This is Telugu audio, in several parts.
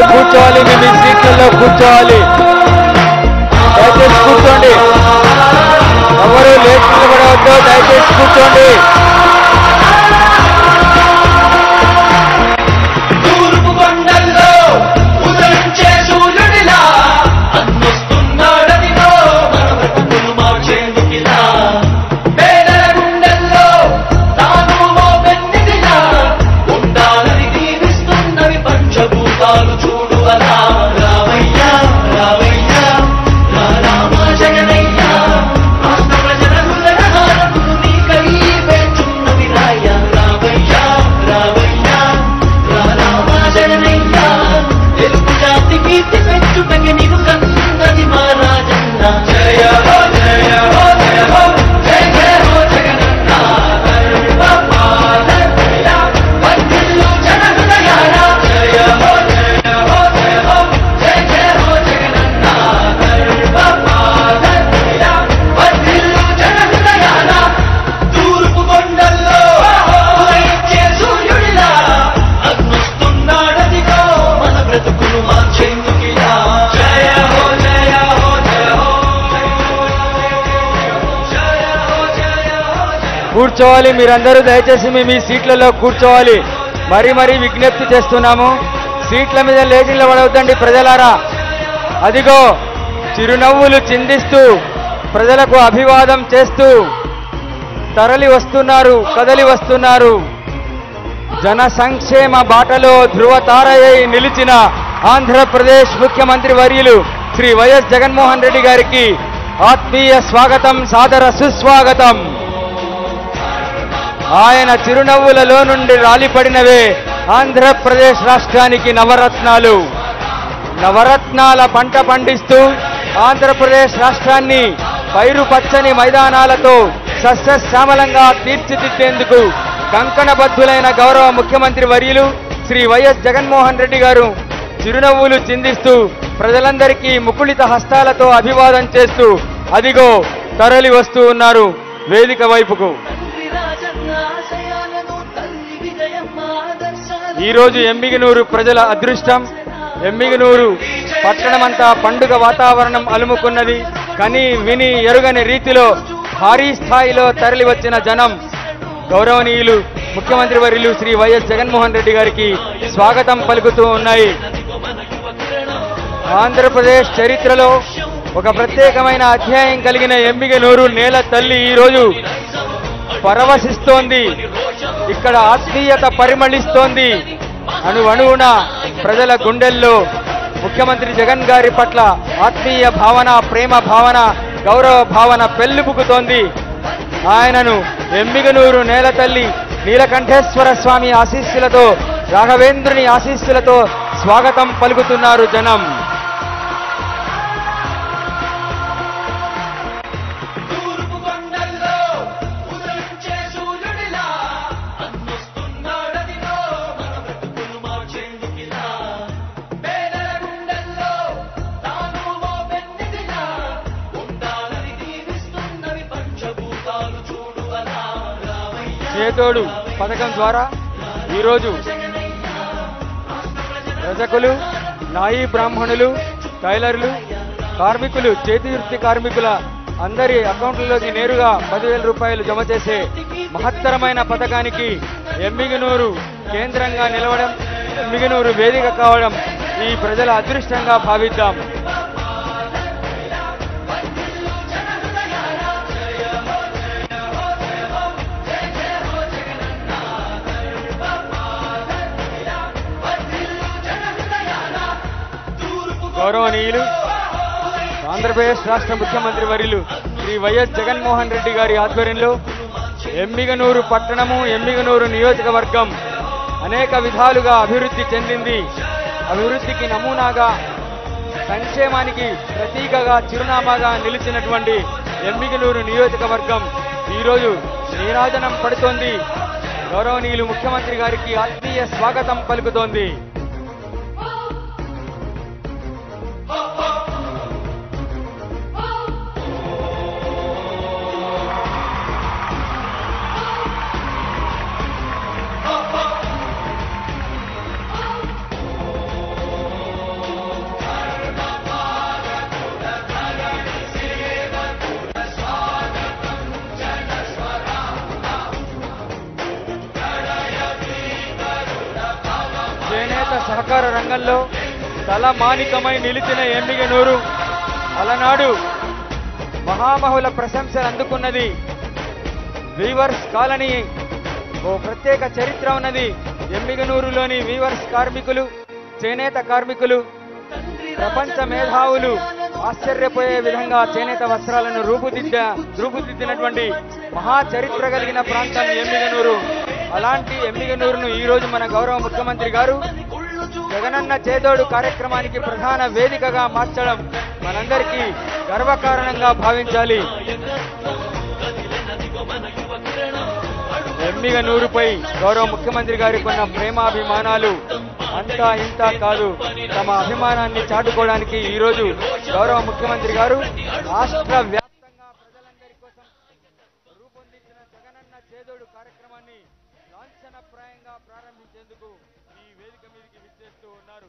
కూర్చోవాలి మీ మీ సీట్లలో కూర్చోవాలి దయచేసి కూర్చోండి ఎవరు లేచి నిలబడవద్దు దయచేసి కూర్చోండి తూర్పు కొండల్లో ఉదయించే సూర్యుడిలా అన్నొస్తున్నాడదిగో మన బ్రతుకులు మార్చేందుకిలా పేదల గుండెల్లో తాను ఓ పెన్నిదిలా ఉండాలని దీవిస్తున్నవి పంచభూతాలు చూడు అలా రావయ్యా రావయ్యా రా రామ జగనయ్యా రాష్ట్ర ప్రజల హృదయ హారతులు నీకై వేచున్నవి రాయ రావయ్యా రావయ్యా రా రామ జగనయ్యా తెలుగు జాతి కీర్తి పెంచుటకి నీకు కన్నది మా రాజన్న జయ హో జయ హో జయ హో జయ జయ హో జగనన్న సర్వపాలనయ వర్ధిల్లు జన హృదయాల జయ హో జయ హో జయ హో జయ జయ హో జగనన్న సర్వపాలనయ వర్ధిల్లు జన హృదయాల తూర్పు కొండల్లో ఉదయించే సూర్యుడిలా అగ్నొస్తున్నాడదిగో మన బ్రతుకును మార్చేందుకిలా జయ హో జయ హో జయ హో జయ హో జయ హో జయ కూర్చోవాలి మీరందరూ దయచేసి మీ మీ సీట్లలో కూర్చోవాలి మరీ మరీ విజ్ఞప్తి చేస్తున్నాము సీట్ల మీద లేచి నిలబడవద్దండి ప్రజలారా అదిగో చిరునవ్వులు చిందిస్తూ ప్రజలకు అభివాదం చేస్తూ తరలి వస్తున్నారు కదలి వస్తున్నారు జన సంక్షేమ బాటలో ధృవతారయ్యి నిలిచిన ఆంధ్రప్రదేశ్ ముఖ్యమంత్రి వర్యులు శ్రీ వైఎస్ జగన్మోహన్ రెడ్డి గారికి ఆత్మీయ స్వాగతం సాదర సుస్వాగతం ఆయన చిరునవ్వులలో నుండి రాలిపడినవే ఆంధ్రప్రదేశ్ రాష్ట్రానికి నవరత్నాలు నవరత్నాల పంట పండిస్తూ ఆంధ్రప్రదేశ్ రాష్ట్రాన్ని పైరు పచ్చని మైదానాలతో సస్యశ్యామలంగా తీర్చిదిద్దేందుకు కంకణబద్ధులైన గౌరవ ముఖ్యమంత్రి వర్యులు శ్రీ వైఎస్ జగన్మోహన్ రెడ్డి గారు చిరునవ్వులు చిందిస్తూ ప్రజలందరికీ ముకుళిత హస్తాలతో అభివాదం చేస్తూ అదిగో తరలి వస్తూ ఉన్నారు వేదిక వైపుకు తండ్రి రాజన్న ఆశయాలను తల్లి విజయమ్మ ఆదర్శాలను ఈరోజు ఎంబిగనూరు ప్రజల అదృష్టం ఎంబిగనూరు పట్టణమంతా పండుగ వాతావరణం అలుముకున్నది కని విని ఎరుగని రీతిలో భారీ స్థాయిలో తరలి వచ్చిన జనం గౌరవనీయులు ముఖ్యమంత్రి వర్యులు శ్రీ వైఎస్ జగన్మోహన్ రెడ్డి గారికి స్వాగతం పలుకుతూ ఉన్నాయి ఆంధ్రప్రదేశ్ చరిత్రలో ఒక ప్రత్యేకమైన అధ్యాయం కలిగిన ఎంబిగనూరు నేల తల్లి ఈరోజు పరవశిస్తోంది ఇక్కడ ఆత్మీయత పరిమళిస్తోంది అణు అణువున ప్రజల గుండెల్లో ముఖ్యమంత్రి జగన్ గారి పట్ల ఆత్మీయ భావన ప్రేమ భావన గౌరవ భావన పెళ్లిబుకుతోంది ఆయనను ఎంబిగనూరు నేల తల్లి నీలకంఠేశ్వర స్వామి ఆశీస్సులతో రాఘవేంద్రుని ఆశీస్సులతో స్వాగతం పలుకుతున్నారు జనం తూర్పు కొండల్లో ఉదయించే సూర్యుడిలా అన్నొస్తున్నాడదిగో మన బ్రతుకులు మార్చేందుకిలా పేదల గుండెల్లో తాను ఓ పెన్నిదిలా ఉండాలని దీవిస్తున్నవి పంచభూతాలు చూడు అలా రామయ్య చేతోడు పథకం ద్వారా ఈరోజు రజకులు నాయి బ్రాహ్మణులు టైలర్లు కార్మికులు చేతి వృత్తి కార్మికుల అందరి అకౌంట్లలోకి నేరుగా పదివేల రూపాయలు జమ చేసే మహత్తరమైన పథకానికి ఎమ్మిగనూరు కేంద్రంగా నిలవడం ఎమ్మిగనూరు వేదిక కావడం ఈ ప్రజల అదృష్టంగా భావిద్దాం గౌరవనీయులు ఆంధ్రప్రదేశ్ రాష్ట్ర ముఖ్యమంత్రి వర్యులు శ్రీ వైఎస్ జగన్మోహన్ రెడ్డి గారి ఆధ్వర్యంలో ఎమ్మిగనూరు పట్టణము ఎమ్మిగనూరు నియోజకవర్గం అనేక విధాలుగా అభివృద్ధి చెందింది అభివృద్ధికి నమూనాగా సంక్షేమానికి ప్రతీకగా చిరునామాగా నిలిచినటువంటి ఎమ్మిగనూరు నియోజకవర్గం ఈరోజు నీరాజనం పడుతోంది గౌరవనీయులు ముఖ్యమంత్రి గారికి ఆత్మీయ స్వాగతం పలుకుతోంది సహకార రంగంలో తలమానికమై నిలిచిన ఎమ్మిగనూరు అలనాడు మహామహుల ప్రశంసలు అందుకున్నది వీవర్స్ కాలనీ ఓ ప్రత్యేక చరిత్ర ఉన్నది ఎమ్మిగనూరులోని వీవర్స్ కార్మికులు చేనేత కార్మికులు ప్రపంచ మేధావులు ఆశ్చర్యపోయే విధంగా చేనేత వస్త్రాలను రూపుదిద్ద రూపుదిద్దినటువంటి మహా చరిత్ర కలిగిన ప్రాంతం ఎమ్మిగనూరు అలాంటి ఎమ్మిగనూరును ఈ రోజు మన గౌరవ ముఖ్యమంత్రి గారు జగనన్న చేదోడు కార్యక్రమానికి ప్రధాన వేదికగా మార్చడం మనందరికీ గర్వకారణంగా భావించాలి ఎమ్మిగ నూరుపై గౌరవ ముఖ్యమంత్రి గారికి ఉన్న ప్రేమాభిమానాలు అంతా ఇంత కాదు తమ అభిమానాన్ని చాటుకోవడానికి ఈ రోజు గౌరవ ముఖ్యమంత్రి గారు రాష్ట్ర వ్యాప్తంగా ప్రజలందరి కోసం రూపొందించిన జగనన్న చేదోడు కార్యక్రమాన్ని లాంఛనప్రాయంగా ప్రారంభించేందుకు ఈ వేదిక మీదకి విచ్చేస్తూ ఉన్నారు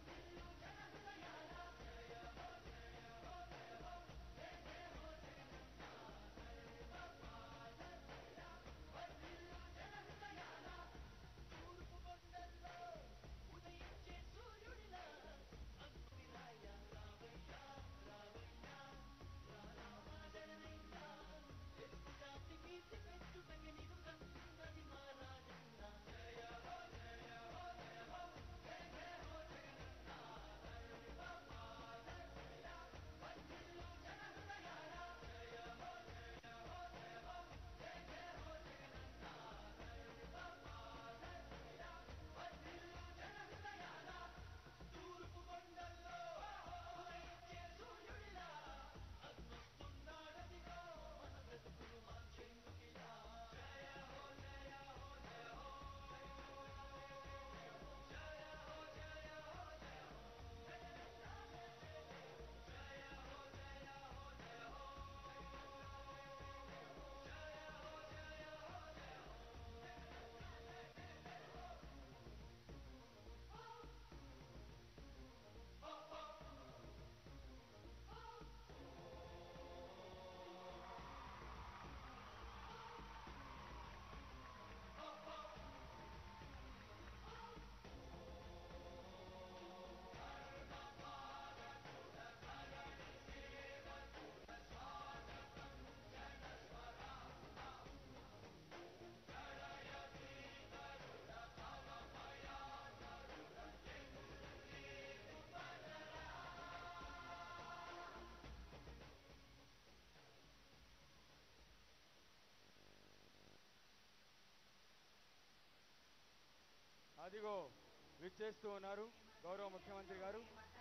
అదిగో విచ్చేస్తూ ఉన్నారు గౌరవ ముఖ్యమంత్రి గారు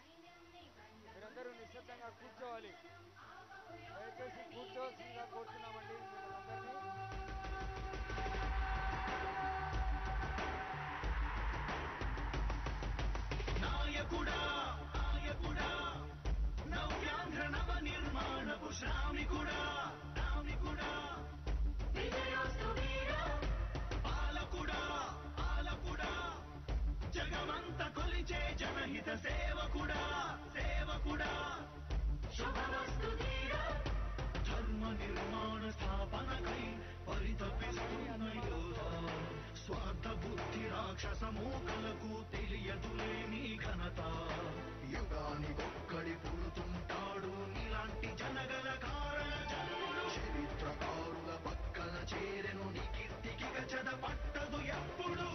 మీరందరూ నిశ్శబ్దంగా కూర్చోవాలి దయచేసి కూర్చోవలసిందిగా కోరుతున్నామండి మిమ్మల్ని యుగానికొక్కడి పుడుతుంటాడు నీలాంటి జనగల కారణ జన్ముడు చరిత్రకారుల పక్కన చేరెను నీ కీర్తికి గచద పట్టదు ఎప్పుడు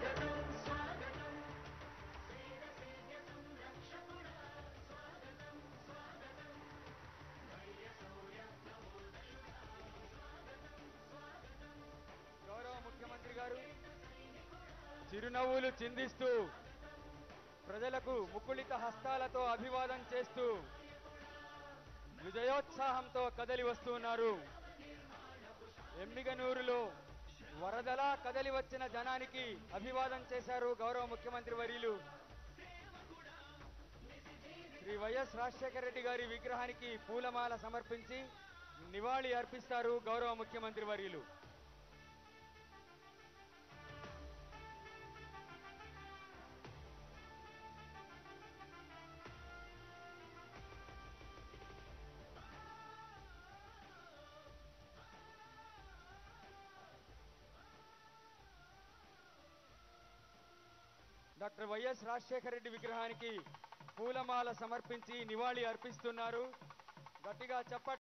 గౌరవ ముఖ్యమంత్రి గారు చిరునవ్వులు చిందిస్తూ ప్రజలకు ముకుళిత హస్తాలతో అభివాదం చేస్తూ విజయోత్సాహంతో కదలి వస్తున్నారు ఎమ్మిగనూరులో వరదలా కదలి వచ్చిన జనానికి అభివాదం చేశారు గౌరవ ముఖ్యమంత్రి వర్యులు శ్రీ వైఎస్ రాజశేఖర రెడ్డి గారి విగ్రహానికి పూలమాల సమర్పించి నివాళి అర్పిస్తారు గౌరవ ముఖ్యమంత్రి వర్యులు డాక్టర్ వైఎస్ రాజశేఖర రెడ్డి విగ్రహానికి పూలమాల సమర్పించి నివాళి అర్పిస్తున్నారు గట్టిగా చెప్ప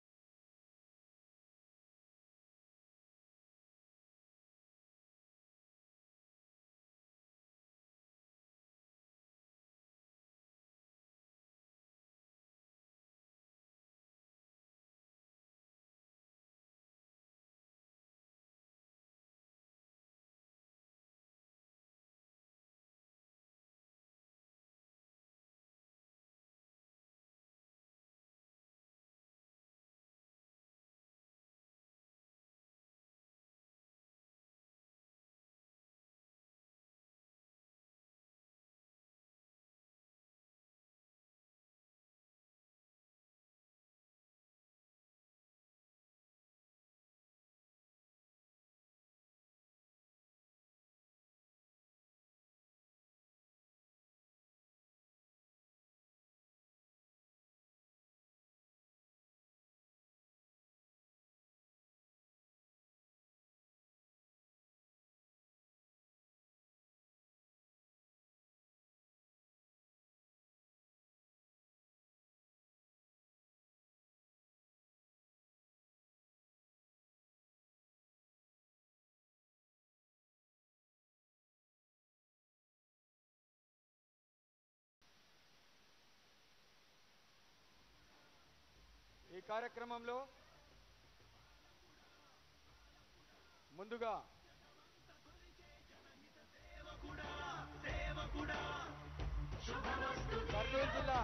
ఈ కార్యక్రమంలో ముందుగా కర్నూలు జిల్లా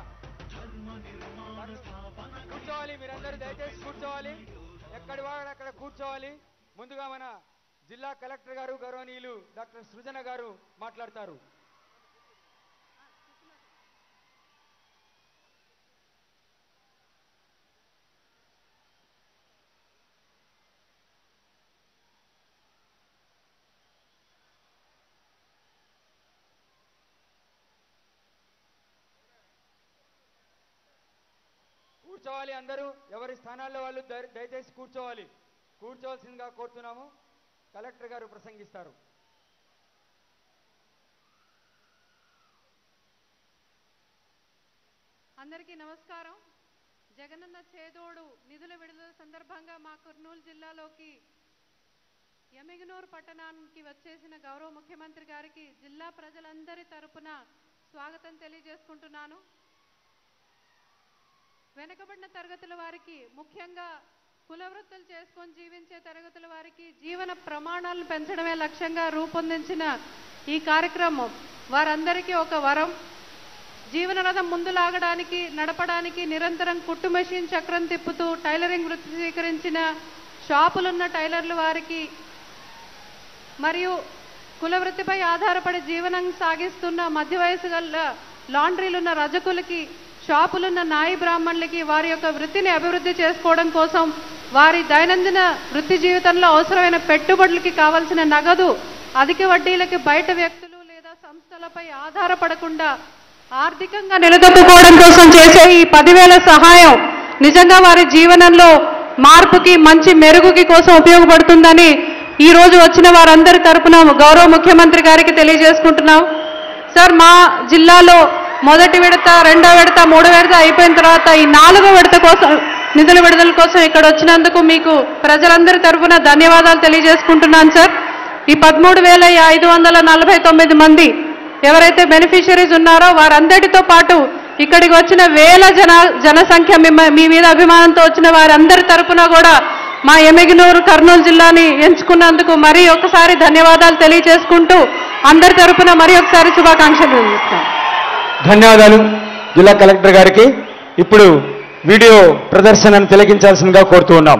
కూర్చోవాలి మీరందరూ దయచేసి కూర్చోవాలి ఎక్కడి వాడు అక్కడ కూర్చోవాలి ముందుగా మన జిల్లా కలెక్టర్ గారు గౌరవనీయులు డాక్టర్ సృజన గారు మాట్లాడతారు కూర్చోవాలి అందరూ ఎవరి స్థానాల్లో వాళ్ళు దయ- దయచేసి కూర్చోవాలి కూర్చోవలసిందిగా కోరుతున్నాము కలెక్టర్ గారు ప్రసంగిస్తారు అందరికీ నమస్కారం జగనన్న చేదోడు నిధుల విడుదల సందర్భంగా మా కర్నూలు జిల్లాలోకి ఎమిగనూరు పట్టణానికి వచ్చేసిన గౌరవ ముఖ్యమంత్రి గారికి జిల్లా ప్రజలందరి తరపున స్వాగతం తెలియజేసుకుంటున్నాను వెనుకబడిన తరగతుల వారికి ముఖ్యంగా కుల వృత్తులు చేసుకొని జీవించే తరగతుల వారికి జీవన ప్రమాణాలను పెంచడమే లక్ష్యంగా రూపొందించిన ఈ కార్యక్రమం వారందరికీ ఒక వరం జీవనరథం ముందు లాగడానికి నడపడానికి నిరంతరం కుట్టు మెషిన్ చక్రం తిప్పుతూ టైలరింగ్ వృత్తి స్వీకరించిన షాపులున్న టైలర్లు వారికి మరియు కుల వృత్తిపై ఆధారపడి జీవనం సాగిస్తున్న మధ్య వయసు గల లాండ్రీలున్న రజకులకి షాపులున్న నాయి బ్రాహ్మణులకి వారి యొక్క వృత్తిని అభివృద్ధి చేసుకోవడం కోసం వారి దైనందిన వృత్తి జీవితంలో అవసరమైన పెట్టుబడులకి కావలసిన నగదు అధిక వడ్డీలకి బయట వ్యక్తులు లేదా సంస్థలపై ఆధారపడకుండా ఆర్థికంగా నిలదొక్కుకోవడం కోసం చేసే ఈ పదివేల సహాయం నిజంగా వారి జీవనంలో మార్పుకి మంచి మెరుగుకి కోసం ఉపయోగపడుతుందని ఈ రోజు వచ్చిన వారందరి తరపున గౌరవ ముఖ్యమంత్రి గారికి తెలియజేసుకుంటున్నాం సార్ మా జిల్లాలో మొదటి విడత రెండో విడత మూడో విడత అయిపోయిన తర్వాత ఈ నాలుగో విడత కోసం నిధుల విడుదల కోసం ఇక్కడ వచ్చినందుకు మీకు ప్రజలందరి తరపున ధన్యవాదాలు తెలియజేసుకుంటున్నాను సార్ ఈ పదమూడు వేల ఐదు వందల నలభై తొమ్మిది మంది ఎవరైతే బెనిఫిషరీస్ ఉన్నారో వారందరితో పాటు ఇక్కడికి వచ్చిన వేల జన జనసంఖ్య మిమ్మ- మీ మీద అభిమానంతో వచ్చిన వారందరి తరపున కూడా మా ఎమిగినూరు కర్నూలు జిల్లాని ఎంచుకున్నందుకు మరీ ఒకసారి ధన్యవాదాలు తెలియజేసుకుంటూ అందరి తరపున మరీ ఒకసారి శుభాకాంక్షలు అందిస్తాను ధన్యవాదాలు జిల్లా కలెక్టర్ గారికి ఇప్పుడు వీడియో ప్రదర్శనను తిలకించాల్సిందిగా కోరుతూ ఉన్నాం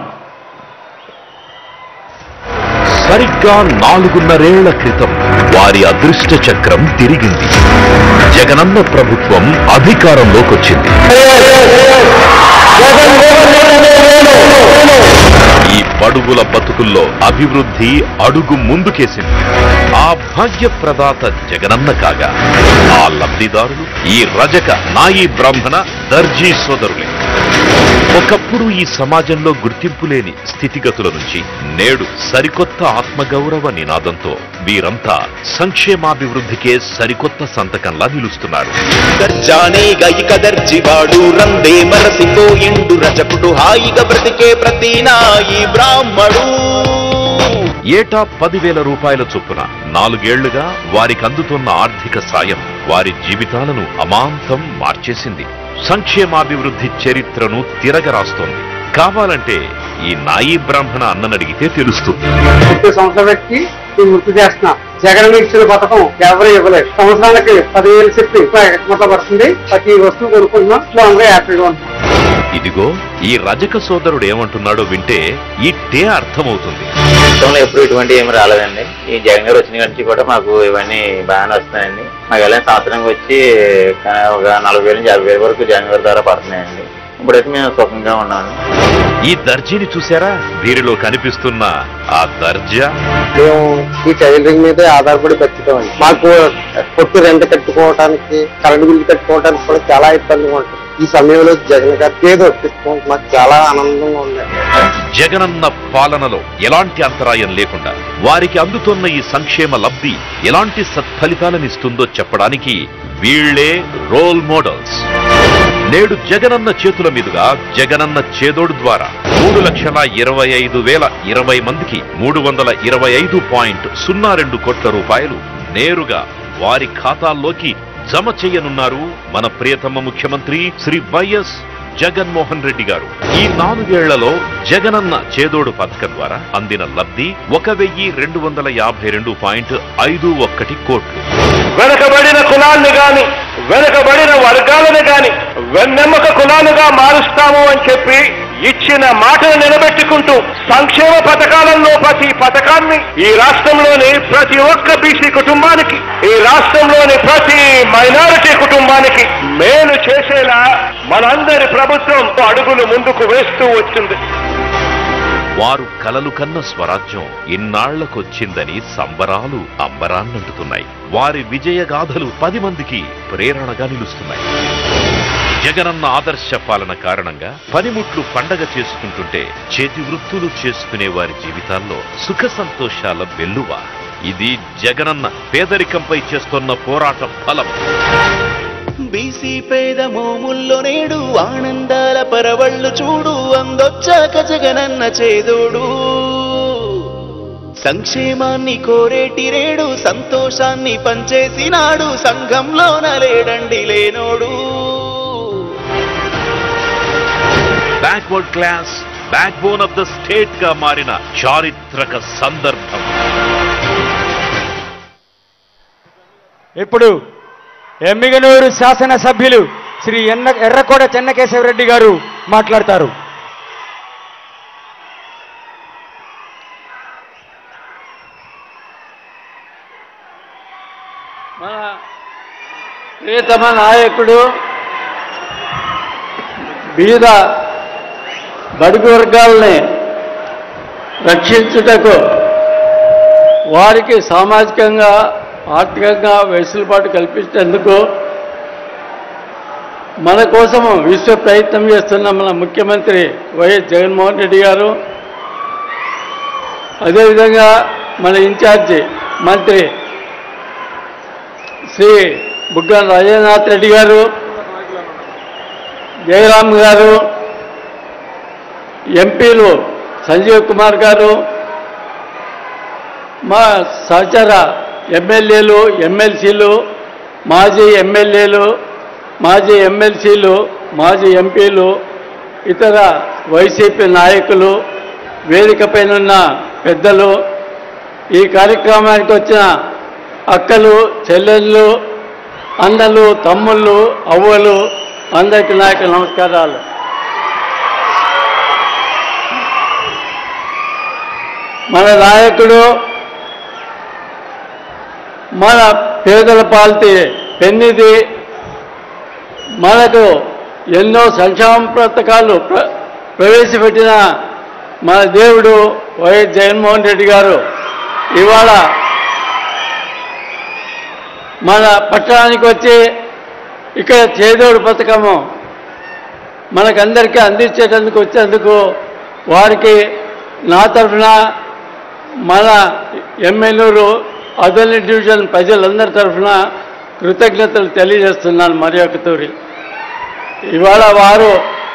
సరిగ్గా నాలుగున్నరేళ్ల క్రితం వారి అదృష్ట చక్రం తిరిగింది జగనన్న ప్రభుత్వం అధికారంలోకొచ్చింది ఈ బడుగుల బతుకుల్లో అభివృద్ధి అడుగు ముందుకేసింది ఆ భాగ్య ప్రదాత జగనన్న కాగా ఆ లబ్ధిదారులు ఈ రజక నాయి బ్రాహ్మణ దర్జీ సోదరులే ఒకప్పుడు ఈ సమాజంలో గుర్తింపు లేని స్థితిగతుల నుంచి నేడు సరికొత్త ఆత్మగౌరవ నినాదంతో వీరంతా సంక్షేమాభివృద్ధికే సరికొత్త సంతకంలా నిలుస్తున్నారు దర్జానేగా ఇక దర్జివాడు రందే మరసిపోయిండు రజకుడు హాయిగా బ్రతికే ప్రతి నాయి బ్రాహ్మడు ఏటా పదివేల రూపాయల చొప్పున నాలుగేళ్లుగా వారికి అందుతున్న ఆర్థిక సాయం వారి జీవితాలను అమాంతం మార్చేసింది సంక్షేమాభివృద్ధి చరిత్రను తిరగరాస్తోంది కావాలంటే ఈ నాయీ బ్రాహ్మణ అన్ననడిగితే తెలుస్తుంది ముప్పై సంవత్సరాల వ్యక్తి నేను గుర్తు చేస్తున్నా జగన్ ఇచ్చిన పథకం ఎవరు ఇవ్వలేదు సంవత్సరానికి పదివేలు చెప్పి మొత్తం పడుతుంది ప్రతి వస్తువు కొనుక్కుంటున్నాం స్ట్రాంగ్ హ్యాపీగా ఉంటున్నాం ఇదిగో ఈ రజక సోదరుడు ఏమంటున్నాడో వింటే ఇట్టే అర్థమవుతుంది గతంలో ఎప్పుడు ఇటువంటి ఏమి రాలేదండి ఈ జగన్ గారు వచ్చిన నుంచి కూడా మాకు ఇవన్నీ బాగానే వస్తున్నాయండి మాకు ఎలా సంవత్సరానికి వచ్చి కా- ఒక నలభై వేల నుంచి యాభై వేల వరకు జగన్ గారి ద్వారా పడుతున్నాయండి ఇప్పుడైతే మేము సుఖంగా ఉన్నామండి ఈ దర్జీని చూసారా వీరిలో కనిపిస్తున్న ఆ దర్జా మేము ఈ టైలరింగ్ మీదే ఆధారపడి బతుకుతామండి మాకు పొట్టు రెంట్ కట్టుకోవడానికి కరెంట్ బిల్లు కట్టుకోవడానికి కూడా చాలా ఇబ్బందిగా ఉంటుంది ఈ సమయంలో జగన్ గారికి ఏదో ఒప్పిస్తాం మాకు చాలా ఆనందంగా ఉంది జగనన్న పాలనలో ఎలాంటి అంతరాయం లేకుండా వారికి అందుతున్న ఈ సంక్షేమ లబ్ధి ఎలాంటి సత్ఫలితాలనిస్తుందో చెప్పడానికి వీళ్లే రోల్ మోడల్స్ నేడు జగనన్న చేతుల మీదుగా జగనన్న చేదోడు ద్వారా మూడు లక్షల ఇరవై ఐదు వేల ఇరవై మందికి మూడు వందల ఇరవై ఐదు పాయింట్ సున్నా రెండు కోట్ల రూపాయలు నేరుగా వారి ఖాతాల్లోకి జమ చేయనున్నారు మన ప్రియతమ ముఖ్యమంత్రి శ్రీ వైఎస్ జగన్మోహన్ రెడ్డి గారు ఈ నాలుగేళ్లలో జగనన్న చేదోడు పథకం ద్వారా అందిన లబ్ధి ఒక వెయ్యి రెండు వందల యాభై రెండు పాయింట్ ఐదు ఒక్కటి కోట్లు వెనుకబడిన కులాన్ని గాని వెనుకబడిన వర్గాలను గాని వెన్నెమ్మక కులాలుగా మారుస్తాము అని చెప్పి ఇచ్చిన మాటను నిలబెట్టుకుంటూ సంక్షేమ పథకాలలో ప్రతి పథకాన్ని ఈ రాష్ట్రంలోని ప్రతి ఒక్క బీసీ కుటుంబానికి ఈ రాష్ట్రంలోని ప్రతి మైనారిటీ కుటుంబానికి మేలు చేసేలా మనందరి ప్రభుత్వం అడుగులు ముందుకు వేస్తూ వచ్చింది వారు కలలు కన్న స్వరాజ్యం ఇన్నాళ్లకొచ్చిందని సంబరాలు అంబరాన్నంటుతున్నాయి వారి విజయగాథలు పది మందికి ప్రేరణగా నిలుస్తున్నాయి జగనన్న ఆదర్శ పాలన కారణంగా పనిముట్లు పండగ చేసుకుంటుంటే చేతి వృత్తులు చేసుకునే వారి జీవితాల్లో సుఖ సంతోషాల వెల్లువ ఇది జగనన్న పేదరికంపై చేస్తున్న పోరాట ఫలం బీసీ పేద మోముల్లో నేడు ఆనందాల పరవళ్ళు చూడు అందొచ్చాక జగనన్న చేదోడు సంక్షేమాన్ని కోరేటి రేడు సంతోషాన్ని పంచేసినాడు సంఘంలోన లేడండి లేనోడు backward class backbone of the state గా మారిన చారిత్రక సందర్భం ఇప్పుడు ఎమ్మిగనూరు శాసనసభ్యులు శ్రీ ఎన్న ఎర్రకోట చెన్నకేశవరెడ్డి గారు మాట్లాడతారు మన ప్రియతమ నాయకుడు బీద బడుగు వర్గాల్ని రక్షించుటకు వారికి సామాజికంగా ఆర్థికంగా వెసులుబాటు కల్పించేందుకు మన కోసము విశ్వ ప్రయత్నం చేస్తున్న మన ముఖ్యమంత్రి వైఎస్ జగన్మోహన్ రెడ్డి గారు అదేవిధంగా మన ఇన్ఛార్జి మంత్రి శ్రీ బుగ్గన రాజేంద్రనాథ్ రెడ్డి గారు జయరామ్ గారు ఎంపీలు సంజీవ్ కుమార్ గారు మా సహచర ఎమ్మెల్యేలు ఎమ్మెల్సీలు మాజీ ఎమ్మెల్యేలు మాజీ ఎమ్మెల్సీలు మాజీ ఎంపీలు ఇతర వైసీపీ నాయకులు వేదికపైనున్న పెద్దలు ఈ కార్యక్రమానికి వచ్చిన అక్కలు చెల్లెళ్ళు అన్నలు తమ్ముళ్ళు అవ్వలు అందరికీ నా యొక్క నమస్కారాలు మన నాయకుడు మన పేదల పాలిటీ పెన్నిది మనకు ఎన్నో సంక్షేమ పథకాలు ప్ర- ప్రవేశపెట్టిన మన దేవుడు వైఎస్ జగన్మోహన్ రెడ్డి గారు ఇవాళ మన పట్టణానికి వచ్చి ఇక్కడ చేదోడు పథకము మనకందరికీ అందించేటందుకు వచ్చేందుకు వారికి నా తరఫున మన ఎమ్మెల్యేలు అదలి డివిజన్ ప్రజలందరి తరఫున కృతజ్ఞతలు తెలియజేస్తున్నాను మరి ఒక తూరి ఇవాళ వారు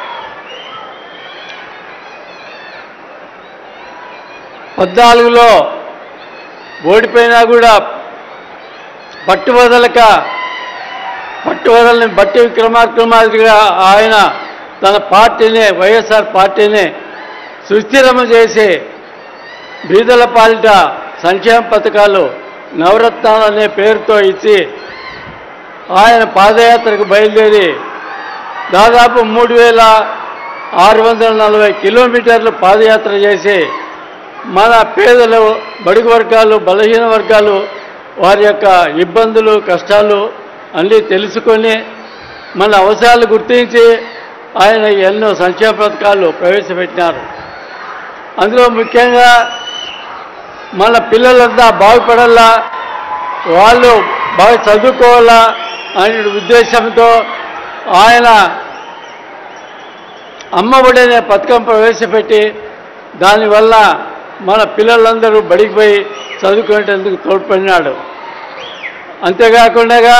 పద్నాలుగులో ఓడిపోయినా కూడా పట్టువదలక పట్టువదలని బట్టి విక్రమార్కమాదిగా ఆయన తన పార్టీని వైఎస్ఆర్ పార్టీని సుస్థిరము చేసి బీదల పాలిట సంక్షేమ పథకాలు నవరత్నాలు అనే పేరుతో ఇచ్చి ఆయన పాదయాత్రకు బయలుదేరి దాదాపు మూడు వేల ఆరు వందల నలభై కిలోమీటర్లు పాదయాత్ర చేసి మన పేదలు బడుగు వర్గాలు బలహీన వర్గాలు వారి యొక్క ఇబ్బందులు కష్టాలు అన్నీ తెలుసుకొని మన అవసరాలు గుర్తించి ఆయన ఎన్నో సంక్షేమ పథకాలు ప్రవేశపెట్టినారు అందులో ముఖ్యంగా మన పిల్లలంతా బాగుపడాలా వాళ్ళు బాగా చదువుకోవాలా అనే ఉద్దేశంతో ఆయన అమ్మఒడి అనే పథకం ప్రవేశపెట్టి దానివల్ల మన పిల్లలందరూ బడికి పోయి చదువుకునేందుకు తోడ్పడినాడు అంతేకాకుండా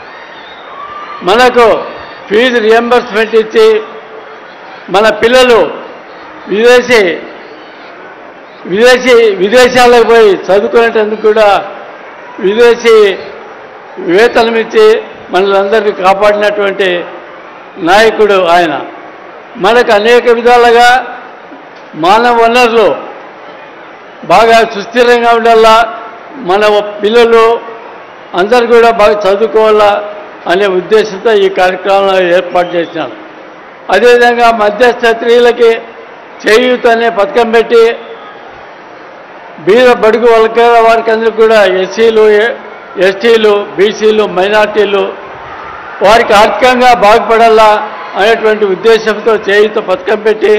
మనకు ఫీజు రియంబర్స్మెంట్ ఇచ్చి మన పిల్లలు విదేశీ విదేశీ విదేశాలకు పోయి చదువుకునేటందుకు కూడా విదేశీ వేతనం ఇచ్చి మనలందరినీ కాపాడినటువంటి నాయకుడు ఆయన మనకు అనేక విధాలుగా మానవ వనరులు బాగా సుస్థిరంగా ఉండాలా మన పిల్లలు అందరు కూడా బాగా చదువుకోవాలా అనే ఉద్దేశంతో ఈ కార్యక్రమాలు ఏర్పాటు చేసినారు అదేవిధంగా మధ్యస్థ స్త్రీలకి చేయూత అనే పథకం పెట్టి బీద బడుగు వర్గాల వారికి అందరికీ కూడా ఎస్సీలు ఎస్టీలు బీసీలు మైనార్టీలు వారికి ఆర్థికంగా బాగుపడాలా అనేటువంటి ఉద్దేశంతో చేయుత పథకం పెట్టి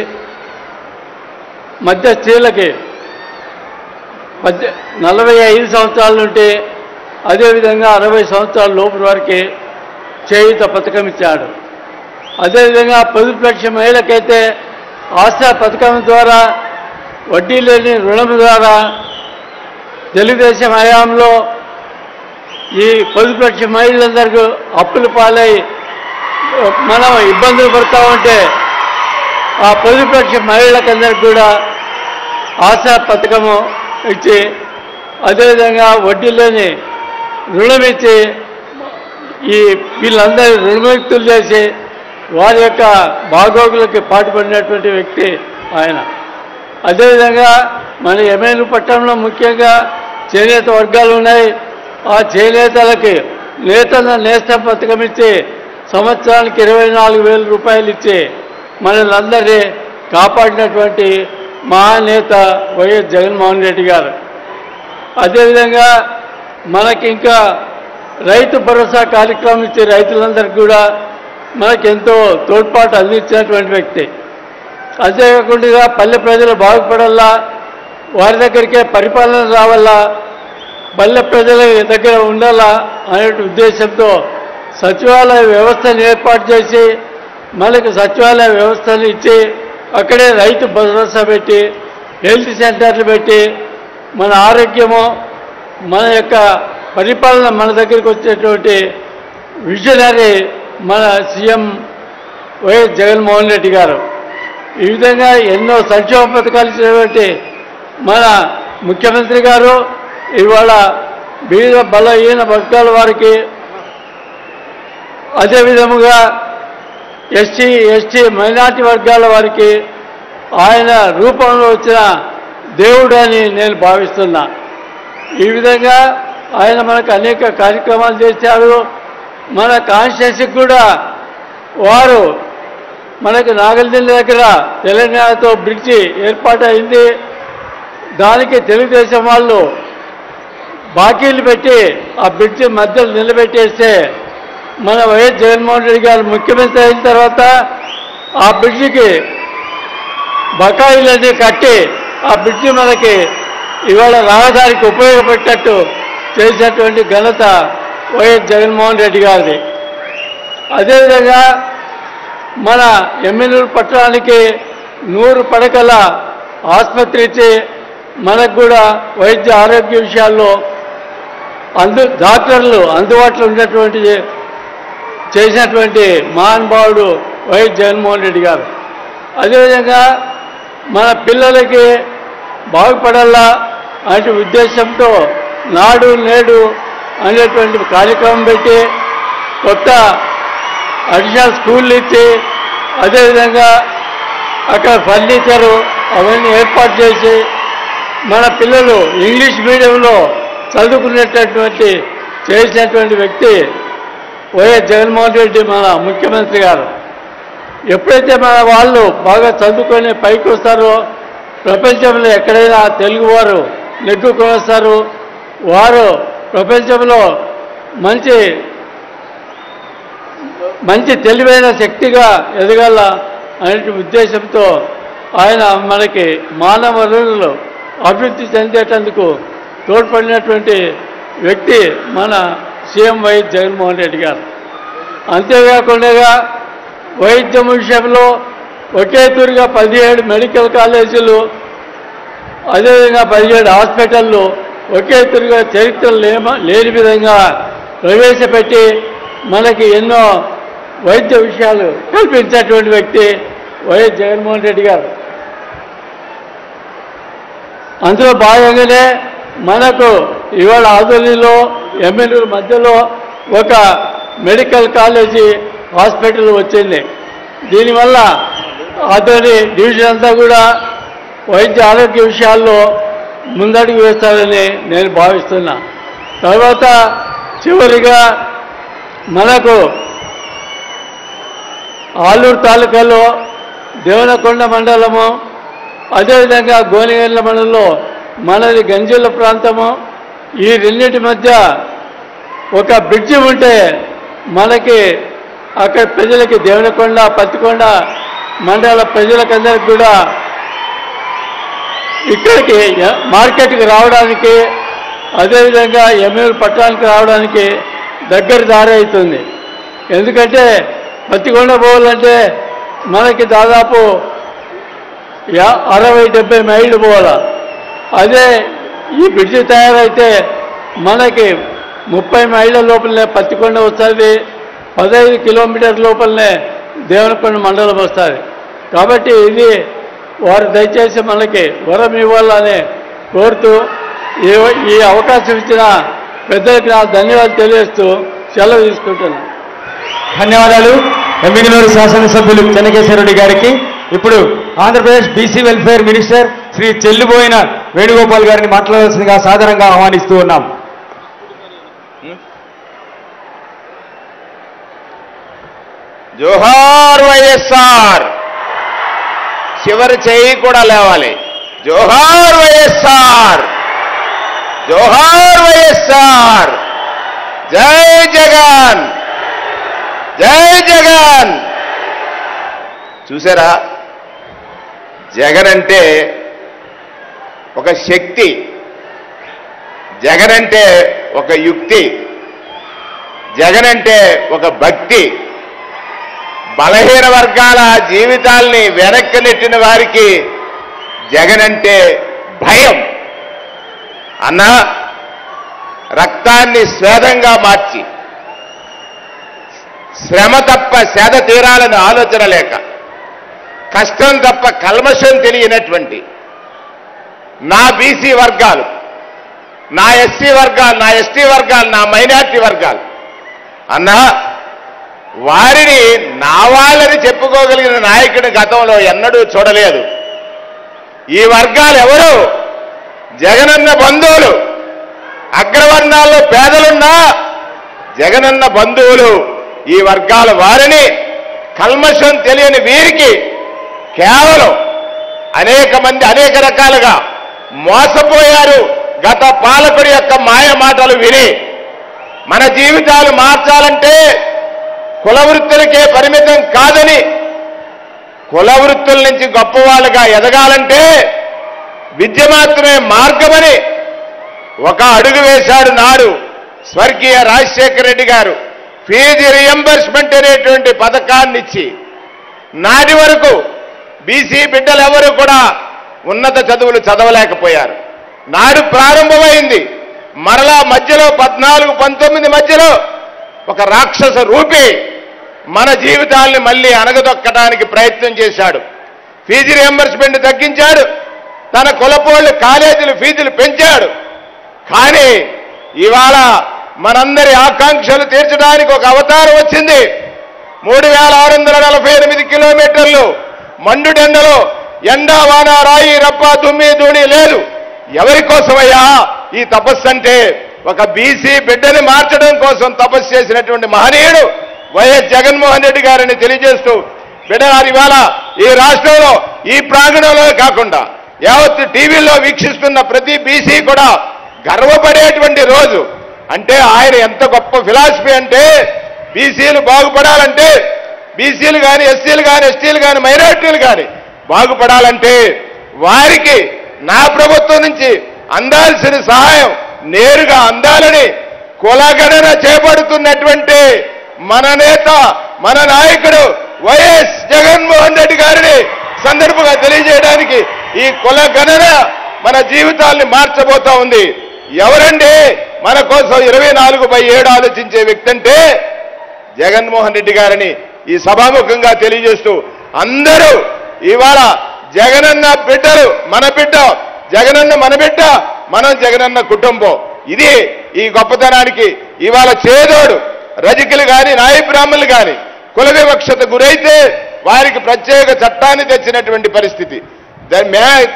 మధ్య స్త్రీలకి మధ్య నలభై ఐదు సంవత్సరాల నుండి అదేవిధంగా అరవై సంవత్సరాల లోపు వారికి చేయుత పథకం ఇచ్చాడు అదేవిధంగా పొదుపు లక్ష మహిళకైతే ఆశా పథకం ద్వారా వడ్డీ లేని రుణం ద్వారా తెలుగుదేశం హయాంలో ఈ పొదుపు లక్ష మహిళలందరికీ అప్పుల పాలై మనం ఇబ్బందులు పడతా ఉంటే ఆ పొదుపు లక్ష మహిళలకందరికి కూడా ఆశా పథకము ఇచ్చి అదేవిధంగా వడ్డీ లేని రుణం ఇచ్చి ఈ వీళ్ళందరూ రుణముక్తులు చేసి వారి యొక్క బాగోగులకి పాటుపడినటువంటి వ్యక్తి ఆయన అదేవిధంగా మన ఎమ్మెల్యే పట్టణంలో ముఖ్యంగా చేనేత వర్గాలు ఉన్నాయి ఆ చేనేతలకి నేతన్న నేస్త పథకం ఇచ్చి సంవత్సరానికి ఇరవై నాలుగు వేల రూపాయలు ఇచ్చి మనల్ని కాపాడినటువంటి మహానేత వైఎస్ జగన్మోహన్ రెడ్డి గారు అదేవిధంగా మనకి ఇంకా రైతు భరోసా కార్యక్రమం ఇచ్చే రైతులందరికీ కూడా మనకెంతో తోడ్పాటు అందించినటువంటి వ్యక్తి అంతేకాకుండా పల్లె ప్రజలు బాగుపడాలా వారి దగ్గరికే పరిపాలన రావాలా పల్లె ప్రజల దగ్గర ఉండాలా అనే ఉద్దేశంతో సచివాలయ వ్యవస్థను ఏర్పాటు చేసి మనకు సచివాలయ వ్యవస్థను ఇచ్చి అక్కడే రైతు భరోసా పెట్టి హెల్త్ సెంటర్లు పెట్టి మన ఆరోగ్యము మన యొక్క పరిపాలన మన దగ్గరికి వచ్చేటువంటి విజనరీ మన సీఎం వైఎస్ జగన్మోహన్ రెడ్డి గారు ఈ విధంగా ఎన్నో సంక్షేమ పథకాలు ఇచ్చినటువంటి మన ముఖ్యమంత్రి గారు ఇవాళ బీద బలహీన వర్గాల వారికి అదే విధముగా ఎస్సీ ఎస్టీ మైనార్టీ వర్గాల వారికి ఆయన రూపంలో వచ్చిన దేవుడు అని నేను భావిస్తున్నా ఈ విధంగా ఆయన మనకు అనేక కార్యక్రమాలు చేశారు మన కాన్స్టిట్యూన్సీకి కూడా వారు మనకు నాగల్దిల్లి దగ్గర తెలంగాణతో బ్రిడ్జి ఏర్పాటు అయింది దానికి తెలుగుదేశం వాళ్ళు బాకీలు పెట్టి ఆ బ్రిడ్జి మధ్యలో నిలబెట్టేస్తే మన వైఎస్ జగన్మోహన్ రెడ్డి గారు ముఖ్యమంత్రి అయిన తర్వాత ఆ బ్రిడ్జికి బకాయిలన్నీ కట్టి ఆ బ్రిడ్జి మనకి ఇవాళ రహదారికి ఉపయోగపడేటట్టు చేసినటువంటి ఘనత వైఎస్ జగన్మోహన్ రెడ్డి గారిది అదేవిధంగా మన ఎమ్మెల్యేల పట్టణానికి నూరు పడకల ఆసుపత్రి ఇచ్చి మనకు కూడా వైద్య ఆరోగ్య విషయాల్లో అందు డాక్టర్లు అందుబాటులో ఉన్నటువంటి చేసినటువంటి మహానుభావుడు వైఎస్ జగన్మోహన్ రెడ్డి గారు అదేవిధంగా మన పిల్లలకి బాగుపడాలా అనే ఉద్దేశంతో నాడు నేడు అనేటువంటి కార్యక్రమం పెట్టి కొత్త అడిషనల్ స్కూళ్ళు ఇచ్చి అదేవిధంగా అక్కడ ఫర్నిచరు అవన్నీ ఏర్పాటు చేసి మన పిల్లలు ఇంగ్లీష్ మీడియంలో చదువుకునేటటువంటి చేసినటువంటి వ్యక్తి వైఎస్ జగన్మోహన్ రెడ్డి మన ముఖ్యమంత్రి గారు ఎప్పుడైతే మన వాళ్ళు బాగా చదువుకొని పైకి వస్తారో ప్రపంచంలో ఎక్కడైనా తెలుగువారు నెగ్గుకొని వస్తారు వారు ప్రపంచంలో మంచి మంచి తెలివైన శక్తిగా ఎదగాల అనే ఉద్దేశంతో ఆయన మనకి మానవ వనరులు అభివృద్ధి చెందేటందుకు తోడ్పడినటువంటి వ్యక్తి మన సీఎం వైఎస్ జగన్మోహన్ రెడ్డి గారు అంతేకాకుండా వైద్యం విషయంలో ఒకే తూరుగా పదిహేడు మెడికల్ కాలేజీలు అదేవిధంగా పదిహేడు హాస్పిటళ్ళు ఒకే తూరుగా చరిత్ర లేమ లేని విధంగా ప్రవేశపెట్టి మనకి ఎన్నో వైద్య విషయాలు కల్పించేటువంటి వ్యక్తి వైఎస్ జగన్మోహన్ రెడ్డి గారు అందులో భాగంగానే మనకు ఇవాళ ఆదోళిలో ఎమ్మెల్యేల మధ్యలో ఒక మెడికల్ కాలేజీ హాస్పిటల్ వచ్చింది దీనివల్ల ఆదోళి డివిజన్ అంతా కూడా వైద్య ఆరోగ్య విషయాల్లో ముందడుగు వేస్తారని నేను భావిస్తున్నా తర్వాత చివరిగా మనకు ఆలూరు తాలూకాలో దేవనకొండ మండలము అదేవిధంగా గోనిగండ్ల మండలంలో మనది గంజిల్ల ప్రాంతము ఈ రెండింటి మధ్య ఒక బ్రిడ్జి ఉంటే మనకి అక్కడ ప్రజలకి దేవనకొండ పత్తికొండ మండల ప్రజలకందరికి కూడా ఇక్కడికి ఎ- మార్కెట్కి రావడానికి అదేవిధంగా ఎమ్మెల్యే పట్టణానికి రావడానికి దగ్గర దారి అవుతుంది ఎందుకంటే పత్తికొండ పోవాలంటే మనకి దాదాపు యా- అరవై డెబ్బై మైళ్ళు పోవాలా అదే ఈ బ్రిడ్జి తయారైతే మనకి ముప్పై మైళ్ళ లోపలనే పత్తికొండ వస్తుంది పదహైదు కిలోమీటర్ లోపలనే దేవనకొండ మండలం వస్తుంది కాబట్టి ఇది వారు దయచేసి మనకి వరం ఇవ్వాలని కోరుతూ ఈ ఈ అవకాశం ఇచ్చిన పెద్దలకు నా ధన్యవాదాలు తెలియజేస్తూ సెలవు తీసుకుంటున్నాను ధన్యవాదాలు ఎమ్మిగనూరు శాసనసభ్యులు చెన్నకేశ్వరరెడ్డి గారికి ఇప్పుడు Andhra Pradesh BC welfare minister Shri Chelliboina Venugopal గారిని మాట్లాడాల్సిందిగా సాధారణంగా ఆహ్వానిస్తూ ఉన్నాం జోహార్ వైఎస్ఆర్ చివరి చెయ్యి కూడా లేవాలి జోహార్ వైఎస్ఆర్ జోహార్ వైఎస్ఆర్ జై జగన్ జై జగన్ చూసారా జగన్ అంటే ఒక శక్తి జగన్ అంటే ఒక యుక్తి జగన్ అంటే ఒక భక్తి బలహీన వర్గాల జీవితాల్ని వెనక్కి నెట్టిన వారికి జగన్ అంటే భయం అన్న రక్తాన్ని స్వేదంగా మార్చి శ్రమ తప్ప సేద తీరాలని ఆలోచన లేక కష్టం తప్ప కల్మషం తెలియనటువంటి నా బీసీ వర్గాలు నా ఎస్సీ వర్గాలు నా ఎస్టీ వర్గాలు నా మైనార్టీ వర్గాలు అన్నా వారిని నా వాళ్ళని చెప్పుకోగలిగిన నాయకుడి గతంలో ఎన్నడూ చూడలేదు ఈ వర్గాలు ఎవరు జగనన్న బంధువులు అగ్రవర్ణాల్లో పేదలున్నా జగనన్న బంధువులు ఈ వర్గాల వారిని కల్మషం తెలియని వీరికి కేవలం అనేక మంది అనేక రకాలుగా మోసపోయారు గత పాలకుడి యొక్క మాయ మాటలు విని మన జీవితాలు మార్చాలంటే కుల వృత్తులకే పరిమితం కాదని కుల వృత్తుల నుంచి గొప్పవాళ్ళుగా ఎదగాలంటే విద్య మాత్రమే మార్గమని ఒక అడుగు వేశాడు నాడు స్వర్గీయ రాజశేఖర రెడ్డి గారు ఫీజు రియంబర్స్మెంట్ అనేటువంటి పథకాన్ని ఇచ్చి నాటి వరకు బీసీ బిడ్డలు ఎవరు కూడా ఉన్నత చదువులు చదవలేకపోయారు నాడు ప్రారంభమైంది మరలా మధ్యలో పద్నాలుగు పంతొమ్మిది మధ్యలో ఒక రాక్షస రూపి మన జీవితాల్ని మళ్ళీ అనగదొక్కడానికి ప్రయత్నం చేశాడు ఫీజు రియంబర్స్మెంట్ తగ్గించాడు తన కులపోళ్ళు కాలేజీలు ఫీజులు పెంచాడు కానీ ఇవాళ మనందరి ఆకాంక్షలు తీర్చడానికి ఒక అవతారం వచ్చింది మూడు వేల ఆరు వందల నలభై ఎనిమిది కిలోమీటర్లు మండుడెండలో ఎండ వాన రాయి రప్ప దుమ్మి ధూళి లేదు ఎవరి కోసమయ్యా ఈ తపస్సు అంటే ఒక బీసీ బిడ్డని మార్చడం కోసం తపస్సు చేసినటువంటి మహనీయుడు వైఎస్ జగన్మోహన్ రెడ్డి గారిని తెలియజేస్తూ బిడ్డగారు ఇవాళ ఈ రాష్ట్రంలో ఈ ప్రాంగణంలో కాకుండా యావత్ టీవీలో వీక్షిస్తున్న ప్రతి బీసీ కూడా గర్వపడేటువంటి రోజు అంటే ఆయన ఎంత గొప్ప ఫిలాసఫీ అంటే బీసీలు బాగుపడాలంటే బీసీలు కానీ ఎస్సీలు కానీ ఎస్టీలు కానీ మైనారిటీలు కానీ బాగుపడాలంటే వారికి నా ప్రభుత్వం నుంచి అందాల్సిన సహాయం నేరుగా అందాలని కులగణన చేపడుతున్నటువంటి మన నేత మన నాయకుడు వైఎస్ జగన్మోహన్ రెడ్డి గారిని సందర్భంగా తెలియజేయడానికి ఈ కుల గణన మన జీవితాల్ని మార్చబోతా ఉంది ఎవరండి మన కోసం ఇరవై నాలుగు బై ఏడు ఆలోచించే వ్యక్తి అంటే జగన్మోహన్ రెడ్డి గారిని ఈ సభాముఖంగా తెలియజేస్తూ అందరూ ఇవాళ జగనన్న బిడ్డలు మన బిడ్డ జగనన్న మన బిడ్డ మనం జగనన్న కుటుంబం ఇది ఈ గొప్పతనానికి ఇవాళ చేదోడు రజకులు కానీ నాయ బ్రాహ్మణులు కానీ కుల వివక్షత గురైతే వారికి ప్రత్యేక చట్టాన్ని తెచ్చినటువంటి పరిస్థితి ద- మే-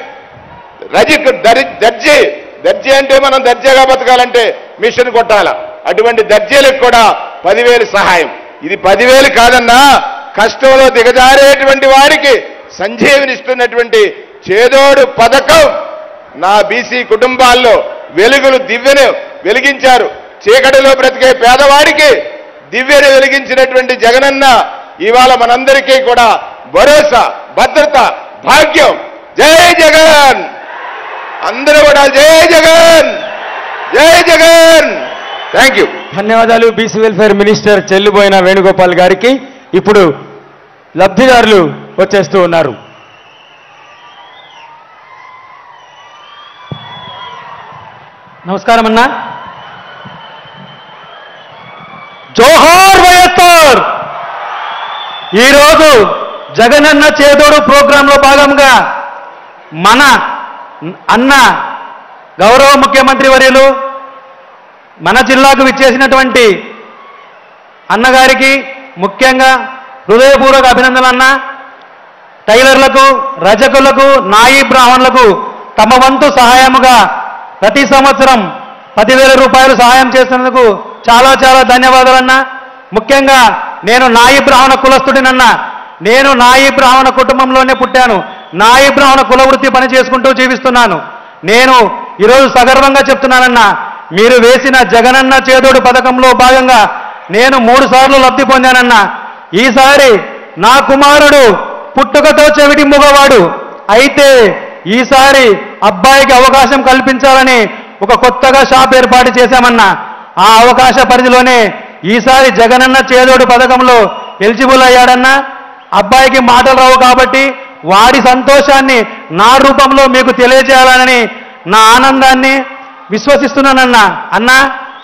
రజిక్ దరి దర్జీ దర్జీ అంటే మనం దర్జాగా బతకాలంటే మిషన్ కొట్టాల అటువంటి దర్జీలకు కూడా పదివేలు సహాయం ఇది పదివేలు కాదన్నా కష్టంలో దిగజారేటువంటి వారికి సంజీవనిస్తున్నటువంటి చేదోడు పథకం నా బీసీ కుటుంబాల్లో వెలుగులు దివ్యను వెలిగించారు చీకటిలో బ్రతికే పేదవాడికి దివ్యను వెలిగించినటువంటి జగనన్న ఇవాళ మనందరికీ కూడా భరోసా భద్రత భాగ్యం జై జగన్ అందరూ కూడా జై జగన్ జై జగన్ థ్యాంక్ యూ ధన్యవాదాలు BC welfare minister Chelluboina Venugopal గారికి ఇప్పుడు లబ్ధిదారులు వచ్చేస్తూ ఉన్నారు నమస్కారం అన్నా జోహార్ వైఎస్ఆర్ ఈరోజు జగనన్న చేదోడు ప్రోగ్రాంలో భాగంగా మన అన్న గౌరవ ముఖ్యమంత్రి వర్యులు మన జిల్లాకు విచ్చేసినటువంటి అన్నగారికి ముఖ్యంగా హృదయపూర్వక అభినందనలు అన్న టైలర్లకు రజకులకు నాయి బ్రాహ్మణులకు తమ వంతు సహాయముగా ప్రతి సంవత్సరం పదివేల రూపాయలు సహాయం చేస్తున్నందుకు చాలా చాలా ధన్యవాదాలన్నా ముఖ్యంగా నేను నాయి బ్రాహ్మణ కులస్తుడినన్నా నేను నాయి బ్రాహ్మణ కుటుంబంలోనే పుట్టాను నాయి బ్రాహ్మణ కుల వృత్తి పని చేసుకుంటూ జీవిస్తున్నాను నేను ఈరోజు సగర్వంగా చెప్తున్నానన్నా మీరు వేసిన జగనన్న చేదోడు పథకంలో భాగంగా నేను మూడు సార్లు లబ్ధి పొందానన్నా ఈసారి నా కుమారుడు పుట్టుకతో చెవిటి మూగవాడు అయితే ఈసారి అబ్బాయికి అవకాశం కల్పించాలని ఒక కొత్తగా షాప్ ఏర్పాటు చేశామన్నా ఆ అవకాశ పరిధిలోనే ఈసారి జగనన్న చేదోడు పథకంలో ఎలిజిబుల్ అయ్యాడన్నా అబ్బాయికి మాటలు రావు కాబట్టి వాడి సంతోషాన్ని నా రూపంలో మీకు తెలియజేయాలని నా ఆనందాన్ని విశ్వసిస్తున్నానన్నా అన్నా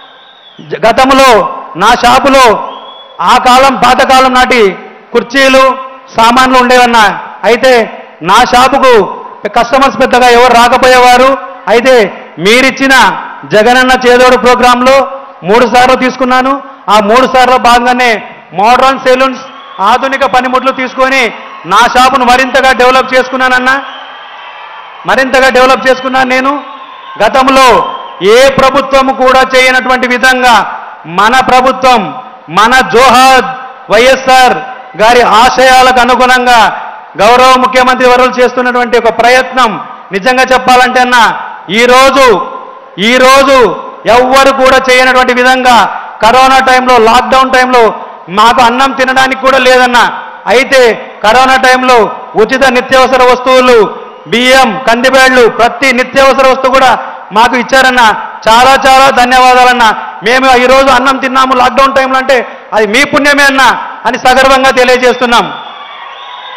జ- గతంలో నా షాపులో ఆ కాలం పాతకాలం నాటి కుర్చీలు సామాన్లు ఉండేవన్నా అయితే నా షాపుకు కస్టమర్స్ పెద్దగా ఎవరు రాకపోయేవారు అయితే మీరిచ్చిన జగనన్న చేదోడు ప్రోగ్రాంలో మూడు సార్లు తీసుకున్నాను ఆ మూడు సార్లు భాగంగానే మోడ్రన్ సెలూన్స్ ఆధునిక పనిముట్లు తీసుకొని నా షాపును మరింతగా డెవలప్ చేసుకున్నానన్నా మరింతగా డెవలప్ చేసుకున్నాను నేను గతంలో ఏ ప్రభుత్వం కూడా చేయనటువంటి విధంగా మన ప్రభుత్వం మన జోహాద్ వైఎస్ఆర్ గారి ఆశయాలకు అనుగుణంగా గౌరవ ముఖ్యమంత్రి వర్యులు చేస్తున్నటువంటి ఒక ప్రయత్నం నిజంగా చెప్పాలంటే అన్న ఈరోజు ఈరోజు ఎవ్వరు కూడా చేయనటువంటి విధంగా కరోనా టైంలో లాక్డౌన్ టైంలో మాకు అన్నం తినడానికి కూడా లేదన్నా అయితే కరోనా టైంలో ఉచిత నిత్యావసర వస్తువులు బియ్యం కందిబేళ్లు ప్రతి నిత్యావసర వస్తువు కూడా మాకు ఇచ్చారన్న చాలా చాలా ధన్యవాదాలన్న మేము ఈరోజు అన్నం తిన్నాము లాక్డౌన్ టైంలో అంటే అది మీ పుణ్యమే అన్న అని సగర్వంగా తెలియజేస్తున్నాం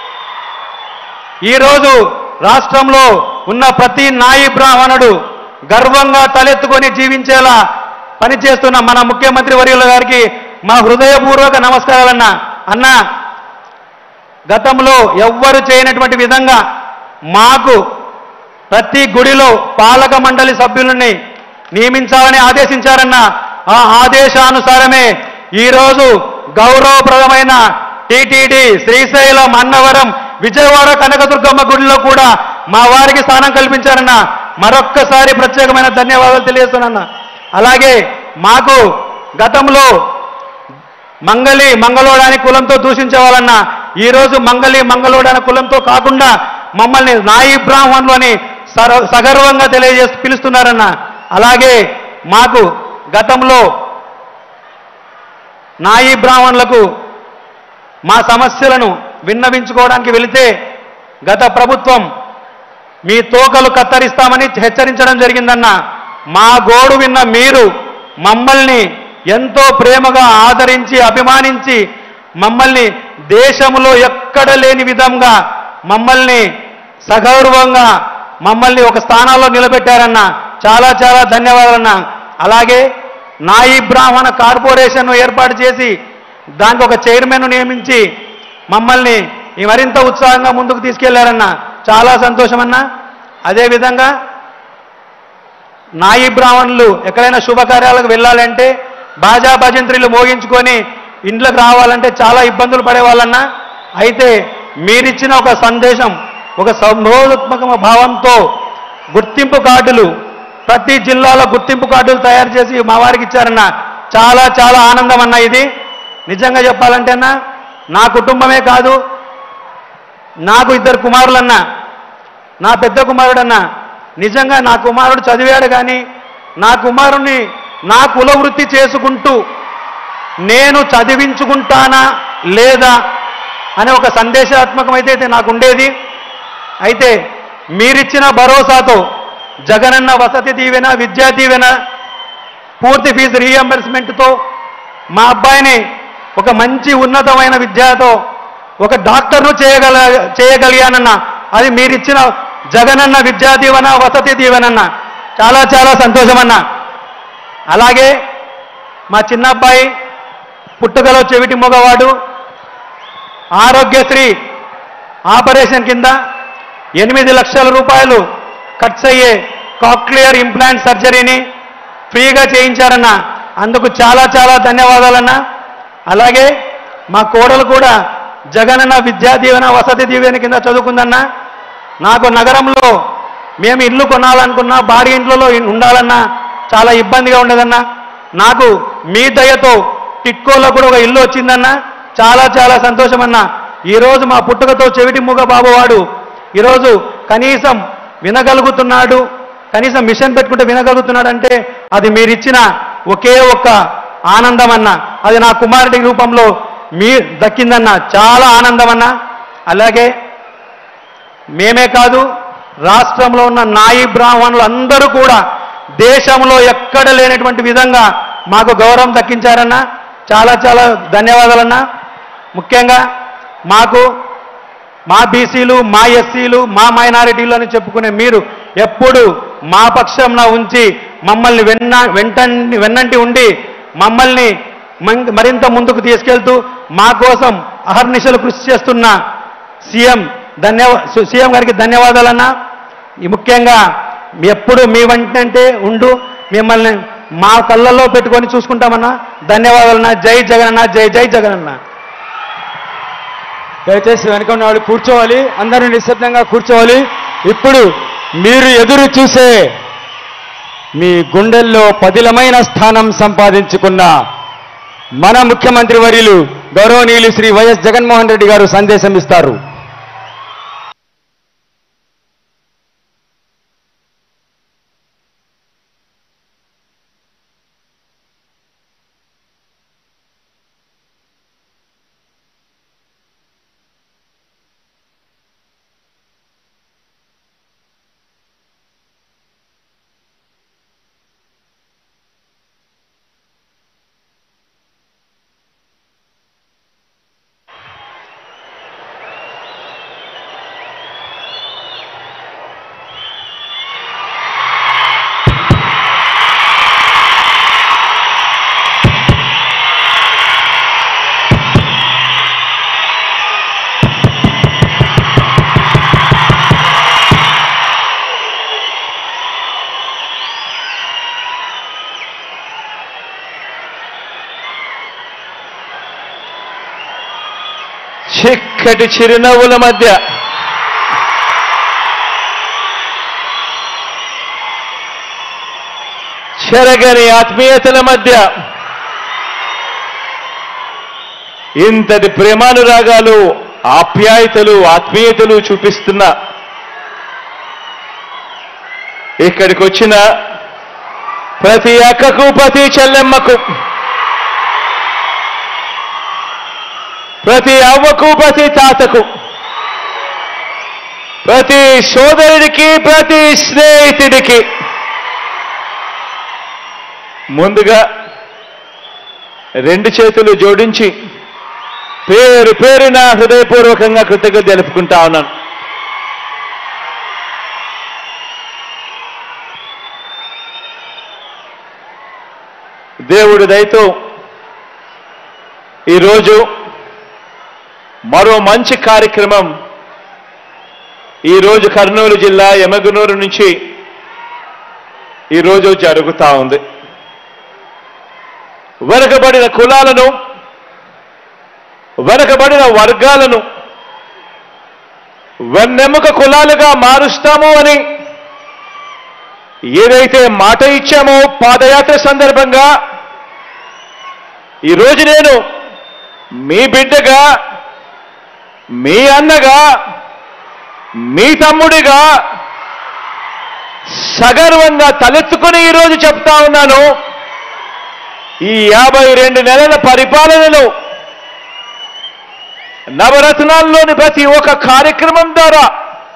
ఈరోజు రాష్ట్రంలో ఉన్న ప్రతి నాయి బ్రాహ్మణుడు గర్వంగా తలెత్తుకొని జీవించేలా పనిచేస్తున్న మన ముఖ్యమంత్రి వర్యుల గారికి మా హృదయపూర్వక నమస్కారాలన్నా అన్నా గతంలో ఎవ్వరు చేయనటువంటి విధంగా మాకు ప్రతి గుడిలో పాలక మండలి సభ్యులని నియమించాలని ఆదేశించారన్న ఆ ఆదేశానుసారమే ఈరోజు గౌరవప్రదమైన టిటిడి శ్రీశైలం అన్నవరం విజయవాడ కనకదుర్గమ్మ గుడిలో కూడా మా వారికి స్థానం కల్పించారన్న మరొక్కసారి ప్రత్యేకమైన ధన్యవాదాలు తెలియజేస్తున్నా అలాగే మాకు గతంలో మంగళి మంగళోడాని కులంతో దూషించే వాళ్ళన్న ఈరోజు మంగళి మంగళోడాని కులంతో కాకుండా మమ్మల్ని నాయి బ్రాహ్మణులు అని సర- సగర్వంగా తెలియజేసి పిలుస్తున్నారన్న అలాగే మాకు గతంలో నాయి బ్రాహ్మణులకు మా సమస్యలను విన్నవించుకోవడానికి వెళితే గత ప్రభుత్వం మీ తోకలు కత్తరిస్తామని హెచ్చరించడం జరిగిందన్న మా గోడు విన్న మీరు మమ్మల్ని ఎంతో ప్రేమగా ఆదరించి అభిమానించి మమ్మల్ని దేశంలో ఎక్కడ లేని విధంగా మమ్మల్ని సగౌరవంగా మమ్మల్ని ఒక స్థానాల్లో నిలబెట్టారన్న చాలా చాలా ధన్యవాదాలన్న అలాగే నాయి బ్రాహ్మణ కార్పొరేషన్ను ఏర్పాటు చేసి దానికి ఒక చైర్మన్ను నియమించి మమ్మల్ని ఈ మరింత ఉత్సాహంగా ముందుకు తీసుకెళ్లారన్న చాలా సంతోషమన్నా అదేవిధంగా నాయి బ్రాహ్మణులు ఎక్కడైనా శుభకార్యాలకు వెళ్ళాలంటే బాజా భజంత్రీలు మోగించుకొని ఇంట్లోకి రావాలంటే చాలా ఇబ్బందులు పడేవాళ్ళన్నా అయితే మీరిచ్చిన ఒక సందేశం ఒక సంబోధాత్మక భావంతో గుర్తింపు కార్డులు ప్రతి జిల్లాలో గుర్తింపు కార్డులు తయారు చేసి మా వారికి ఇచ్చారన్న చాలా చాలా ఆనందం అన్న ఇది నిజంగా చెప్పాలంటే అన్న నా కుటుంబమే కాదు నాకు ఇద్దరు కుమారులన్నా నా పెద్ద కుమారుడన్నా నిజంగా నా కుమారుడు చదివాడు కానీ నా కుమారుణ్ణి నా కుల వృత్తి చేసుకుంటూ నేను చదివించుకుంటానా లేదా అనే ఒక సందేశాత్మకమైతే అయితే నాకు ఉండేది అయితే మీరిచ్చిన భరోసాతో జగనన్న వసతి దీవెన విద్యా దీవెన పూర్తి ఫీజు రీఎంబర్స్మెంట్తో మా అబ్బాయిని ఒక మంచి ఉన్నతమైన విద్యతో ఒక డాక్టర్ను చేయగల చేయగలిగానన్న అది మీరిచ్చిన జగనన్న విద్యా దీవెన వసతి దీవెనన్న చాలా చాలా సంతోషమన్న అలాగే మా చిన్న అబ్బాయి పుట్టుకలో చెవిటి మగవాడు ఆరోగ్యశ్రీ ఆపరేషన్ కింద ఎనిమిది లక్షల రూపాయలు ఖర్చు అయ్యే కాక్లియర్ ఇంప్లాంట్ సర్జరీని ఫ్రీగా చేయించారన్న అందుకు చాలా చాలా ధన్యవాదాలన్న అలాగే మా కోడలు కూడా జగనన్న విద్యా దీవెన వసతి దీవెన కింద చదువుకుందన్న నాకు నగరంలో మేము ఇల్లు కొనాలనుకున్నా భారీ ఇంట్లో ఉండాలన్నా చాలా ఇబ్బందిగా ఉండదన్నా నాకు మీ దయతో టిట్కోలో కూడా ఒక ఇల్లు వచ్చిందన్న చాలా చాలా సంతోషమన్నా ఈరోజు మా పుట్టుకతో చెవిటి మూగ బాబువాడు ఈరోజు కనీసం వినగలుగుతున్నాడు కనీసం మిషన్ పెట్టుకుంటే వినగలుగుతున్నాడు అంటే అది మీరిచ్చిన ఒకే ఒక్క ఆనందం అన్న అది నా కుమారుడి రూపంలో మీ దక్కిందన్న చాలా ఆనందం అన్న అలాగే మేమే కాదు రాష్ట్రంలో ఉన్న నాయి బ్రాహ్మణులు అందరూ కూడా దేశంలో ఎక్కడ లేనటువంటి విధంగా మాకు గౌరవం దక్కించారన్న చాలా చాలా ధన్యవాదాలన్నా ముఖ్యంగా మాకు మా బీసీలు మా ఎస్సీలు మా మైనారిటీలు అని చెప్పుకునే మీరు ఎప్పుడు మా పక్షంలో ఉంచి మమ్మల్ని వెన్న వెంటండి వెన్నంటి ఉండి మమ్మల్ని మం- మరింత ముందుకు తీసుకెళ్తూ మా కోసం అహర్నిశలు కృషి చేస్తున్న సీఎం ధన్యవా సీఎం గారికి ధన్యవాదాలన్నా ఈ ముఖ్యంగా ఎప్పుడు మీ వెంటంటే ఉండు మిమ్మల్ని మా కళ్ళల్లో పెట్టుకొని చూసుకుంటామన్నా ధన్యవాదాలన్నా జై జగనన్న జై జై జగనన్న దయచేసి వెనక ఉన్న వాళ్ళు కూర్చోవాలి అందరూ నిశ్శబ్దంగా కూర్చోవాలి ఇప్పుడు మీరు ఎదురు చూసే మీ గుండెల్లో పదిలమైన స్థానం సంపాదించుకున్న మన ముఖ్యమంత్రి వర్యులు గౌరవనీయులు శ్రీ వైఎస్ జగన్మోహన్ రెడ్డి గారు సందేశం ఇస్తారు చక్కటి చిరునవ్వుల మధ్య చెరగని ఆత్మీయతల మధ్య ఇంతటి ప్రేమానురాగాలు ఆప్యాయతలు ఆత్మీయతలు చూపిస్తున్న ఇక్కడికి వచ్చిన ప్రతి అక్కకు ప్రతి చెల్లెమ్మకు ప్రతి అవ్వకు ప్రతి తాతకు ప్రతి సోదరుడికి ప్రతి స్నేహితుడికి ముందుగా రెండు చేతులు జోడించి పేరు పేరున హృదయపూర్వకంగా కృతజ్ఞత తెలుపుకుంటా ఉన్నాను దేవుడి దయతో ఈరోజు మరో మంచి కార్యక్రమం ఈరోజు కర్నూలు జిల్లా యమగనూరు నుంచి ఈరోజు జరుగుతూ ఉంది వెనకబడిన కులాలను వెనకబడిన వర్గాలను వెన్నెముక కులాలుగా మారుస్తాము అని ఏదైతే మాట ఇచ్చామో పాదయాత్ర సందర్భంగా ఈరోజు నేను మీ బిడ్డగా మీ అన్నగా మీ తమ్ముడిగా సగర్వంగా తలెత్తుకుని ఈరోజు చెప్తా ఉన్నాను ఈ యాభై రెండు నెలల పరిపాలనలో నవరత్నాల్లోని ప్రతి ఒక్క కార్యక్రమం ద్వారా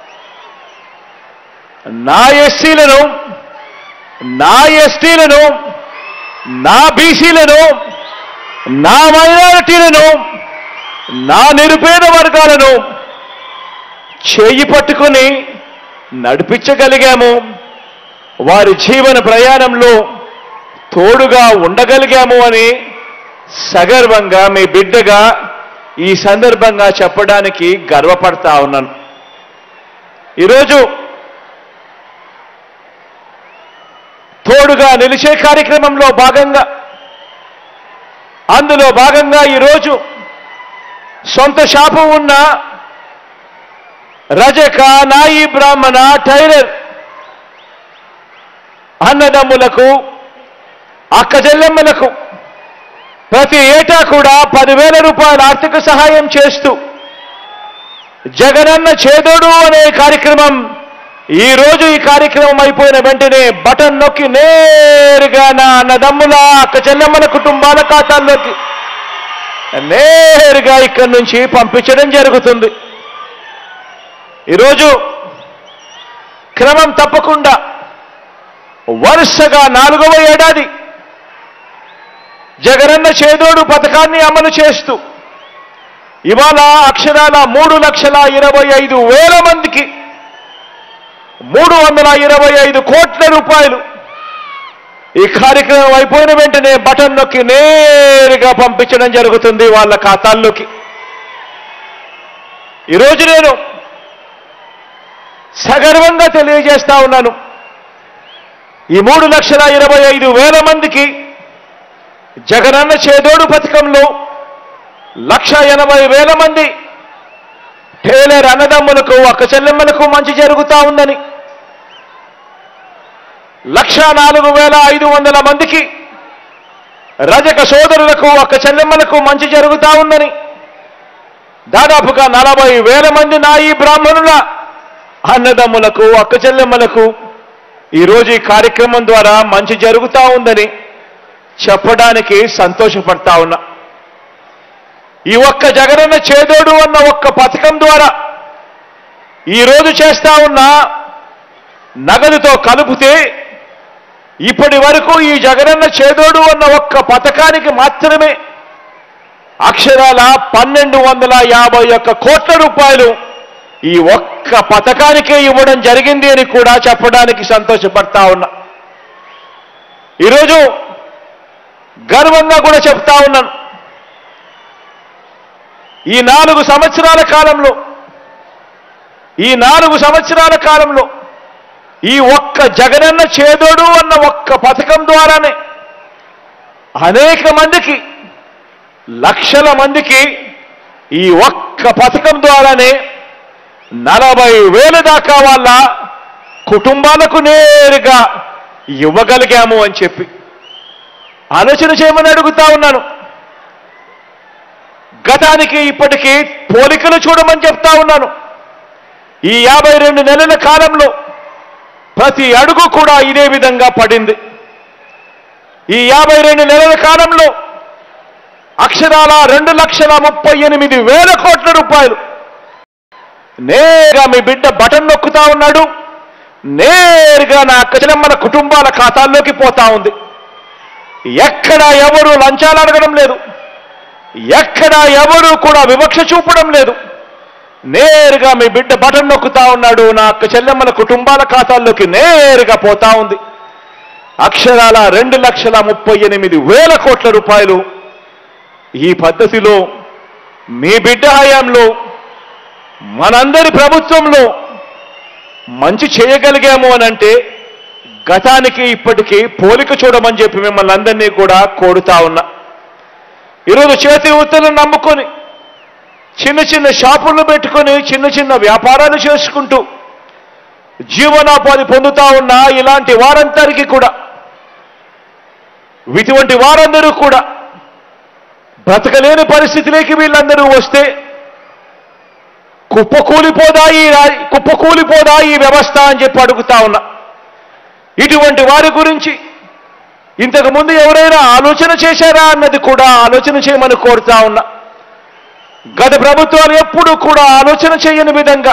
నా ఎస్సీలను నా ఎస్టీలను నా బీసీలను నా మైనారిటీలను నా నిరుపేద వర్గాలను చేయి పట్టుకుని నడిపించగలిగాము వారి జీవన ప్రయాణంలో తోడుగా ఉండగలిగాము అని సగర్వంగా మీ బిడ్డగా ఈ సందర్భంగా చెప్పడానికి గర్వపడతా ఉన్నాను ఈరోజు తోడుగా నిలిచే కార్యక్రమంలో భాగంగా అందులో భాగంగా ఈరోజు సొంత షాపు ఉన్న రజక నాయి బ్రాహ్మణ టైలర్ అన్నదమ్ములకు అక్క చెల్లెమ్మలకు ప్రతి ఏటా కూడా పదివేల రూపాయల ఆర్థిక సహాయం చేస్తూ జగనన్న చేదోడు అనే కార్యక్రమం ఈ రోజు ఈ కార్యక్రమం అయిపోయిన వెంటనే బటన్ నొక్కి నేరుగా నా అన్నదమ్ముల అక్క చెల్లెమ్మల కుటుంబాల ఖాతాల్లోకి నేరుగా ఇక్కడి నుంచి పంపించడం జరుగుతుంది ఈరోజు క్రమం తప్పకుండా వరుసగా నాలుగవ ఏడాది జగనన్న చేదోడు పథకాన్ని అమలు చేస్తూ ఇవాళ అక్షరాల మూడు లక్షల ఇరవై ఐదు వేల మందికి మూడు వందల ఇరవై ఐదు కోట్ల రూపాయలు ఈ కార్యక్రమం అయిపోయిన వెంటనే బటన్ నొక్కి నేరుగా పంపించడం జరుగుతుంది వాళ్ళ ఖాతాల్లోకి ఈరోజు నేను సగర్వంగా తెలియజేస్తా ఉన్నాను ఈ మూడు లక్షల ఇరవై ఐదు వేల మందికి జగనన్న చేదోడు పథకంలో లక్ష ఎనభై వేల మంది టేలర్ అన్నదమ్ములకు అక్క చెల్లెమ్మలకు మంచి జరుగుతా ఉందని లక్ష నాలుగు వేల ఐదు వందల మందికి రజక సోదరులకు అక్క చెల్లెమ్మలకు మంచి జరుగుతా ఉందని దాదాపుగా నలభై వేల మంది నాయి బ్రాహ్మణుల అన్నదమ్ములకు అక్క చెల్లెమ్మలకు ఈరోజు ఈ కార్యక్రమం ద్వారా మంచి జరుగుతా ఉందని చెప్పడానికి సంతోషపడతా ఉన్నా ఈ ఒక్క జగనన్న చేదోడు అన్న ఒక్క పథకం ద్వారా ఈరోజు చేస్తా ఉన్న నగదుతో కలిపితే ఇప్పటి వరకు ఈ జగనన్న చేదోడు అన్న ఒక్క పథకానికి మాత్రమే అక్షరాల పన్నెండు వందల యాభై ఒక్క కోట్ల రూపాయలు ఈ ఒక్క పథకానికే ఇవ్వడం జరిగింది అని కూడా చెప్పడానికి సంతోషపడతా ఉన్నా ఈరోజు గర్వంగా కూడా చెప్తా ఉన్నాను ఈ నాలుగు సంవత్సరాల కాలంలో ఈ నాలుగు సంవత్సరాల కాలంలో ఈ ఒక్క జగనన్న చేదోడు అన్న ఒక్క పథకం ద్వారానే అనేక మందికి లక్షల మందికి ఈ ఒక్క ఒక్క పథకం ద్వారానే నలభై వేల దాకా వాళ్ళ కుటుంబాలకు నేరుగా ఇవ్వగలిగాము అని చెప్పి ఆలోచన చేయమని అడుగుతా ఉన్నాను గతానికి ఇప్పటికీ పోలికలు చూడమని చెప్తా ఉన్నాను ఈ యాభై రెండు నెలల కాలంలో ప్రతి అడుగు కూడా ఇదే విధంగా పడింది ఈ యాభై రెండు నెలల కాలంలో అక్షరాల రెండు లక్షల ముప్పై ఎనిమిది వేల కోట్ల రూపాయలు నేరుగా మీ బిడ్డ బటన్ నొక్కుతా ఉన్నాడు నేరుగా నా అక్కచెల్లెమ్మల కుటుంబాల ఖాతాల్లోకి పోతా ఉంది ఎక్కడ ఎవరు లంచాలు అడగడం లేదు ఎక్కడ ఎవరు కూడా వివక్ష చూపడం లేదు నేరుగా మీ బిడ్డ బటన్ నొక్కుతా ఉన్నాడు నా అక్క చెల్లెమ్మల కుటుంబాల ఖాతాల్లోకి నేరుగా పోతా ఉంది అక్షరాల రెండు లక్షల ముప్పై ఎనిమిది వేల కోట్ల రూపాయలు ఈ పద్ధతిలో మీ బిడ్డ హయాంలో మనందరి ప్రభుత్వంలో మంచి చేయగలిగాము అని అంటే గతానికి ఇప్పటికీ పోలిక చూడమని చెప్పి మిమ్మల్ని అందరినీ కూడా కోరుతా ఉన్నా ఈరోజు చేతి వృత్తులను నమ్ముకొని చిన్న చిన్న షాపులు పెట్టుకొని చిన్న చిన్న వ్యాపారాలు చేసుకుంటూ జీవనోపాధి పొందుతా ఉన్న ఇలాంటి వారందరికీ కూడా ఇటువంటి వారందరూ కూడా బ్రతకలేని పరిస్థితిలోకి వీళ్ళందరూ వస్తే కుప్పకూలిపోదా ఈ రా- కుప్పకూలిపోదా ఈ వ్యవస్థ అని చెప్పి అడుగుతా ఉన్నా ఇటువంటి వారి గురించి ఇంతకు ముందు ఎవరైనా ఆలోచన చేశారా అన్నది కూడా ఆలోచన చేయమని కోరుతా ఉన్నా గత ప్రభుత్వాలు ఎప్పుడూ కూడా ఆలోచన చేయని విధంగా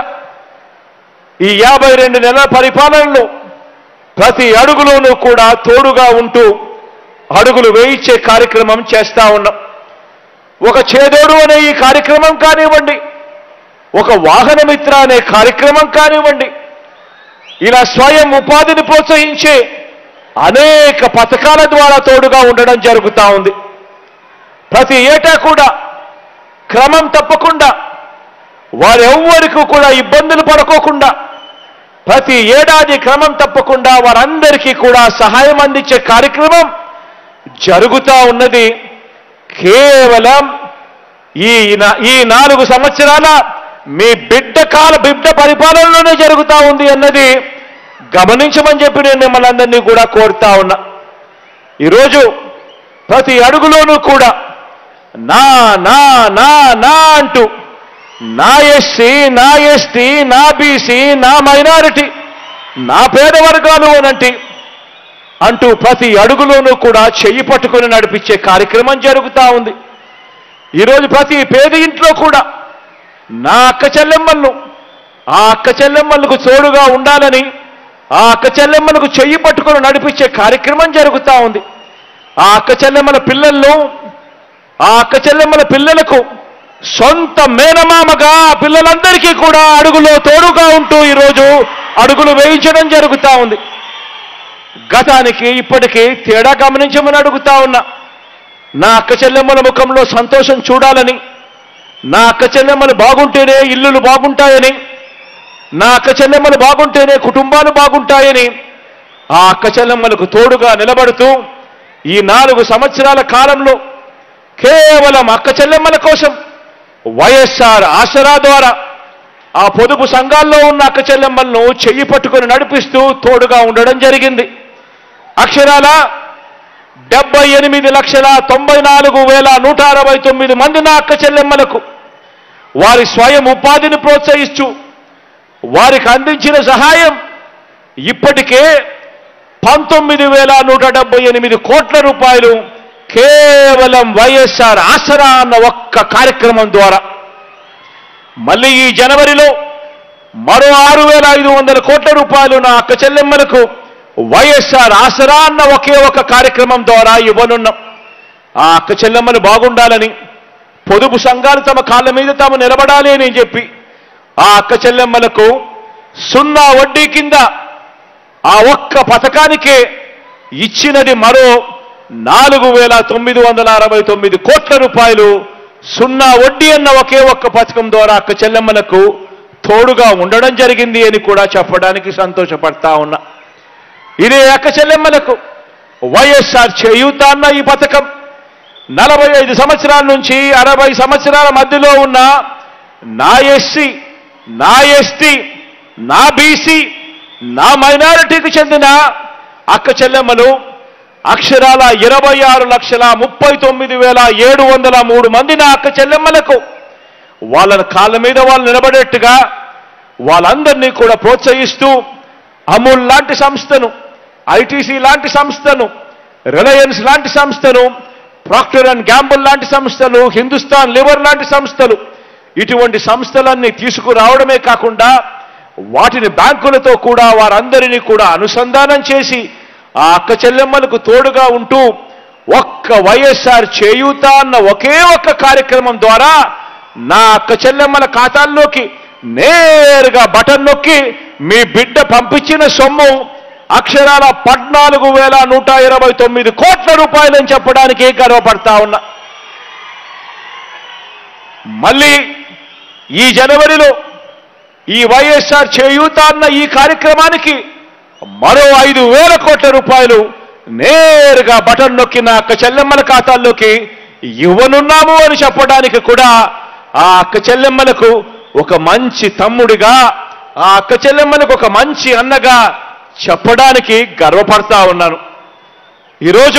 ఈ యాభై రెండు నెలల పరిపాలనలో ప్రతి అడుగులోనూ కూడా తోడుగా ఉంటూ అడుగులు వేయించే కార్యక్రమం చేస్తా ఉన్నాం ఒక చేదోడు అనే ఈ కార్యక్రమం కానివ్వండి ఒక వాహనమిత్ర అనే కార్యక్రమం కానివ్వండి ఇలా స్వయం ఉపాధిని ప్రోత్సహించే అనేక పథకాల ద్వారా తోడుగా ఉండడం జరుగుతూ ఉంది ప్రతి ఏటా కూడా క్రమం తప్పకుండా వారెవ్వరికి కూడా ఇబ్బందులు పడుకోకుండా ప్రతి ఏడాది క్రమం తప్పకుండా వారందరికీ కూడా సహాయం అందించే కార్యక్రమం జరుగుతూ ఉన్నది కేవలం ఈ నా- ఈ నాలుగు సంవత్సరాల మీ బిడ్డ కాల బిడ్డ పరిపాలనలోనే జరుగుతూ ఉంది అన్నది గమనించమని చెప్పి నేను మిమ్మల్ని అందరినీ కూడా కోరుతా ఉన్నా ఈరోజు ప్రతి అడుగులోనూ కూడా నా నా నా నా అంటూ నా ఎస్సీ నా ఎస్టీ నా బీసీ నా మైనారిటీ నా పేద వర్గాలు అనంటి అంటూ ప్రతి అడుగులోనూ కూడా చెయ్యి పట్టుకొని నడిపించే కార్యక్రమం జరుగుతూ ఉంది ఈరోజు ప్రతి పేద ఇంట్లో కూడా నా అక్క చెల్లెమ్మలను ఆ అక్క చెల్లెమ్మలకు తోడుగా ఉండాలని ఆ అక్క చెల్లెమ్మలకు చెయ్యి పట్టుకొని నడిపించే కార్యక్రమం జరుగుతూ ఉంది ఆ అక్క చెల్లెమ్మల పిల్లల్లో ఆ అక్క చెల్లెమ్మల పిల్లలకు సొంత మేనమామగా ఆ పిల్లలందరికీ కూడా అడుగులో తోడుగా ఉంటూ ఈరోజు అడుగులు వేయించడం జరుగుతూ ఉంది గతానికి ఇప్పటికీ తేడా గమనించమని అడుగుతా ఉన్నా నా అక్క చెల్లెమ్మల ముఖంలో సంతోషం చూడాలని నా అక్క చెల్లెమ్మలు బాగుంటేనే ఇల్లులు బాగుంటాయని నా అక్క చెల్లెమ్మలు బాగుంటేనే కుటుంబాలు బాగుంటాయని ఆ అక్క చెల్లెమ్మలకు తోడుగా నిలబడుతూ ఈ నాలుగు సంవత్సరాల కాలంలో కేవలం అక్క చెల్లెమ్మల కోసం వైఎస్ఆర్ ఆసరా ద్వారా ఆ పొదుపు సంఘాల్లో ఉన్న అక్క చెల్లెమ్మలను చెయ్యి పట్టుకొని నడిపిస్తూ తోడుగా ఉండడం జరిగింది అక్షరాల డెబ్బై ఎనిమిది లక్షల తొంభై నాలుగు వేల నూట అరవై తొమ్మిది మంది నా అక్క చెల్లెమ్మలకు వారి స్వయం ఉపాధిని ప్రోత్సహిస్తూ వారికి అందించిన సహాయం ఇప్పటికే పంతొమ్మిది వేల నూట డెబ్బై ఎనిమిది కోట్ల రూపాయలు కేవలం వైఎస్ఆర్ ఆసరా అన్న ఒక్క కార్యక్రమం ద్వారా మళ్ళీ ఈ జనవరిలో మరో ఆరు వేల ఐదు వందల కోట్ల రూపాయలు నా అక్క చెల్లెమ్మలకు వైఎస్ఆర్ ఆసరా అన్న ఒకే ఒక కార్యక్రమం ద్వారా ఇవ్వనున్నాం ఆ అక్క చెల్లెమ్మలు బాగుండాలని పొదుపు సంఘాలు తమ కాళ్ళ మీద తాము నిలబడాలి అని చెప్పి ఆ అక్క చెల్లెమ్మలకు సున్నా వడ్డీ కింద ఆ ఒక్క పథకానికే ఇచ్చినది మరో నాలుగు వేల తొమ్మిది వందల అరవై తొమ్మిది కోట్ల రూపాయలు సున్నా వడ్డీ అన్న ఒకే ఒక్క పథకం ద్వారా అక్క చెల్లెమ్మలకు తోడుగా ఉండడం జరిగింది అని కూడా చెప్పడానికి సంతోషపడతా ఉన్నా ఇదే అక్క చెల్లెమ్మలకు వైఎస్ఆర్ చేయూత అన్న ఈ పథకం నలభై ఐదు సంవత్సరాల నుంచి అరవై సంవత్సరాల మధ్యలో ఉన్న నా ఎస్సీ నా ఎస్టీ నా బీసీ నా మైనారిటీకి చెందిన అక్క చెల్లెమ్మలు అక్షరాల ఇరవై ఆరు లక్షల ముప్పై తొమ్మిది వేల ఏడు వందల మూడు మంది నా అక్క చెల్లెమ్మలకు వాళ్ళ కాళ్ళ మీద వాళ్ళు నిలబడేట్టుగా వాళ్ళందరినీ కూడా ప్రోత్సహిస్తూ అమూల్ లాంటి సంస్థను ఐటీసీ లాంటి సంస్థను రిలయన్స్ లాంటి సంస్థను ప్రాక్టర్ అండ్ గ్యాంబుల్ లాంటి సంస్థలు హిందుస్థాన్ లివర్ లాంటి సంస్థలు ఇటువంటి సంస్థలన్నీ తీసుకురావడమే కాకుండా వాటిని బ్యాంకులతో కూడా వారందరినీ కూడా అనుసంధానం చేసి ఆ అక్క చెల్లెమ్మలకు తోడుగా ఉంటూ ఒక్క వైఎస్ఆర్ చేయూత అన్న ఒకే ఒక్క కార్యక్రమం ద్వారా నా అక్క చెల్లెమ్మల ఖాతాల్లోకి నేరుగా బటన్ నొక్కి మీ బిడ్డ పంపించిన సొమ్ము అక్షరాల పద్నాలుగు వేల నూట ఇరవై తొమ్మిది కోట్ల రూపాయలని చెప్పడానికి గర్వపడతా ఉన్నా మళ్ళీ ఈ జనవరిలో ఈ వైఎస్ఆర్ చేయూత అన్న ఈ కార్యక్రమానికి మరో ఐదు వేల కోట్ల రూపాయలు నేరుగా బటన్ నొక్కిన అక్క చెల్లెమ్మల ఖాతాల్లోకి ఇవ్వనున్నాము అని చెప్పడానికి కూడా ఆ అక్క చెల్లెమ్మలకు ఒక మంచి తమ్ముడిగా ఆ అక్క చెల్లెమ్మలకు ఒక మంచి అన్నగా చెప్పడానికి గర్వపడతా ఉన్నాను ఈరోజు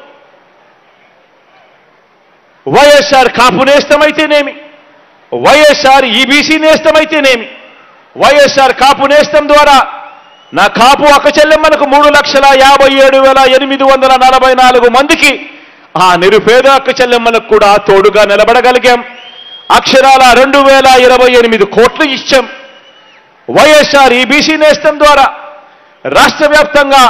వైఎస్ఆర్ కాపు నేస్తమైతేనేమి వైఎస్ఆర్ ఈబీసీ నేస్తమైతేనేమి వైఎస్ఆర్ కాపు నేస్తం ద్వారా నా కాపు అక్క చెల్లెమ్మలకు మూడు లక్షల యాభై ఏడు వేల ఎనిమిది వందల నలభై నాలుగు మందికి ఆ నిరుపేద అక్క చెల్లెమ్మలకు కూడా తోడుగా నిలబడగలిగాం అక్షరాల రెండు వేల ఇరవై ఎనిమిది కోట్లు ఇచ్చాం వైఎస్ఆర్ ఈబీసీ నేస్తం ద్వారా రాష్ట్ర వ్యాప్తంగా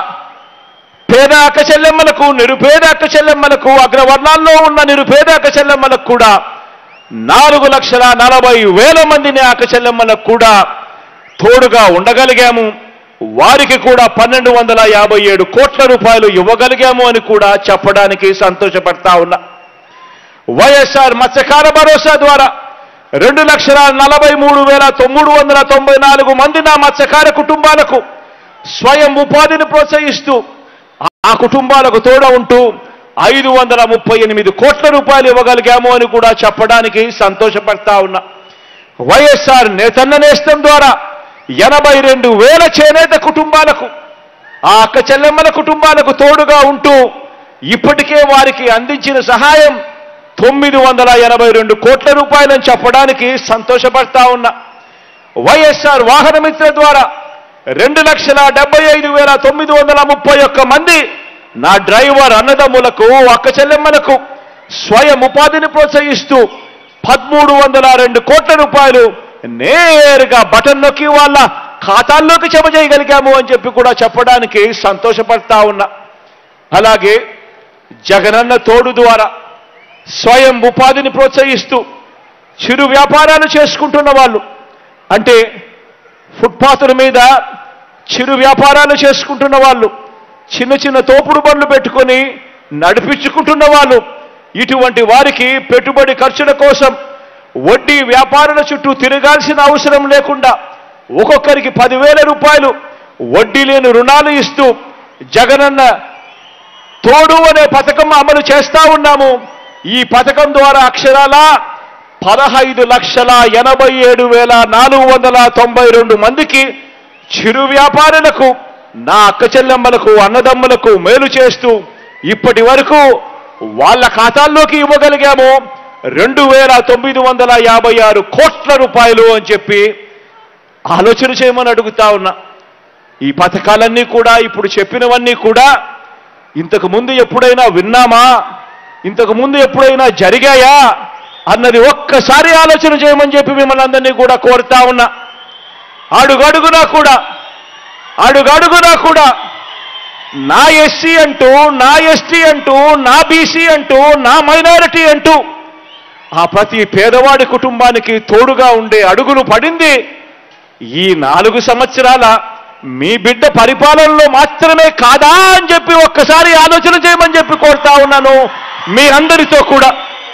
పేద అక్క చెల్లెమ్మలకు నిరుపేద అక్క చెల్లెమ్మలకు అగ్రవర్ణాల్లో ఉన్న నిరుపేద అక్క చెల్లెమ్మలకు కూడా నాలుగు లక్షల నలభై వేల మందిని అక్క చెల్లెమ్మలకు కూడా తోడుగా ఉండగలిగాము వారికి కూడా పన్నెండు వందల యాభై ఏడు కోట్ల రూపాయలు ఇవ్వగలిగాము అని కూడా చెప్పడానికి సంతోషపడతా ఉన్నా వైఎస్ఆర్ మత్స్యకార భరోసా ద్వారా రెండు లక్షల నలభై మూడు వేల తొమ్మిది వందల తొంభై నాలుగు మంది నా మత్స్యకార కుటుంబాలకు స్వయం ఉపాధిని ప్రోత్సహిస్తూ ఆ కుటుంబాలకు తోడ ఉంటూ ఐదు వందల ముప్పై ఎనిమిది కోట్ల రూపాయలు ఇవ్వగలిగాము అని కూడా చెప్పడానికి సంతోషపడతా ఉన్నా వైఎస్ఆర్ నేతన్న నేస్తం ద్వారా ఎనభై రెండు వేల చేనేత కుటుంబాలకు ఆ అక్క చెల్లెమ్మల కుటుంబాలకు తోడుగా ఉంటూ ఇప్పటికే వారికి అందించిన సహాయం తొమ్మిది వందల ఎనభై రెండు కోట్ల రూపాయలని చెప్పడానికి సంతోషపడతా ఉన్నా వైఎస్ఆర్ వాహనమిత్ర ద్వారా రెండు లక్షల డెబ్బై ఐదు వేల తొమ్మిది వందల ముప్పై ఒక్క మంది నా డ్రైవర్ అన్నదమ్ములకు అక్క చెల్లెమ్మలకు స్వయం ఉపాధిని ప్రోత్సహిస్తూ పదమూడు వందల రెండు కోట్ల రూపాయలు నేరుగా బటన్ నొక్కి వాళ్ళ ఖాతాల్లోకి జమ చేయగలిగాము అని చెప్పి కూడా చెప్పడానికి సంతోషపడతా ఉన్నా అలాగే జగనన్న తోడు ద్వారా స్వయం ఉపాధిని ప్రోత్సహిస్తూ చిరు వ్యాపారాలు చేసుకుంటున్న వాళ్ళు అంటే ఫుట్పాత్ల మీద చిరు వ్యాపారాలు చేసుకుంటున్న వాళ్ళు చిన్న చిన్న తోపుడు బండ్లు పెట్టుకొని నడిపించుకుంటున్న వాళ్ళు ఇటువంటి వారికి పెట్టుబడి ఖర్చుల కోసం వడ్డీ వ్యాపారుల చుట్టూ తిరగాల్సిన అవసరం లేకుండా ఒక్కొక్కరికి పదివేల రూపాయలు వడ్డీ లేని రుణాలు ఇస్తూ జగనన్న తోడు అనే పథకం అమలు చేస్తా ఉన్నాము ఈ పథకం ద్వారా అక్షరాల పదహైదు లక్షల ఎనభై ఏడు వేల నాలుగు వందల తొంభై రెండు మందికి చిరు వ్యాపారులకు నా అక్క చెల్లెమ్మలకు అన్నదమ్ములకు మేలు చేస్తూ ఇప్పటి వరకు వాళ్ళ ఖాతాల్లోకి ఇవ్వగలిగాము రెండు వేల తొమ్మిది వందల యాభై ఆరు కోట్ల రూపాయలు అని చెప్పి ఆలోచన చేయమని అడుగుతా ఉన్నా ఈ పథకాలన్నీ కూడా ఇప్పుడు చెప్పినవన్నీ కూడా ఇంతకు ముందు ఎప్పుడైనా విన్నామా ఇంతకు ముందు ఎప్పుడైనా జరిగాయా అన్నది ఒక్కసారి ఆలోచన చేయమని చెప్పి మిమ్మల్ని అందరినీ కూడా కోరుతా ఉన్నా అడుగడుగునా కూడా అడుగడుగునా కూడా నా ఎస్సీ అంటూ నా ఎస్టీ అంటూ నా బీసీ అంటూ నా మైనారిటీ అంటూ ఆ ప్రతి పేదవాడి కుటుంబానికి తోడుగా ఉండే అడుగులు పడింది ఈ నాలుగు సంవత్సరాల మీ బిడ్డ పరిపాలనలో మాత్రమే కాదా అని చెప్పి ఒక్కసారి ఆలోచన చేయమని చెప్పి కోరుతా ఉన్నాను మీ అందరితో కూడా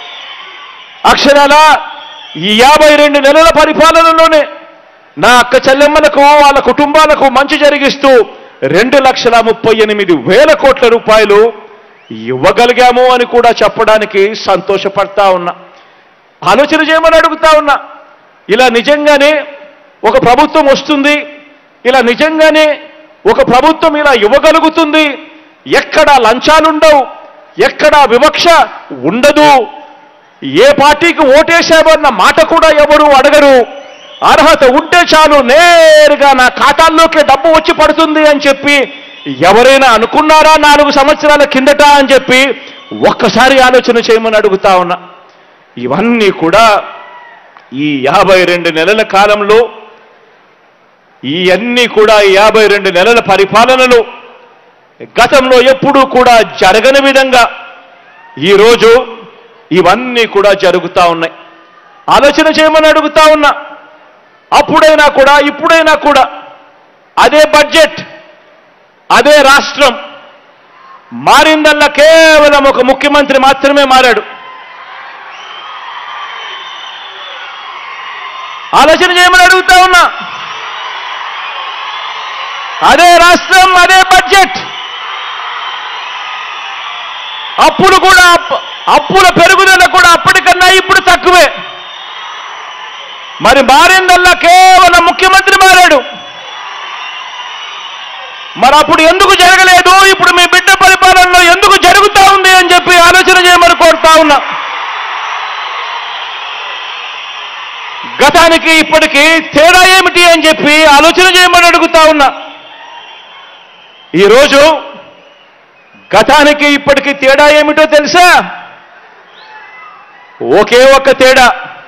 అక్షరాల ఈ యాభై రెండు నెలల పరిపాలనలోనే నా అక్క చెల్లెమ్మలకు వాళ్ళ కుటుంబాలకు మంచి జరిగిస్తూ రెండు లక్షల ముప్పై ఎనిమిది వేల కోట్ల రూపాయలు ఇవ్వగలిగాము అని కూడా చెప్పడానికి సంతోషపడతా ఉన్నా ఆలోచన చేయమని అడుగుతా ఉన్నా ఇలా నిజంగానే ఒక ప్రభుత్వం వస్తుంది ఇలా నిజంగానే ఒక ప్రభుత్వం ఇలా ఇవ్వగలుగుతుంది ఎక్కడ లంచాలుండవు ఎక్కడ వివక్ష ఉండదు ఏ పార్టీకి ఓటేశామన్న మాట కూడా ఎవరు అడగరు అర్హత ఉంటే చాలు నేరుగా నా ఖాతాల్లోకి డబ్బు వచ్చి పడుతుంది అని చెప్పి ఎవరైనా అనుకున్నారా నాలుగు సంవత్సరాల కిందట అని చెప్పి ఒక్కసారి ఆలోచన చేయమని అడుగుతా ఉన్నా ఇవన్నీ కూడా ఈ యాభై రెండు నెలల కాలంలో ఈ అన్నీ కూడా ఈ యాభై రెండు నెలల పరిపాలనలో గతంలో ఎప్పుడూ కూడా జరగని విధంగా ఈరోజు ఇవన్నీ కూడా జరుగుతూ ఉన్నాయి ఆలోచన చేయమని అడుగుతా ఉన్నా అప్పుడైనా కూడా ఇప్పుడైనా కూడా అదే బడ్జెట్ అదే రాష్ట్రం మారిందల్లా కేవలం ఒక ముఖ్యమంత్రి మాత్రమే మారాడు ఆలోచన చేయమని అడుగుతా ఉన్నా అదే రాష్ట్రం అదే బడ్జెట్ అప్పులు కూడా అప్- అప్పుల పెరుగుదల కూడా అప్పటికన్నా ఇప్పుడు తక్కువే మరి మారిందల్లా కేవలం ముఖ్యమంత్రి మారాడు మరి అప్పుడు ఎందుకు జరగలేదు ఇప్పుడు మీ బిడ్డ పరిపాలనలో ఎందుకు జరుగుతా ఉంది అని చెప్పి ఆలోచన చేయమని కోరుతా ఉన్నా గతానికి ఇప్పటికి తేడా ఏమిటి అని చెప్పి ఆలోచన చేయమని అడుగుతా ఉన్నా ఈరోజు గతానికి ఇప్పటికి తేడా ఏమిటో తెలుసా ఒకే ఒక్క తేడా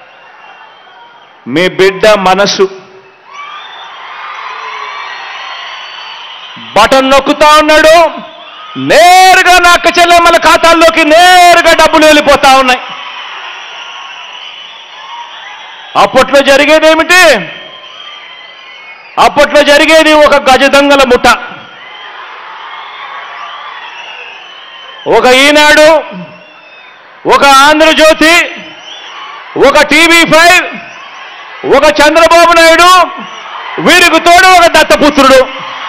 మీ బిడ్డ మనసు బటన్ నొక్కుతా ఉన్నాడు నేరుగా నా అక్క చెల్లెమ్మల ఖాతాల్లోకి నేరుగా డబ్బులు వెళ్ళిపోతా ఉన్నాయి అప్పట్లో జరిగేది ఏమిటి అప్పట్లో జరిగేది ఒక గజ దొంగల ముఠ ఒక ఈనాడు ఒక ఆంధ్రజ్యోతి ఒక టీవీ ఫైవ్ ఒక చంద్రబాబు నాయుడు వీరికి తోడు ఒక దత్తపుత్రుడు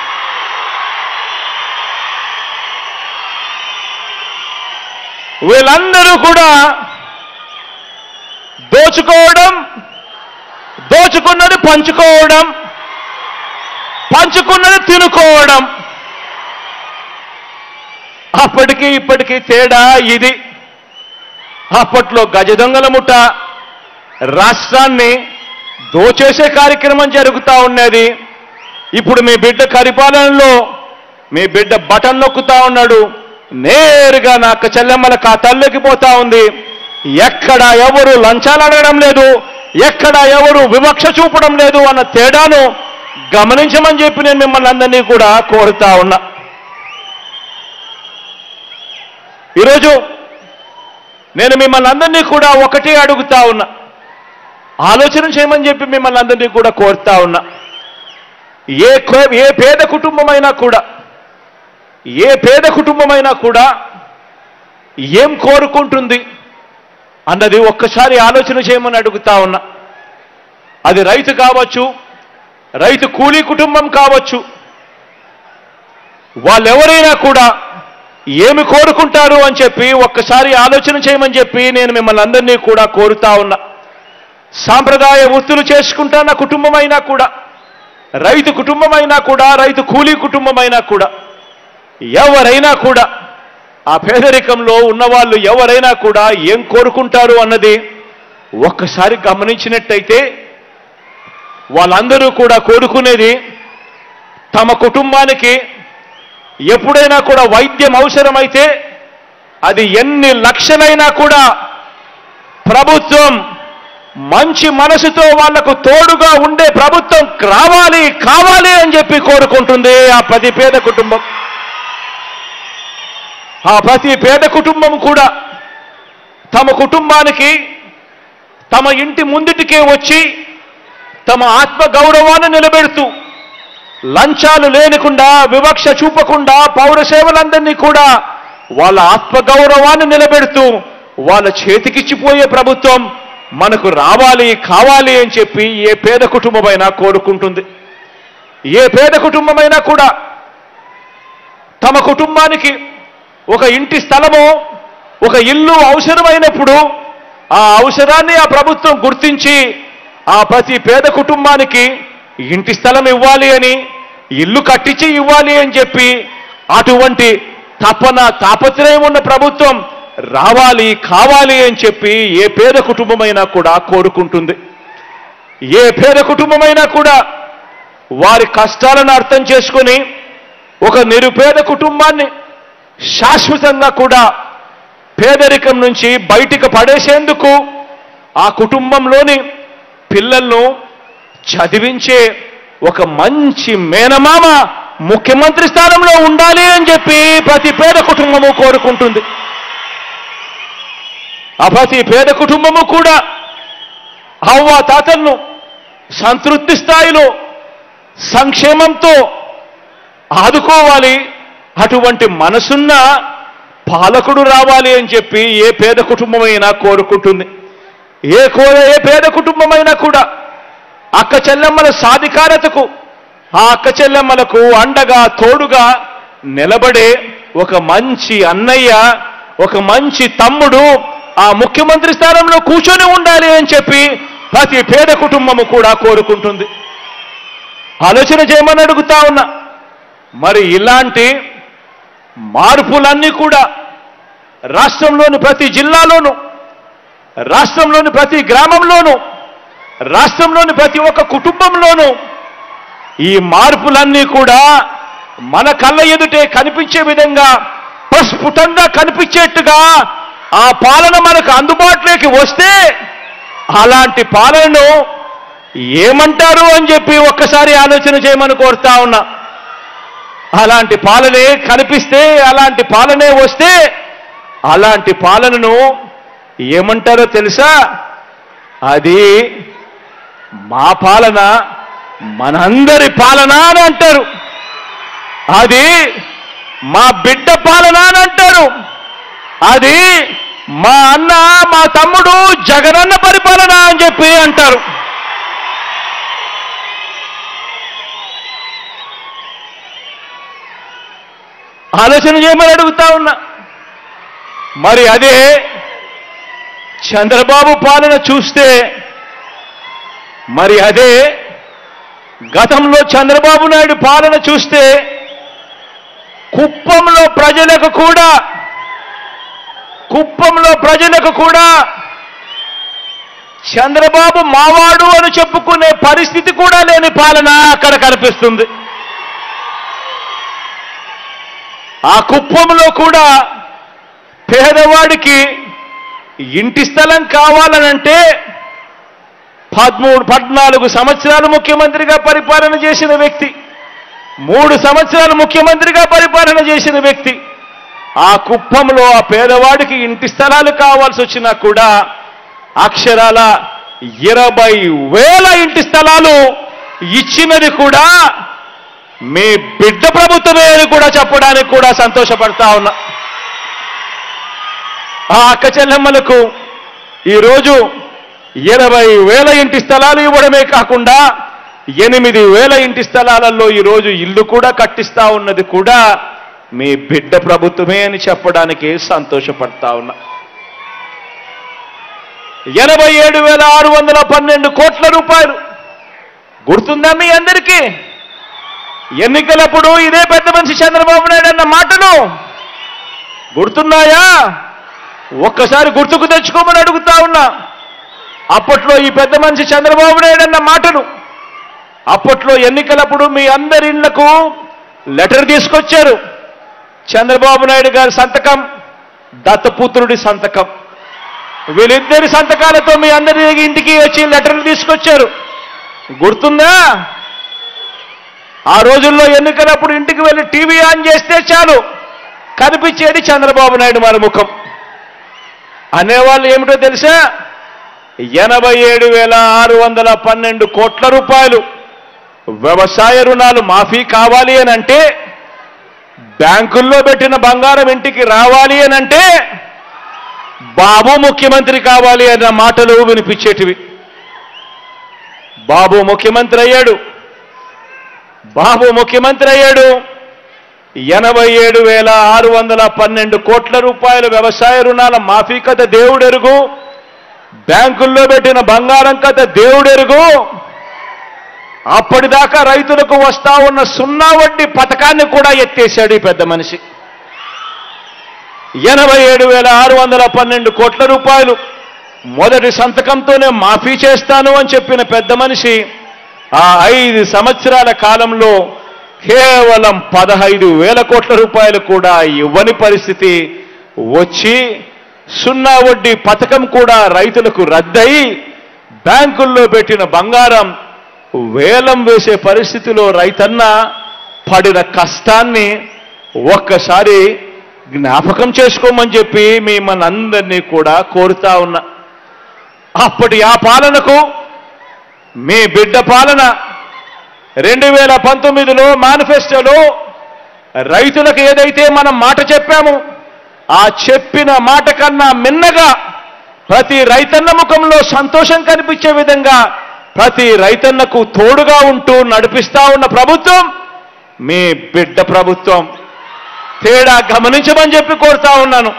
వీళ్ళందరూ కూడా దోచుకోవడం దోచుకున్నది పంచుకోవడం పంచుకున్నది తినుకోవడం అప్పటికి ఇప్పటికీ తేడా ఇది అప్పట్లో గజ దొంగల ముఠ రాష్ట్రాన్ని దోచేసే కార్యక్రమం జరుగుతూ ఉన్నది ఇప్పుడు మీ బిడ్డ పరిపాలనలో మీ బిడ్డ బటన్ నొక్కుతా ఉన్నాడు నేరుగా నా అక్క చెల్లెమ్మల ఖాతాల్లోకి పోతా ఉంది ఎక్కడ ఎవరు లంచాలు అడగడం లేదు ఎక్కడ ఎవరు వివక్ష చూపడం లేదు అన్న తేడాను గమనించమని చెప్పి నేను మిమ్మల్ని అందరినీ కూడా కోరుతా ఉన్నా ఈరోజు నేను మిమ్మల్ని అందరినీ కూడా ఒకటే అడుగుతా ఉన్నా ఆలోచన చేయమని చెప్పి మిమ్మల్ని అందరినీ కూడా కోరుతా ఉన్నా ఏ కో- ఏ పేద కుటుంబమైనా కూడా ఏ పేద కుటుంబమైనా కూడా ఏం కోరుకుంటుంది అన్నది ఒక్కసారి ఆలోచన చేయమని అడుగుతా ఉన్నా అది రైతు కావచ్చు రైతు కూలీ కుటుంబం కావచ్చు వాళ్ళెవరైనా కూడా ఏమి కోరుకుంటారు అని చెప్పి ఒక్కసారి ఆలోచన చేయమని చెప్పి నేను మిమ్మల్ని అందరినీ కూడా కోరుతా ఉన్నా సాంప్రదాయ వృత్తులు చేసుకుంటున్న కుటుంబమైనా కూడా రైతు కుటుంబమైనా కూడా రైతు కూలీ కుటుంబమైనా కూడా ఎవరైనా కూడా ఆ పేదరికంలో ఉన్నవాళ్ళు ఎవరైనా కూడా ఏం కోరుకుంటారు అన్నది ఒక్కసారి గమనించినట్టయితే వాళ్ళందరూ కూడా కోరుకునేది తమ కుటుంబానికి ఎప్పుడైనా కూడా వైద్యం అవసరమైతే అది ఎన్ని లక్షలైనా కూడా ప్రభుత్వం మంచి మనసుతో వాళ్లకు తోడుగా ఉండే ప్రభుత్వం రావాలి కావాలి అని చెప్పి కోరుకుంటుంది ఆ ప్రతి పేద కుటుంబం ఆ ప్రతి పేద కుటుంబం కూడా తమ కుటుంబానికి తమ ఇంటి ముందుటికే వచ్చి తమ ఆత్మ గౌరవాన్ని నిలబెడుతూ లంచాలు లేనికుండా వివక్ష చూపకుండా పౌర సేవలందరినీ కూడా వాళ్ళ ఆత్మగౌరవాన్ని నిలబెడుతూ వాళ్ళ చేతికిచ్చిపోయే ప్రభుత్వం మనకు రావాలి కావాలి అని చెప్పి ఏ పేద కుటుంబమైనా కోరుకుంటుంది ఏ పేద కుటుంబమైనా కూడా తమ కుటుంబానికి ఒక ఇంటి స్థలమో ఒక ఇల్లు అవసరమైనప్పుడు ఆ అవసరాన్ని ఆ ప్రభుత్వం గుర్తించి ఆ ప్రతి పేద కుటుంబానికి ఇంటి స్థలం ఇవ్వాలి అని ఇల్లు కట్టించి ఇవ్వాలి అని చెప్పి అటువంటి తపన తాపత్రయం ఉన్న ప్రభుత్వం రావాలి కావాలి అని చెప్పి ఏ పేద కుటుంబమైనా కూడా కోరుకుంటుంది ఏ పేద కుటుంబమైనా కూడా వారి కష్టాలను అర్థం చేసుకొని ఒక నిరుపేద కుటుంబాన్ని శాశ్వతంగా కూడా పేదరికం నుంచి బయటికి పడేసేందుకు ఆ కుటుంబంలోని పిల్లలను చదివించే ఒక మంచి మేనమామ ముఖ్యమంత్రి స్థానంలో ఉండాలి అని చెప్పి ప్రతి పేద కుటుంబము కోరుకుంటుంది ఆ ప్రతి పేద కుటుంబము కూడా అవ్వ తాతలను సంతృప్తి స్థాయిలో సంక్షేమంతో ఆదుకోవాలి అటువంటి మనసున్న పాలకుడు రావాలి అని చెప్పి ఏ పేద కుటుంబమైనా కోరుకుంటుంది ఏ కోర ఏ పేద కుటుంబమైనా కూడా అక్క చెల్లెమ్మల సాధికారతకు ఆ అక్క చెల్లెమ్మలకు అండగా తోడుగా నిలబడే ఒక మంచి అన్నయ్య ఒక మంచి తమ్ముడు ఆ ముఖ్యమంత్రి స్థానంలో కూర్చొని ఉండాలి అని చెప్పి ప్రతి పేద కుటుంబము కూడా కోరుకుంటుంది ఆలోచన చేయమని అడుగుతా ఉన్నా మరి ఇలాంటి మార్పులన్నీ కూడా రాష్ట్రంలోని ప్రతి జిల్లాలోనూ రాష్ట్రంలోని ప్రతి గ్రామంలోనూ రాష్ట్రంలోని ప్రతి ఒక్క కుటుంబంలోనూ ఈ మార్పులన్నీ కూడా మన కళ్ళ ఎదుటే కనిపించే విధంగా ప్రస్ఫుటంగా కనిపించేట్టుగా ఆ పాలన మనకు అందుబాటులోకి వస్తే అలాంటి పాలనను ఏమంటారు అని చెప్పి ఒక్కసారి ఆలోచన చేయమని కోరుతా ఉన్నా అలాంటి పాలనే కనిపిస్తే అలాంటి పాలనే వస్తే అలాంటి పాలనను ఏమంటారో తెలుసా అది మా పాలన మనందరి పాలన అని అంటారు అది మా బిడ్డ పాలన అని అంటారు అది మా అన్న మా తమ్ముడు జగనన్న పరిపాలన అని చెప్పి అంటారు ఆలోచన చేయమని అడుగుతా ఉన్నా మరి అదే చంద్రబాబు పాలన చూస్తే మరి అదే గతంలో చంద్రబాబు నాయుడు పాలన చూస్తే కుప్పంలో ప్రజలకు కూడా కుప్పంలో ప్రజలకు కూడా చంద్రబాబు మావాడు అని చెప్పుకునే పరిస్థితి కూడా లేని పాలన అక్కడ కనిపిస్తుంది ఆ కుప్పంలో కూడా పేదవాడికి ఇంటి స్థలం కావాలనంటే పదమూడు పద్నాలుగు సంవత్సరాలు ముఖ్యమంత్రిగా పరిపాలన చేసిన వ్యక్తి మూడు సంవత్సరాలు ముఖ్యమంత్రిగా పరిపాలన చేసిన వ్యక్తి ఆ కుప్పంలో ఆ పేదవాడికి ఇంటి స్థలాలు కావాల్సి వచ్చినా కూడా అక్షరాల ఇరవై వేల ఇంటి స్థలాలు ఇచ్చినది కూడా మీ బిడ్డ ప్రభుత్వమే అని కూడా చెప్పడానికి కూడా సంతోషపడతా ఉన్నా ఆ అక్క చెల్లెమ్మలకు ఈరోజు ఇరవై వేల ఇంటి స్థలాలు ఇవ్వడమే కాకుండా ఎనిమిది వేల ఇంటి స్థలాలలో ఈరోజు ఇల్లు కూడా కట్టిస్తా ఉన్నది కూడా మీ బిడ్డ ప్రభుత్వమే అని చెప్పడానికి సంతోషపడతా ఉన్నా ఎనభై ఏడు వేల ఆరు వందల పన్నెండు కోట్ల రూపాయలు గుర్తుందా మీ అందరికీ ఎన్నికలప్పుడు ఇదే పెద్ద మనిషి చంద్రబాబు నాయుడు అన్న మాటలు గుర్తున్నాయా ఒక్కసారి గుర్తుకు తెచ్చుకోమని అడుగుతా ఉన్నా అప్పట్లో ఈ పెద్ద మనిషి చంద్రబాబు నాయుడు అన్న మాటలు అప్పట్లో ఎన్నికలప్పుడు మీ అందరి ఇళ్లకు లెటర్ తీసుకొచ్చారు చంద్రబాబు నాయుడు గారి సంతకం దత్తపుత్రుడి సంతకం వీళ్ళిద్దరి సంతకాలతో మీ అందరి ఇంటికి వచ్చి లెటర్లు తీసుకొచ్చారు గుర్తుందా ఆ రోజుల్లో ఎన్నికలప్పుడు ఇంటికి వెళ్ళి టీవీ ఆన్ చేస్తే చాలు కనిపించేది చంద్రబాబు నాయుడు మన ముఖం అనేవాళ్ళు ఏమిటో తెలుసా ఎనభై ఏడు వేల ఆరు వందల పన్నెండు కోట్ల రూపాయలు వ్యవసాయ రుణాలు మాఫీ కావాలి అని అంటే బ్యాంకుల్లో పెట్టిన బంగారం ఇంటికి రావాలి అని అంటే బాబు ముఖ్యమంత్రి కావాలి అన్న మాటలు వినిపించేటివి బాబు ముఖ్యమంత్రి అయ్యాడు బాబు ముఖ్యమంత్రి అయ్యాడు ఎనభై ఏడు వేల ఆరు వందల పన్నెండు కోట్ల రూపాయల వ్యవసాయ రుణాల మాఫీ కథ దేవుడెరుగు బ్యాంకుల్లో పెట్టిన బంగారం కథ దేవుడెరుగు అప్పటిదాకా రైతులకు వస్తా ఉన్న సున్నా వడ్డీ పథకాన్ని కూడా ఎత్తేశాడు ఈ పెద్ద మనిషి ఎనభై ఏడు వేల ఆరు వందల పన్నెండు కోట్ల రూపాయలు మొదటి సంతకంతోనే మాఫీ చేస్తాను అని చెప్పిన పెద్ద మనిషి ఆ ఐదు సంవత్సరాల కాలంలో కేవలం పదహైదు వేల కోట్ల రూపాయలు కూడా ఇవ్వని పరిస్థితి వచ్చి సున్నా వడ్డీ పథకం కూడా రైతులకు రద్దయి బ్యాంకుల్లో పెట్టిన బంగారం వేలం వేసే పరిస్థితిలో రైతన్న పడిన కష్టాన్ని ఒక్కసారి జ్ఞాపకం చేసుకోమని చెప్పి మిమ్మల్ని అందరినీ కూడా కోరుతా ఉన్నా అప్పటి ఆ పాలనకు మీ బిడ్డ పాలన రెండు వేల పంతొమ్మిదిలో మేనిఫెస్టోలో రైతులకు ఏదైతే మనం మాట చెప్పామో ఆ చెప్పిన మాట కన్నా మిన్నగా ప్రతి రైతన్న ముఖంలో సంతోషం కనిపించే విధంగా ప్రతి రైతన్నకు తోడుగా ఉంటూ నడిపిస్తా ఉన్న ప్రభుత్వం మీ బిడ్డ ప్రభుత్వం తేడా గమనించమని చెప్పి కోరుతా ఉన్నాను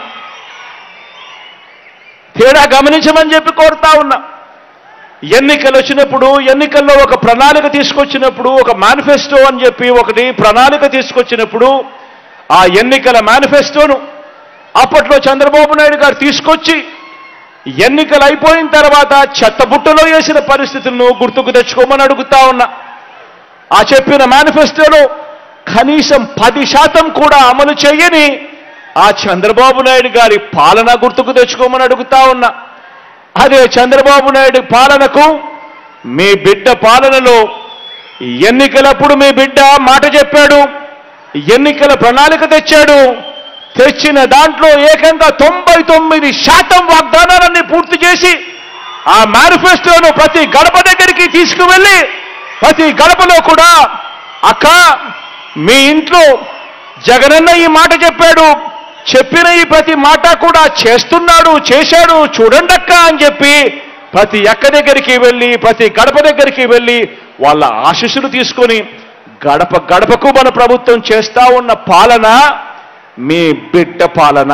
తేడా గమనించమని చెప్పి కోరుతా ఉన్నా ఎన్నికలు వచ్చినప్పుడు ఎన్నికల్లో ఒక ప్రణాళిక తీసుకొచ్చినప్పుడు ఒక మేనిఫెస్టో అని చెప్పి ఒకటి ప్రణాళిక తీసుకొచ్చినప్పుడు ఆ ఎన్నికల మేనిఫెస్టోను అప్పట్లో చంద్రబాబు నాయుడు గారు తీసుకొచ్చి ఎన్నికలు అయిపోయిన తర్వాత చెత్తబుట్టలో వేసిన పరిస్థితులను గుర్తుకు తెచ్చుకోమని అడుగుతా ఉన్నా ఆ చెప్పిన మేనిఫెస్టోలో కనీసం పది శాతం కూడా అమలు చేయని ఆ చంద్రబాబు నాయుడు గారి పాలన గుర్తుకు తెచ్చుకోమని అడుగుతా ఉన్నా అదే చంద్రబాబు నాయుడు పాలనకు మీ బిడ్డ పాలనలో ఎన్నికలప్పుడు మీ బిడ్డ మాట చెప్పాడు ఎన్నికల ప్రణాళిక తెచ్చాడు తెచ్చిన దాంట్లో ఏకంగా తొంభై తొమ్మిది శాతం వాగ్దానాలన్నీ పూర్తి చేసి ఆ మేనిఫెస్టోను ప్రతి గడప దగ్గరికి తీసుకువెళ్ళి ప్రతి గడపలో కూడా అక్క మీ ఇంట్లో జగనన్న ఈ మాట చెప్పాడు చెప్పిన ఈ ప్రతి మాట కూడా చేస్తున్నాడు చేశాడు చూడండక్క అని చెప్పి ప్రతి ఎక్క దగ్గరికి వెళ్ళి ప్రతి గడప దగ్గరికి వెళ్ళి వాళ్ళ ఆశీస్సులు తీసుకొని గడప గడపకు మన ప్రభుత్వం చేస్తా ఉన్న పాలన మీ బిడ్డ పాలన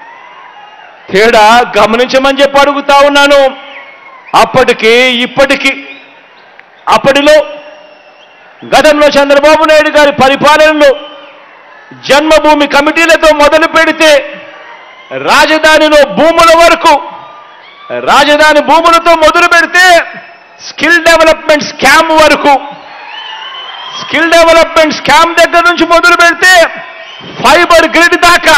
తేడా గమనించమని చెప్పి అడుగుతా ఉన్నాను అప్పటికి ఇప్పటికి అప్పటిలో గతంలో చంద్రబాబు నాయుడు గారి పరిపాలనలో జన్మభూమి కమిటీలతో మొదలు పెడితే రాజధానిలో భూముల వరకు రాజధాని భూములతో మొదలు పెడితే స్కిల్ డెవలప్మెంట్ స్కామ్ వరకు స్కిల్ డెవలప్మెంట్ స్కామ్ దగ్గర నుంచి మొదలు పెడితే ఫైబర్ గ్రిడ్ దాకా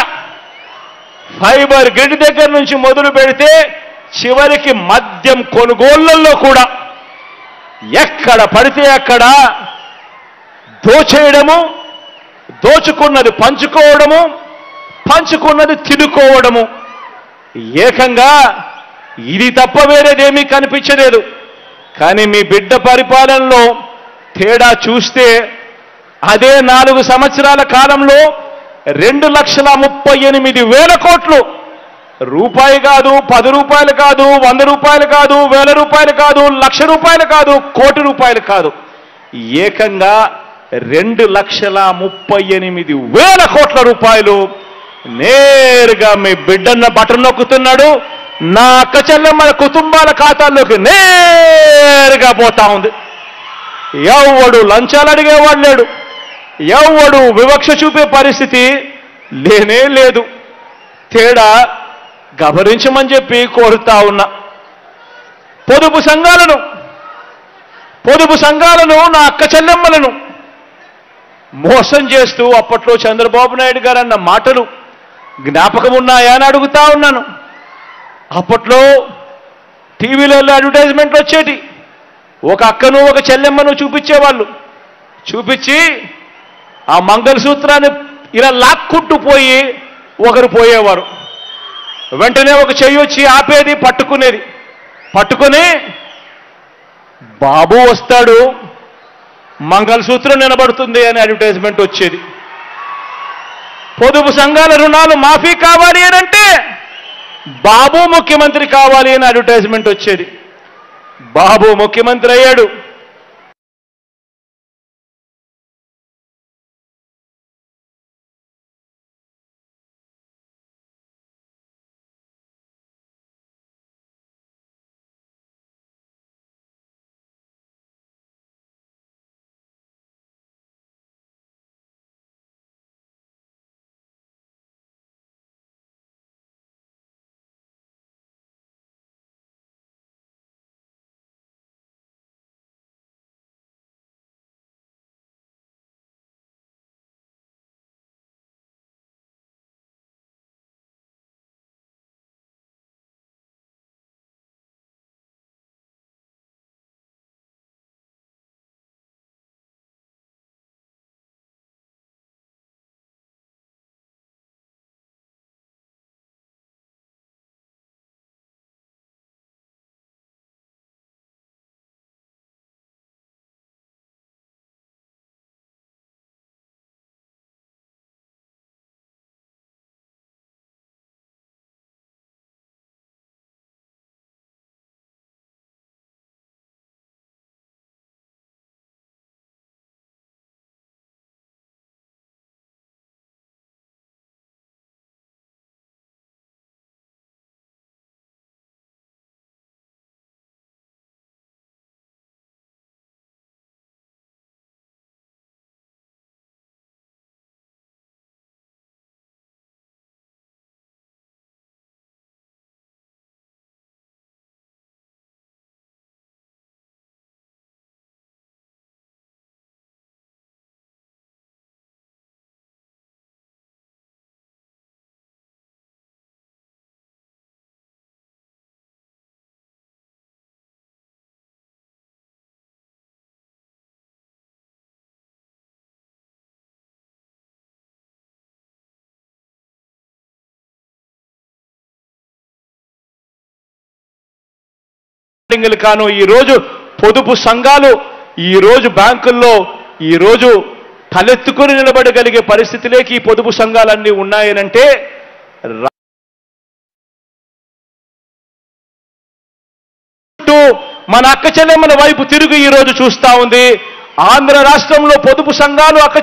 ఫైబర్ గ్రిడ్ దగ్గర నుంచి మొదలు పెడితే చివరికి మద్యం కొనుగోళ్లలో కూడా ఎక్కడ పడితే అక్కడ దోచేయడము దోచుకున్నది పంచుకోవడము పంచుకున్నది తినుకోవడము ఏకంగా ఇది తప్ప వేరేదేమీ కనిపించలేదు కానీ మీ బిడ్డ పరిపాలనలో తేడా చూస్తే అదే నాలుగు సంవత్సరాల కాలంలో రెండు లక్షల ముప్పై ఎనిమిది వేల కోట్లు రూపాయి కాదు పది రూపాయలు కాదు వంద రూపాయలు కాదు వేల రూపాయలు కాదు లక్ష రూపాయలు కాదు కోటి రూపాయలు కాదు ఏకంగా రెండు లక్షల ముప్పై ఎనిమిది వేల కోట్ల రూపాయలు నేరుగా మీ బిడ్డన్న బటన్ నొక్కుతున్నాడు నా అక్క చెల్లెమ్మల కుటుంబాల ఖాతాల్లోకి నేరుగా పోతా ఉంది ఎవడు లంచాలు అడిగేవాడు లేడు ఎవడు వివక్ష చూపే పరిస్థితి లేనే లేదు తేడా గమనించమని చెప్పి కోరుతా ఉన్నా పొదుపు సంఘాలను పొదుపు సంఘాలను నా అక్క చెల్లెమ్మలను మోసం చేస్తూ అప్పట్లో చంద్రబాబు నాయుడు గారు అన్న మాటలు జ్ఞాపకం ఉన్నాయా అని అడుగుతా ఉన్నాను అప్పట్లో టీవీలలో అడ్వర్టైజ్మెంట్లు వచ్చేటి ఒక అక్కను ఒక చెల్లెమ్మను చూపించేవాళ్ళు చూపించి ఆ మంగళసూత్రాన్ని ఇలా లాక్కుంటూ పోయి ఒకరు పోయేవారు వెంటనే ఒక చెయ్యి వచ్చి ఆపేది పట్టుకునేది పట్టుకొని బాబు వస్తాడు మంగళసూత్రం నిలబడుతుంది అని అడ్వర్టైజ్మెంట్ వచ్చేది పొదుపు సంఘాల రుణాలు మాఫీ కావాలి అని అంటే బాబు ముఖ్యమంత్రి కావాలి అని అడ్వర్టైజ్మెంట్ వచ్చేది బాబు ముఖ్యమంత్రి అయ్యాడు బిల్డింగులు కాను ఈ రోజు పొదుపు సంఘాలు ఈ రోజు బ్యాంకుల్లో ఈ రోజు తలెత్తుకుని నిలబడగలిగే పరిస్థితిలోకి ఈ పొదుపు సంఘాలన్నీ ఉన్నాయనంటే రా- చుట్టూ మన అక్క చెల్లెమ్మల వైపు తిరిగి ఈ రోజు చూస్తా ఉంది ఆంధ్ర రాష్ట్రంలో పొదుపు సంఘాలు అక్క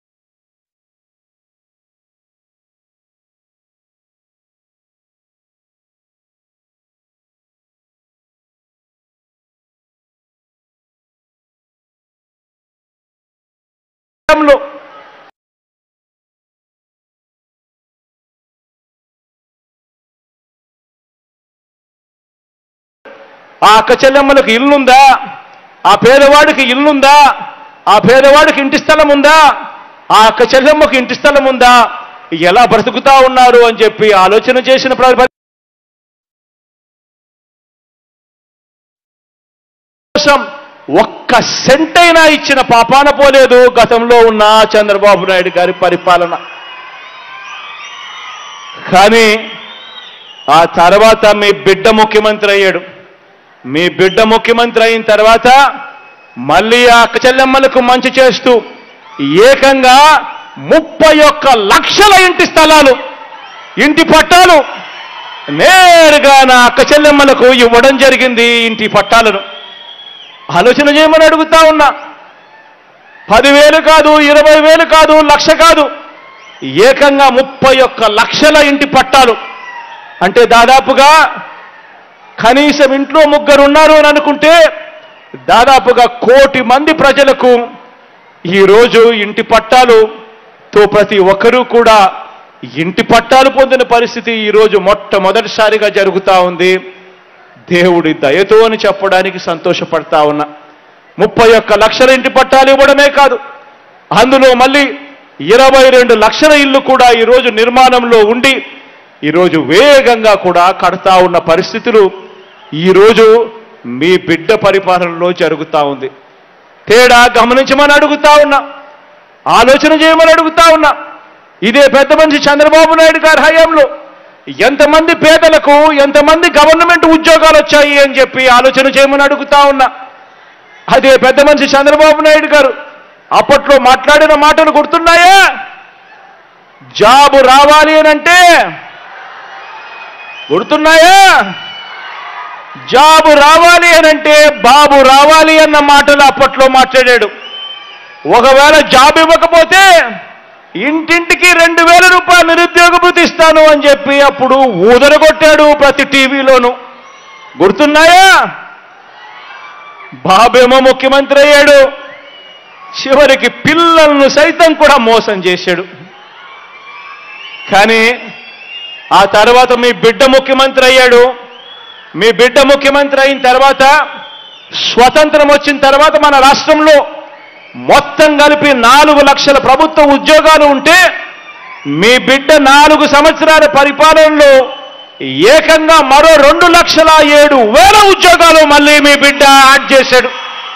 చెల్లెమ్మలు ఆ అక్క చెల్లెమ్మలకు ఇల్లుందా ఆ పేదవాడికి ఇల్లుందా ఆ పేదవాడికి ఇంటి స్థలం ఉందా ఆ అక్క చెల్లెమ్మకు ఇంటి స్థలం ఉందా ఎలా బ్రతుకుతా ఉన్నారు అని చెప్పి ఆలోచన చేసిన ప్ర- కోసం ఒక్క సెంటైనా ఇచ్చిన పాపాన పోలేదు గతంలో ఉన్న చంద్రబాబు నాయుడు గారి పరిపాలన కానీ ఆ తర్వాత మీ బిడ్డ ముఖ్యమంత్రి అయ్యాడు మీ బిడ్డ ముఖ్యమంత్రి అయిన తర్వాత మళ్ళీ ఆ అక్క చెల్లెమ్మలకు మంచి చేస్తూ ఏకంగా ముప్పై ఒక్క లక్షల ఇంటి స్థలాలు ఇంటి పట్టాలు నేరుగా నా అక్క చెల్లెమ్మలకు ఇవ్వడం జరిగింది ఇంటి పట్టాలను ఆలోచన చేయమని అడుగుతా ఉన్నా పదివేలు కాదు ఇరవై వేలు కాదు లక్ష కాదు ఏకంగా ముప్పై ఒక్క లక్షల ఇంటి పట్టాలు అంటే దాదాపుగా కనీసం ఇంట్లో ముగ్గురు ఉన్నారు అని అనుకుంటే దాదాపుగా కోటి మంది ప్రజలకు ఈరోజు ఇంటి పట్టాలుతో ప్రతి ఒక్కరూ కూడా ఇంటి పట్టాలు పొందిన పరిస్థితి ఈరోజు మొట్టమొదటిసారిగా జరుగుతూ ఉంది దేవుడి దయతో అని చెప్పడానికి సంతోషపడతా ఉన్నా ముప్పై ఒక్క లక్షల ఇంటి పట్టాలు ఇవ్వడమే కాదు అందులో మళ్ళీ ఇరవై రెండు లక్షల ఇల్లు కూడా ఈరోజు నిర్మాణంలో ఉండి ఈరోజు వేగంగా కూడా కడతా ఉన్న పరిస్థితులు ఈరోజు మీ బిడ్డ పరిపాలనలో జరుగుతా ఉంది తేడా గమనించమని అడుగుతా ఉన్నా ఆలోచన చేయమని అడుగుతా ఉన్నా ఇదే పెద్ద మనిషి చంద్రబాబు నాయుడు గారి హయాంలో ఎంతమంది పేదలకు ఎంతమంది గవర్నమెంట్ ఉద్యోగాలు వచ్చాయి అని చెప్పి ఆలోచన చేయమని అడుగుతా ఉన్నా అదే పెద్ద మనిషి చంద్రబాబు నాయుడు గారు అప్పట్లో మాట్లాడిన మాటలు గుర్తున్నాయా జాబు రావాలి అని అంటే గుర్తున్నాయా జాబు రావాలి అని అంటే బాబు రావాలి అన్న మాటలు అప్పట్లో మాట్లాడాడు ఒకవేళ జాబ్ ఇవ్వకపోతే ఇంటింటికి రెండు వేల రూపాయలు నిరుద్యోగ భృతి ఇస్తాను అని చెప్పి అప్పుడు ఊదరగొట్టాడు ప్రతి టీవీలోను గుర్తున్నాయా బాబేమో ముఖ్యమంత్రి అయ్యాడు చివరికి పిల్లలను సైతం కూడా మోసం చేశాడు కానీ ఆ తర్వాత మీ బిడ్డ ముఖ్యమంత్రి అయ్యాడు మీ బిడ్డ ముఖ్యమంత్రి అయిన తర్వాత స్వతంత్రం వచ్చిన తర్వాత మన రాష్ట్రంలో మొత్తం కలిపి నాలుగు లక్షల ప్రభుత్వ ఉద్యోగాలు ఉంటే మీ బిడ్డ నాలుగు సంవత్సరాల పరిపాలనలో ఏకంగా మరో రెండు లక్షల ఏడు వేల ఉద్యోగాలు మళ్ళీ మీ బిడ్డ యాడ్ చేశాడు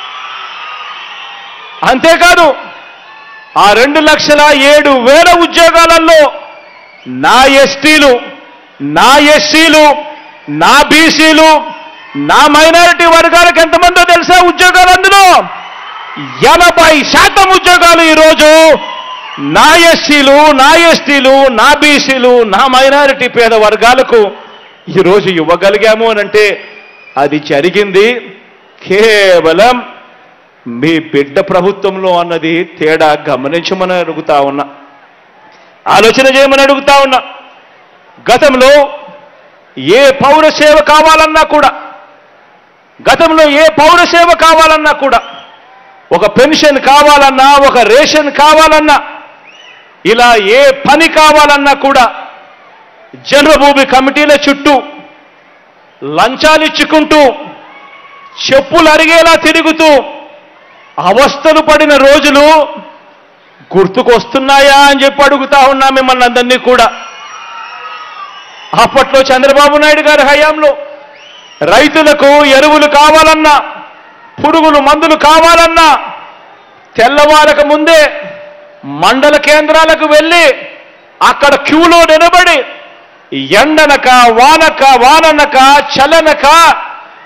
అంతేకాదు ఆ రెండు లక్షల ఏడు వేల ఉద్యోగాలలో నా ఎస్టీలు నా ఎస్సీలు నా బీసీలు నా మైనారిటీ వర్గాలకు ఎంతమందో తెలుసా ఉద్యోగాలు అందులో ఎనభై శాతం ఉద్యోగాలు ఈరోజు నా ఎస్సీలు నా ఎస్టీలు నా బీసీలు నా మైనారిటీ పేద వర్గాలకు ఈరోజు ఇవ్వగలిగాము అని అంటే అది జరిగింది కేవలం మీ బిడ్డ ప్రభుత్వంలో అన్నది తేడా గమనించమని అడుగుతా ఉన్నా ఆలోచన చేయమని అడుగుతా ఉన్నా గతంలో ఏ పౌర సేవ కావాలన్నా కూడా గతంలో ఏ పౌర సేవ కావాలన్నా కూడా ఒక పెన్షన్ కావాలన్నా ఒక రేషన్ కావాలన్నా ఇలా ఏ పని కావాలన్నా కూడా జన్మభూమి కమిటీల చుట్టూ లంచాలు ఇచ్చుకుంటూ చెప్పులు అరిగేలా తిరుగుతూ అవస్థలు పడిన రోజులు గుర్తుకొస్తున్నాయా అని చెప్పి అడుగుతా ఉన్నా మిమ్మల్ని అందరినీ కూడా అప్పట్లో చంద్రబాబు నాయుడు గారి హయాంలో రైతులకు ఎరువులు కావాలన్నా పురుగులు మందులు కావాలన్నా తెల్లవారక ముందే మండల కేంద్రాలకు వెళ్ళి అక్కడ క్యూలో నిలబడి ఎండనక వానక వాననక చలనక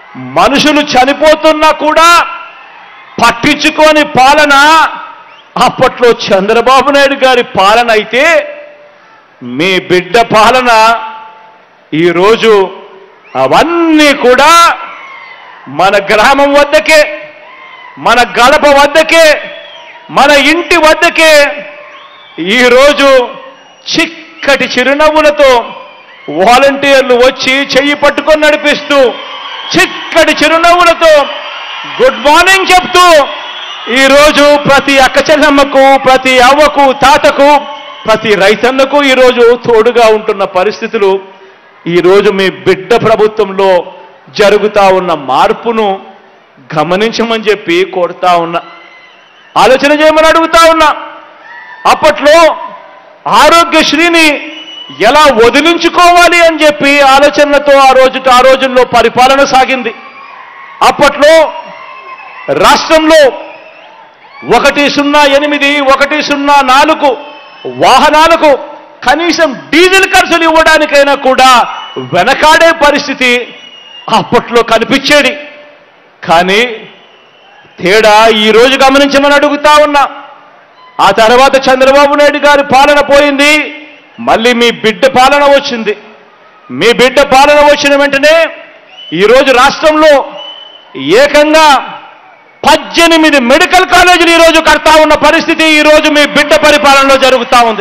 మనుషులు చనిపోతున్నా కూడా పట్టించుకోని పాలన అప్పట్లో చంద్రబాబు నాయుడు గారి పాలన అయితే మీ బిడ్డ పాలన ఈరోజు అవన్నీ కూడా మన గ్రామం వద్దకే మన గడప వద్దకే మన ఇంటి వద్దకే ఈరోజు చిక్కటి చిరునవ్వులతో వాలంటీర్లు వచ్చి చెయ్యి పట్టుకొని నడిపిస్తూ చిక్కటి చిరునవ్వులతో గుడ్ మార్నింగ్ చెప్తూ ఈరోజు ప్రతి అక్క చెల్లెమ్మకు ప్రతి అవ్వకు తాతకు ప్రతి రైతన్నకు ఈరోజు తోడుగా ఉంటున్న పరిస్థితులు ఈరోజు మీ బిడ్డ ప్రభుత్వంలో జరుగుతా ఉన్న మార్పును గమనించమని చెప్పి కోరుతా ఉన్నా ఆలోచన చేయమని అడుగుతా ఉన్నా అప్పట్లో ఆరోగ్యశ్రీని ఎలా వదిలించుకోవాలి అని చెప్పి ఆలోచనలతో ఆ రోజు ఆ రోజుల్లో పరిపాలన సాగింది అప్పట్లో రాష్ట్రంలో ఒకటి సున్నా ఎనిమిది ఒకటి సున్నా నాలుగు వాహనాలకు కనీసం డీజిల్ ఖర్చులు ఇవ్వడానికైనా కూడా వెనకాడే పరిస్థితి అప్పట్లో కనిపించేది కానీ తేడా ఈ రోజు గమనించమని అడుగుతా ఉన్నా ఆ తర్వాత చంద్రబాబు నాయుడు గారి పాలన పోయింది మళ్ళీ మీ బిడ్డ పాలన వచ్చింది మీ బిడ్డ పాలన వచ్చిన వెంటనే ఈరోజు రాష్ట్రంలో ఏకంగా పద్దెనిమిది మెడికల్ కాలేజీలు ఈరోజు కడతా ఉన్న పరిస్థితి ఈరోజు మీ బిడ్డ పరిపాలనలో జరుగుతా ఉంది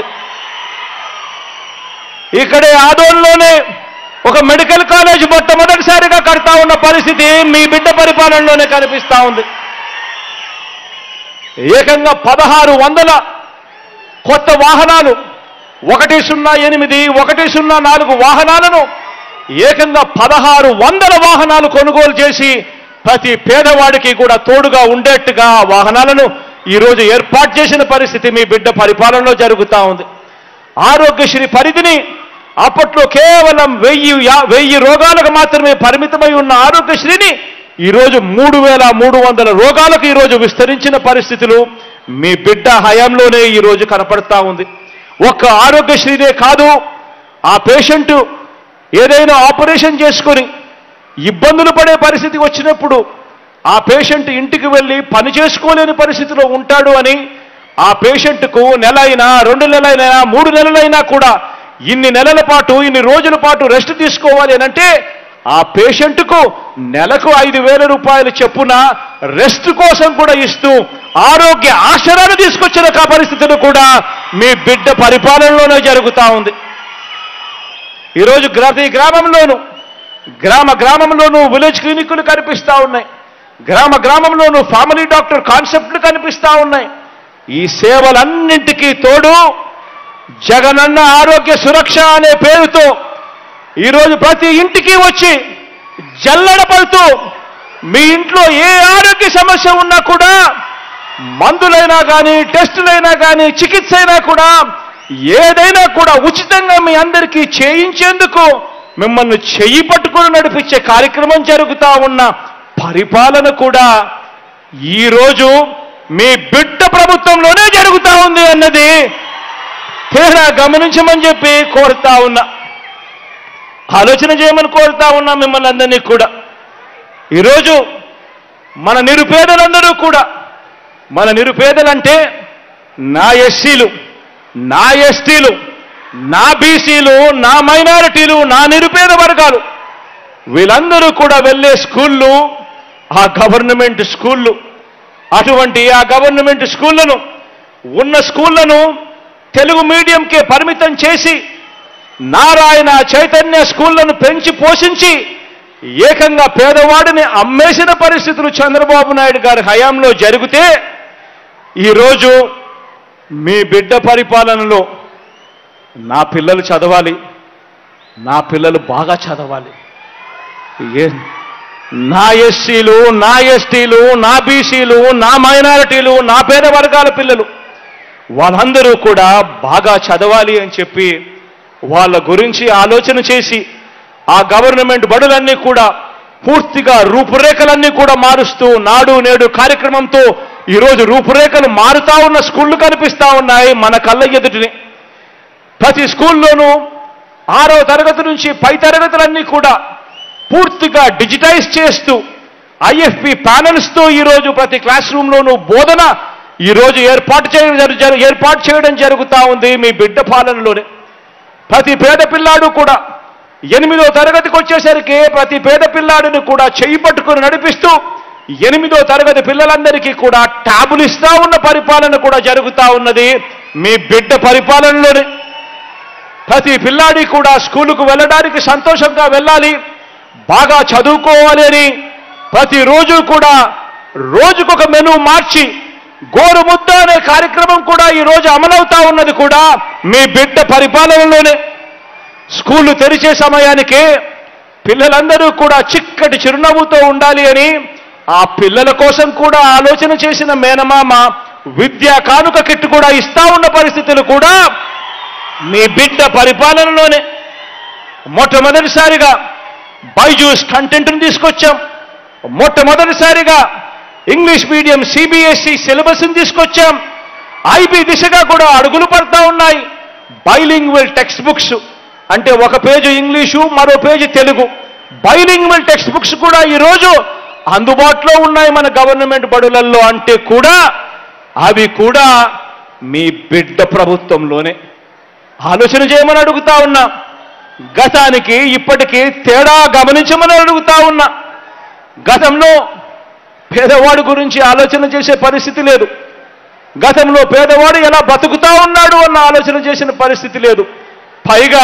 ఇక్కడే ఆదోన్లోనే ఒక మెడికల్ కాలేజ్ మొట్టమొదటిసారిగా కడతా ఉన్న పరిస్థితి మీ బిడ్డ పరిపాలనలోనే కనిపిస్తా ఉంది ఏకంగా పదహారు వందల కొత్త వాహనాలు ఒకటి సున్నా ఎనిమిది ఒకటి సున్నా నాలుగు వాహనాలను ఏకంగా పదహారు వందల వాహనాలు కొనుగోలు చేసి ప్రతి పేదవాడికి కూడా తోడుగా ఉండేట్టుగా ఆ వాహనాలను ఈరోజు ఏర్పాటు చేసిన పరిస్థితి మీ బిడ్డ పరిపాలనలో జరుగుతూ ఉంది ఆరోగ్యశ్రీ పరిధిని అప్పట్లో కేవలం వెయ్యి యా- వెయ్యి రోగాలకు మాత్రమే పరిమితమై ఉన్న ఆరోగ్యశ్రీని ఈరోజు మూడు వేల మూడు వందల రోగాలకు ఈరోజు విస్తరించిన పరిస్థితులు మీ బిడ్డ హయాంలోనే ఈరోజు కనపడతా ఉంది ఒక్క ఆరోగ్యశ్రీనే కాదు ఆ పేషెంట్ ఏదైనా ఆపరేషన్ చేసుకొని ఇబ్బందులు పడే పరిస్థితి వచ్చినప్పుడు ఆ పేషెంట్ ఇంటికి వెళ్ళి పని చేసుకోలేని పరిస్థితిలో ఉంటాడు అని ఆ పేషెంట్కు నెల అయినా రెండు నెలలైనా మూడు నెలలైనా కూడా ఇన్ని నెలల పాటు ఇన్ని రోజుల పాటు రెస్ట్ తీసుకోవాలి అని అంటే ఆ పేషెంట్కు నెలకు ఐదు వేల రూపాయలు చెప్పున రెస్ట్ కోసం కూడా ఇస్తూ ఆరోగ్య ఆశ్చర్యాన్ని తీసుకొచ్చిన కా పరిస్థితులు కూడా మీ బిడ్డ పరిపాలనలోనే జరుగుతూ ఉంది ఈరోజు ప్రతి గ్రామంలోనూ గ్రామ గ్రామంలోనూ విలేజ్ క్లినిక్లు కనిపిస్తా ఉన్నాయి గ్రామ గ్రామంలోనూ ఫ్యామిలీ డాక్టర్ కాన్సెప్ట్లు కనిపిస్తా ఉన్నాయి ఈ సేవలన్నింటికీ తోడు జగనన్న ఆరోగ్య సురక్ష అనే పేరుతో ఈరోజు ప్రతి ఇంటికి వచ్చి జల్లడ పడుతూ మీ ఇంట్లో ఏ ఆరోగ్య సమస్య ఉన్నా కూడా మందులైనా కానీ టెస్టులైనా కానీ చికిత్స అయినా కూడా ఏదైనా కూడా ఉచితంగా మీ అందరికీ చేయించేందుకు మిమ్మల్ని చెయ్యి పట్టుకుని నడిపించే కార్యక్రమం జరుగుతా ఉన్న పరిపాలన కూడా ఈరోజు మీ బిడ్డ ప్రభుత్వంలోనే జరుగుతా ఉంది అన్నది తేడా గమనించమని చెప్పి కోరుతా ఉన్నా ఆలోచన చేయమని కోరుతా ఉన్నా మిమ్మల్ని అందరినీ కూడా ఈరోజు మన నిరుపేదలందరూ కూడా మన నిరుపేదలంటే నా ఎస్సీలు నా ఎస్టీలు నా బీసీలు నా మైనారిటీలు నా నిరుపేద వర్గాలు వీళ్ళందరూ కూడా వెళ్ళే స్కూళ్ళు ఆ గవర్నమెంట్ స్కూళ్ళు అటువంటి ఆ గవర్నమెంట్ స్కూళ్ళను ఉన్న స్కూళ్ళను తెలుగు మీడియంకే పరిమితం చేసి నారాయణ చైతన్య స్కూళ్లను పెంచి పోషించి ఏకంగా పేదవాడిని అమ్మేసిన పరిస్థితులు చంద్రబాబు నాయుడు గారి హయాంలో జరిగితే ఈరోజు మీ బిడ్డ పరిపాలనలో నా పిల్లలు చదవాలి నా పిల్లలు బాగా చదవాలి ఏ నా ఎస్సీలు నా ఎస్టీలు నా బీసీలు నా మైనారిటీలు నా పేద వర్గాల పిల్లలు వాళ్ళందరూ కూడా బాగా చదవాలి అని చెప్పి వాళ్ళ గురించి ఆలోచన చేసి ఆ గవర్నమెంట్ బడులన్నీ కూడా పూర్తిగా రూపురేఖలన్నీ కూడా మారుస్తూ నాడు నేడు కార్యక్రమంతో ఈరోజు రూపురేఖలు మారుతా ఉన్న స్కూళ్ళు కనిపిస్తా ఉన్నాయి మన కళ్ళ ఎదుటిని ప్రతి స్కూల్లోనూ ఆరో తరగతి నుంచి పై తరగతులన్నీ కూడా పూర్తిగా డిజిటైజ్ చేస్తూ ఐఎఫ్పి ప్యానల్స్తో ఈరోజు ప్రతి క్లాస్ రూమ్లోనూ బోధన ఈరోజు ఏర్పాటు చేయడం జరు- జరు- ఏర్పాటు చేయడం జరుగుతూ ఉంది మీ బిడ్డ పాలనలోనే ప్రతి పేద పిల్లాడు కూడా ఎనిమిదో తరగతికి వచ్చేసరికి ప్రతి పేద పిల్లాడిని కూడా చెయ్యి పట్టుకుని నడిపిస్తూ ఎనిమిదో తరగతి పిల్లలందరికీ కూడా ట్యాబులు ఇస్తా ఉన్న పరిపాలన కూడా జరుగుతూ ఉన్నది మీ బిడ్డ పరిపాలనలోనే ప్రతి పిల్లాడి కూడా స్కూలుకు వెళ్ళడానికి సంతోషంగా వెళ్ళాలి బాగా చదువుకోవాలి అని ప్రతిరోజు కూడా రోజుకొక మెను మార్చి గోరుముద్ద అనే కార్యక్రమం కూడా ఈ రోజు అమలవుతా ఉన్నది కూడా మీ బిడ్డ పరిపాలనలోనే స్కూళ్ళు తెరిచే సమయానికి పిల్లలందరూ కూడా చిక్కటి చిరునవ్వుతో ఉండాలి అని ఆ పిల్లల కోసం కూడా ఆలోచన చేసిన మేనమామ విద్యా కానుక కిట్ కూడా ఇస్తా ఉన్న పరిస్థితులు కూడా మీ బిడ్డ పరిపాలనలోనే మొట్టమొదటిసారిగా బైజూస్ కంటెంట్ని తీసుకొచ్చాం మొట్టమొదటిసారిగా ఇంగ్లీష్ మీడియం సిబిఎస్ఈ సిలబస్ని తీసుకొచ్చాం ఐబీ దిశగా కూడా అడుగులు పడతా ఉన్నాయి బైలింగ్వల్ టెక్స్ట్ బుక్స్ అంటే ఒక పేజీ ఇంగ్లీషు మరో page Telugu bilingual text books కూడా ఈరోజు అందుబాటులో ఉన్నాయి మన గవర్నమెంట్ బడులల్లో అంటే కూడా అవి కూడా మీ బిడ్డ ప్రభుత్వంలోనే ఆలోచన చేయమని అడుగుతా ఉన్నా గతానికి ఇప్పటికీ తేడా గమనించమని అడుగుతా ఉన్నా గతంలో పేదవాడి గురించి ఆలోచన చేసే పరిస్థితి లేదు గతంలో పేదవాడు ఎలా బతుకుతా ఉన్నాడు అన్న ఆలోచన చేసిన పరిస్థితి లేదు పైగా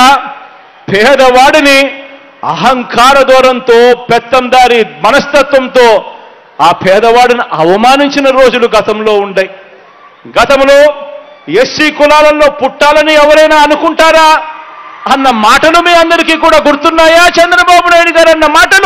పేదవాడిని అహంకార దూరంతో పెత్తందారి మనస్తత్వంతో ఆ పేదవాడిని అవమానించిన రోజులు గతంలో ఉండే గతంలో ఎస్సీ కులాలలో పుట్టాలని ఎవరైనా అనుకుంటారా అన్న మాటలు మీ అందరికీ కూడా గుర్తున్నాయా చంద్రబాబు నాయుడు గారు అన్న మాటలు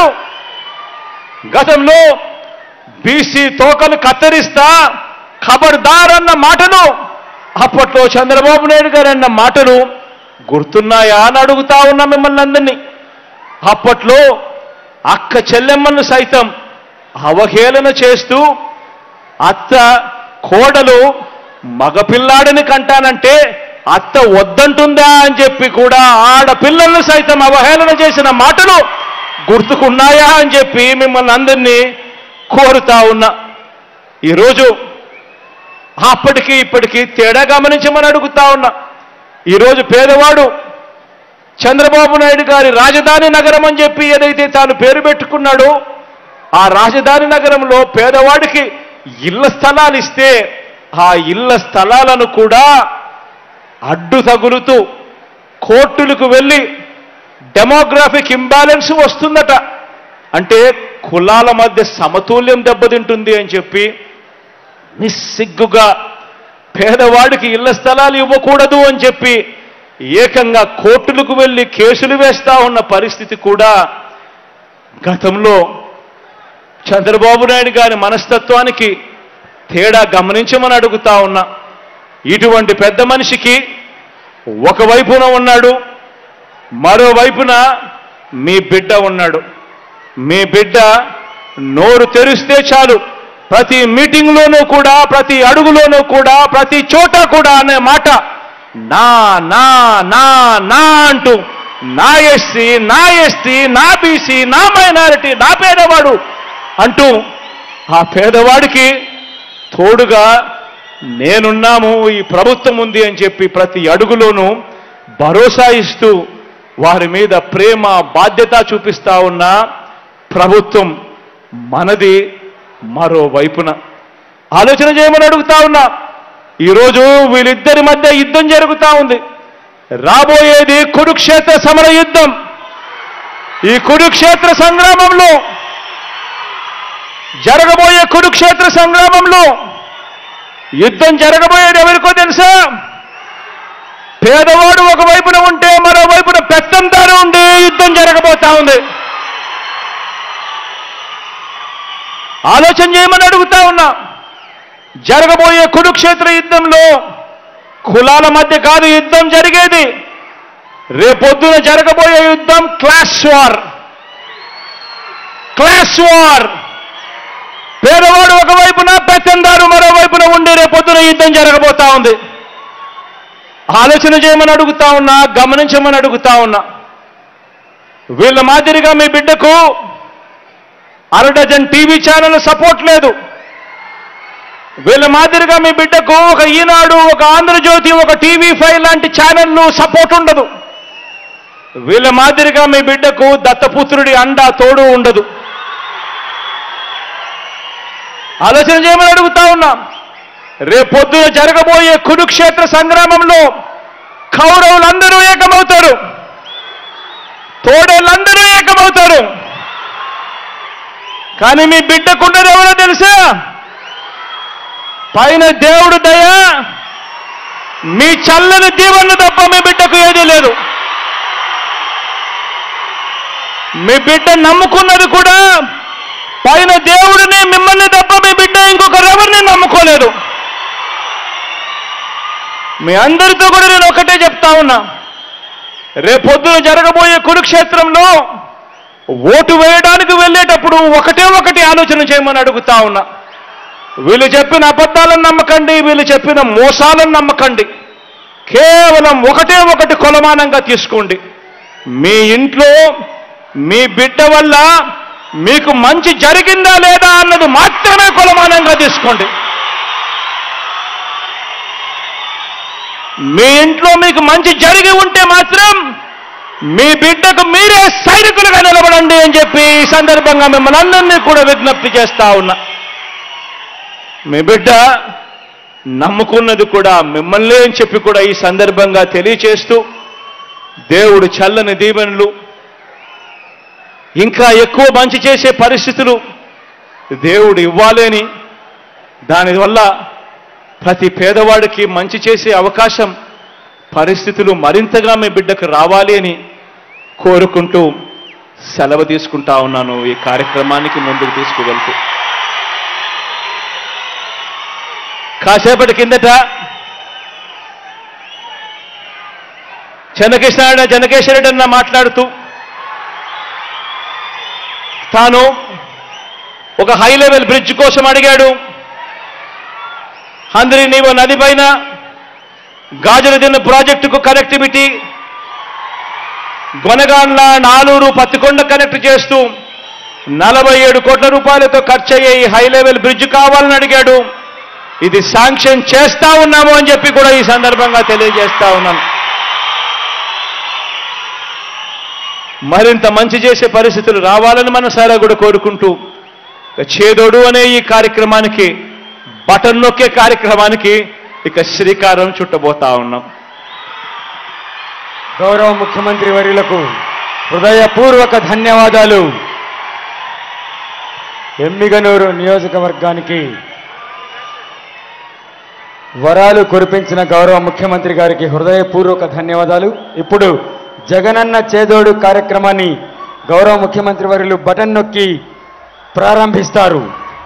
గతంలో బీసీ తోకలు కత్తిరిస్తా ఖబర్దార్ అన్న మాటలు అప్పట్లో చంద్రబాబు నాయుడు గారు అన్న మాటలు గుర్తున్నాయా అని అడుగుతా ఉన్నా మిమ్మల్ని అందరినీ అప్పట్లో అక్క చెల్లెమ్మలను సైతం అవహేళన చేస్తూ అత్త కోడలు మగపిల్లాడిని కంటానంటే అత్త వద్దంటుందా అని చెప్పి కూడా ఆడపిల్లలను సైతం అవహేళన చేసిన మాటలు గుర్తుకున్నాయా అని చెప్పి మిమ్మల్ని అందరినీ కోరుతా ఉన్నా ఈరోజు అప్పటికి ఇప్పటికీ తేడా గమనించమని అడుగుతా ఉన్నా ఈరోజు పేదవాడు చంద్రబాబు నాయుడు గారి రాజధాని నగరం అని చెప్పి ఏదైతే తాను పేరు పెట్టుకున్నాడో ఆ రాజధాని నగరంలో పేదవాడికి ఇళ్ల స్థలాలు ఇస్తే ఆ ఇళ్ల స్థలాలను కూడా అడ్డు తగులుతూ కోర్టులకు వెళ్ళి డెమోగ్రాఫిక్ ఇంబ్యాలెన్స్ వస్తుందట అంటే కులాల మధ్య సమతుల్యం దెబ్బతింటుంది అని చెప్పి నిస్సిగ్గుగా పేదవాడికి ఇళ్ల స్థలాలు ఇవ్వకూడదు అని చెప్పి ఏకంగా కోర్టులకు వెళ్ళి కేసులు వేస్తా ఉన్న పరిస్థితి కూడా గతంలో చంద్రబాబు నాయుడు గారి మనస్తత్వానికి తేడా గమనించమని అడుగుతా ఉన్నా ఇటువంటి పెద్ద మనిషికి ఒకవైపున ఉన్నాడు మరోవైపున మీ బిడ్డ ఉన్నాడు మీ బిడ్డ నోరు తెరిస్తే చాలు ప్రతి మీటింగ్లోనూ కూడా ప్రతి అడుగులోనూ కూడా ప్రతి చోట కూడా అనే మాట నా నా నా నా అంటూ నా ఎస్సీ నా ఎస్టీ నా బీసీ నా మైనారిటీ నా పేదవాడు అంటూ ఆ పేదవాడికి తోడుగా నేనున్నాము ఈ ప్రభుత్వం ఉంది అని చెప్పి ప్రతి అడుగులోనూ భరోసా ఇస్తూ వారి మీద ప్రేమ బాధ్యత చూపిస్తా ఉన్న ప్రభుత్వం మనది మరోవైపున ఆలోచన చేయమని అడుగుతా ఉన్నా ఈరోజు వీళ్ళిద్దరి మధ్య యుద్ధం జరుగుతా ఉంది రాబోయేది కురుక్షేత్ర సమర యుద్ధం ఈ కురుక్షేత్ర సంగ్రామంలో జరగబోయే కురుక్షేత్ర సంగ్రామంలో యుద్ధం జరగబోయేది ఎవరికో తెలుసా పేదవాడు ఒకవైపున ఉంటే మరోవైపున పెత్తందారు ఉండి యుద్ధం జరగబోతా ఉంది ఆలోచన చేయమని అడుగుతా ఉన్నా జరగబోయే కురుక్షేత్ర యుద్ధంలో కులాల మధ్య కాదు యుద్ధం జరిగేది రేపొద్దున జరగబోయే యుద్ధం క్లాస్ వార్ క్లాస్ వార్ పేదవాడు ఒకవైపున పెత్తందారు మరోవైపున ఉండి రేపొద్దున యుద్ధం జరగబోతా ఉంది ఆలోచన చేయమని అడుగుతా ఉన్నా గమనించమని అడుగుతా ఉన్నా వీళ్ళ మాదిరిగా మీ బిడ్డకు అర డజన్ టీవీ ఛానల్ సపోర్ట్ లేదు వీళ్ళ మాదిరిగా మీ బిడ్డకు ఒక ఈనాడు ఒక ఆంధ్రజ్యోతి ఒక టీవీ ఫైవ్ లాంటి ఛానళ్ళు సపోర్ట్ ఉండదు వీళ్ళ మాదిరిగా మీ బిడ్డకు దత్తపుత్రుడి అండ తోడు ఉండదు ఆలోచన చేయమని అడుగుతా ఉన్నాం రేపొద్దున జరగబోయే కురుక్షేత్ర సంగ్రామంలో కౌరవులందరూ ఏకమవుతారు తోడేళ్ళందరూ ఏకమవుతారు కానీ మీ బిడ్డకున్నది ఎవరో తెలుసా పైన దేవుడు దయ మీ చల్లని దీవెన తప్ప మీ బిడ్డకు ఏదీ లేదు మీ బిడ్డ నమ్ముకున్నది కూడా పైన దేవుడిని మిమ్మల్ని తప్ప మీ బిడ్డ ఇంకొకరెవరిని నమ్ముకోలేదు మీ అందరితో కూడా నేను ఒకటే చెప్తా ఉన్నా రేపొద్దున జరగబోయే కురుక్షేత్రంలో ఓటు వేయడానికి వెళ్ళేటప్పుడు ఒకటే ఒకటి ఆలోచన చేయమని అడుగుతా ఉన్నా వీళ్ళు చెప్పిన అబద్ధాలను నమ్మకండి వీళ్ళు చెప్పిన మోసాలను నమ్మకండి కేవలం ఒకటే ఒకటి కొలమానంగా తీసుకోండి మీ ఇంట్లో మీ బిడ్డ వల్ల మీకు మంచి జరిగిందా లేదా అన్నది మాత్రమే కొలమానంగా తీసుకోండి మీ ఇంట్లో మీకు మంచి జరిగి ఉంటే మాత్రం మీ బిడ్డకు మీరే సైనికులుగా నిలబడండి అని చెప్పి ఈ సందర్భంగా మిమ్మల్ని అందరినీ కూడా విజ్ఞప్తి చేస్తా ఉన్నా మీ బిడ్డ నమ్ముకున్నది కూడా మిమ్మల్ని అని చెప్పి కూడా ఈ సందర్భంగా తెలియచేస్తూ దేవుడు చల్లని దీవెనలు ఇంకా ఎక్కువ మంచి చేసే పరిస్థితులు దేవుడు ఇవ్వాలని దానివల్ల ప్రతి పేదవాడికి మంచి చేసే అవకాశం పరిస్థితులు మరింతగా మీ బిడ్డకు రావాలి అని కోరుకుంటూ సెలవు తీసుకుంటా ఉన్నాను ఈ కార్యక్రమానికి ముందుకు తీసుకువెళ్తూ కాసేపటి కిందట చెన్నకేశ్వర జనకేశ్వరుడు అన్న మాట్లాడుతూ తాను ఒక హై లెవెల్ బ్రిడ్జ్ కోసం అడిగాడు అందరి నీవు నది పైన గాజుల దిన్న ప్రాజెక్టుకు కనెక్టివిటీ గొనగాన్ల నాలూరు పత్తికొండ కనెక్ట్ చేస్తూ నలభై ఏడు కోట్ల రూపాయలతో ఖర్చు అయ్యే ఈ హై లెవెల్ బ్రిడ్జ్ కావాలని అడిగాడు ఇది శాంక్షన్ చేస్తా ఉన్నాము అని చెప్పి కూడా ఈ సందర్భంగా తెలియజేస్తా ఉన్నాను మరింత మంచి చేసే పరిస్థితులు రావాలని మనసారా కూడా కోరుకుంటూ చేదోడు అనే ఈ కార్యక్రమానికి బటన్ నొక్కే కార్యక్రమానికి ఇక శ్రీకారం చుట్టబోతా ఉన్నాం గౌరవ ముఖ్యమంత్రి వర్యులకు హృదయపూర్వక ధన్యవాదాలు ఎమ్మిగనూరు నియోజకవర్గానికి వరాలు కురిపించిన గౌరవ ముఖ్యమంత్రి గారికి హృదయపూర్వక ధన్యవాదాలు ఇప్పుడు జగనన్న చేదోడు కార్యక్రమాన్ని గౌరవ ముఖ్యమంత్రి వర్యులు బటన్ నొక్కి ప్రారంభిస్తారు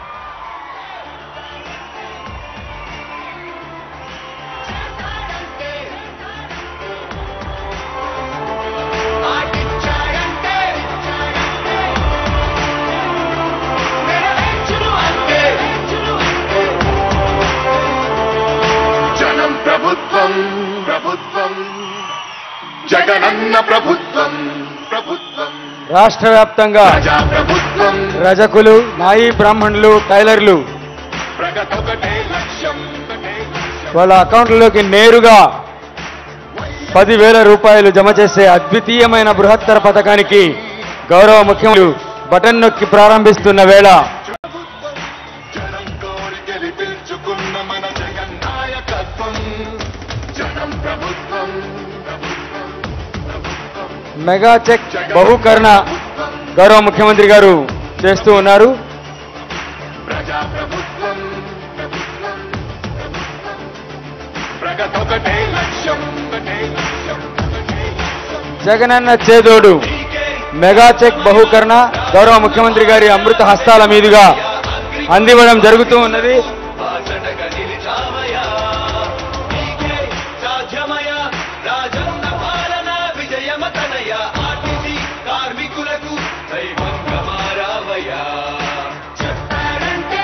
జనం ప్రభుత్వం ప్రభుత్వం జగనన్న ప్రభుత్వం ప్రభుత్వం రాష్ట్ర వ్యాప్తంగా ప్రజాప్రభుత్వం రజకులు నాయి బ్రాహ్మణులు టైలర్లు ప్రగతొకటే లక్ష్యం ఒకటే లక్ష్యం వాళ్ళ అకౌంట్లలోకి నేరుగా పదివేల రూపాయలు జమ చేసే అద్వితీయమైన బృహత్తర పథకానికి గౌరవ ముఖ్యమంత్రి బటన్ నొక్కి ప్రారంభిస్తున్న వేళ జనం కోరి గెలిపించుకున్న మన జగన్ నాయకత్వం జనం ప్రభుత్వం ప్రభుత్వం ప్రభుత్వం మెగా చెక్ బహుకరణ గౌరవ ముఖ్యమంత్రి గారు చేస్తూ ఉన్నారు ప్రజాప్రభుత్వం ప్రభుత్వం ప్రభుత్వం ప్రగతొకటే లక్ష్యం ఒకటే లక్ష్యం ఒకటే లక్ష్యం జగనన్న చేదోడు మెగా చెక్ బహుకరణ గౌరవ ముఖ్యమంత్రి గారి అమృత హస్తాల మీదుగా అందివ్వడం జరుగుతూ ఉన్నది బాసటగా నిలిచామయా నీకే సాధ్యమయ రాజన్న పాలన విజయమతనయ ఆర్టీసీ కార్మికులకు దైవంగా మారావయ్యా చెప్పారంటే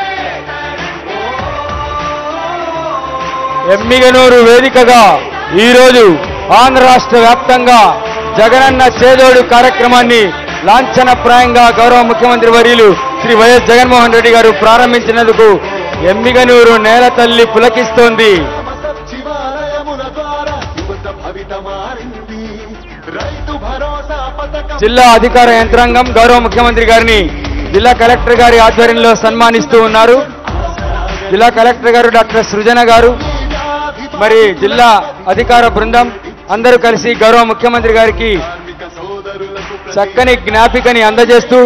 ఎమ్మిగనూరు వేదికగా ఈరోజు ఆంధ్ర రాష్ట్ర వ్యాప్తంగా జగనన్న చేదోడు కార్యక్రమాన్ని లాంఛనప్రాయంగా గౌరవ ముఖ్యమంత్రి వర్యులు శ్రీ వైఎస్ జగన్మోహన్ రెడ్డి గారు ప్రారంభించినందుకు ఎమ్మిగనూరు నేల తల్లి పులకిస్తోంది శివాలయముల ద్వారా యువత భవిత మారింది రైతు భరోసా పథకం జిల్లా అధికార యంత్రాంగం గౌరవ ముఖ్యమంత్రి గారిని జిల్లా కలెక్టర్ గారి ఆధ్వర్యంలో సన్మానిస్తూ ఉన్నారు జిల్లా కలెక్టర్ గారు డాక్టర్ సృజన గారు మరి జిల్లా అధికార బృందం అందరూ కలిసి గౌరవ ముఖ్యమంత్రి గారికి చక్కని జ్ఞాపికని అందజేస్తూ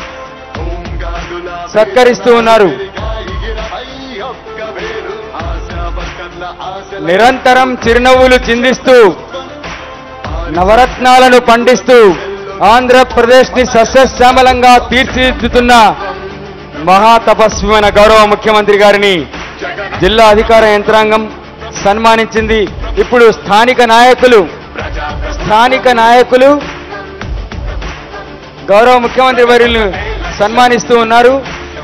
సత్కరిస్తూ ఉన్నారు నిరంతరం చిరునవ్వులు చిందిస్తూ నవరత్నాలను పండిస్తూ ఆంధ్రప్రదేశ్ ని సస్యశ్యామలంగా తీర్చిదిద్దుతున్న మహాతపస్విమైన గౌరవ ముఖ్యమంత్రి గారిని జిల్లా అధికార యంత్రాంగం సన్మానించింది ఇప్పుడు స్థానిక నాయకులు స్థానిక నాయకులు గౌరవ ముఖ్యమంత్రి వర్యులను సన్మానిస్తూ ఉన్నారు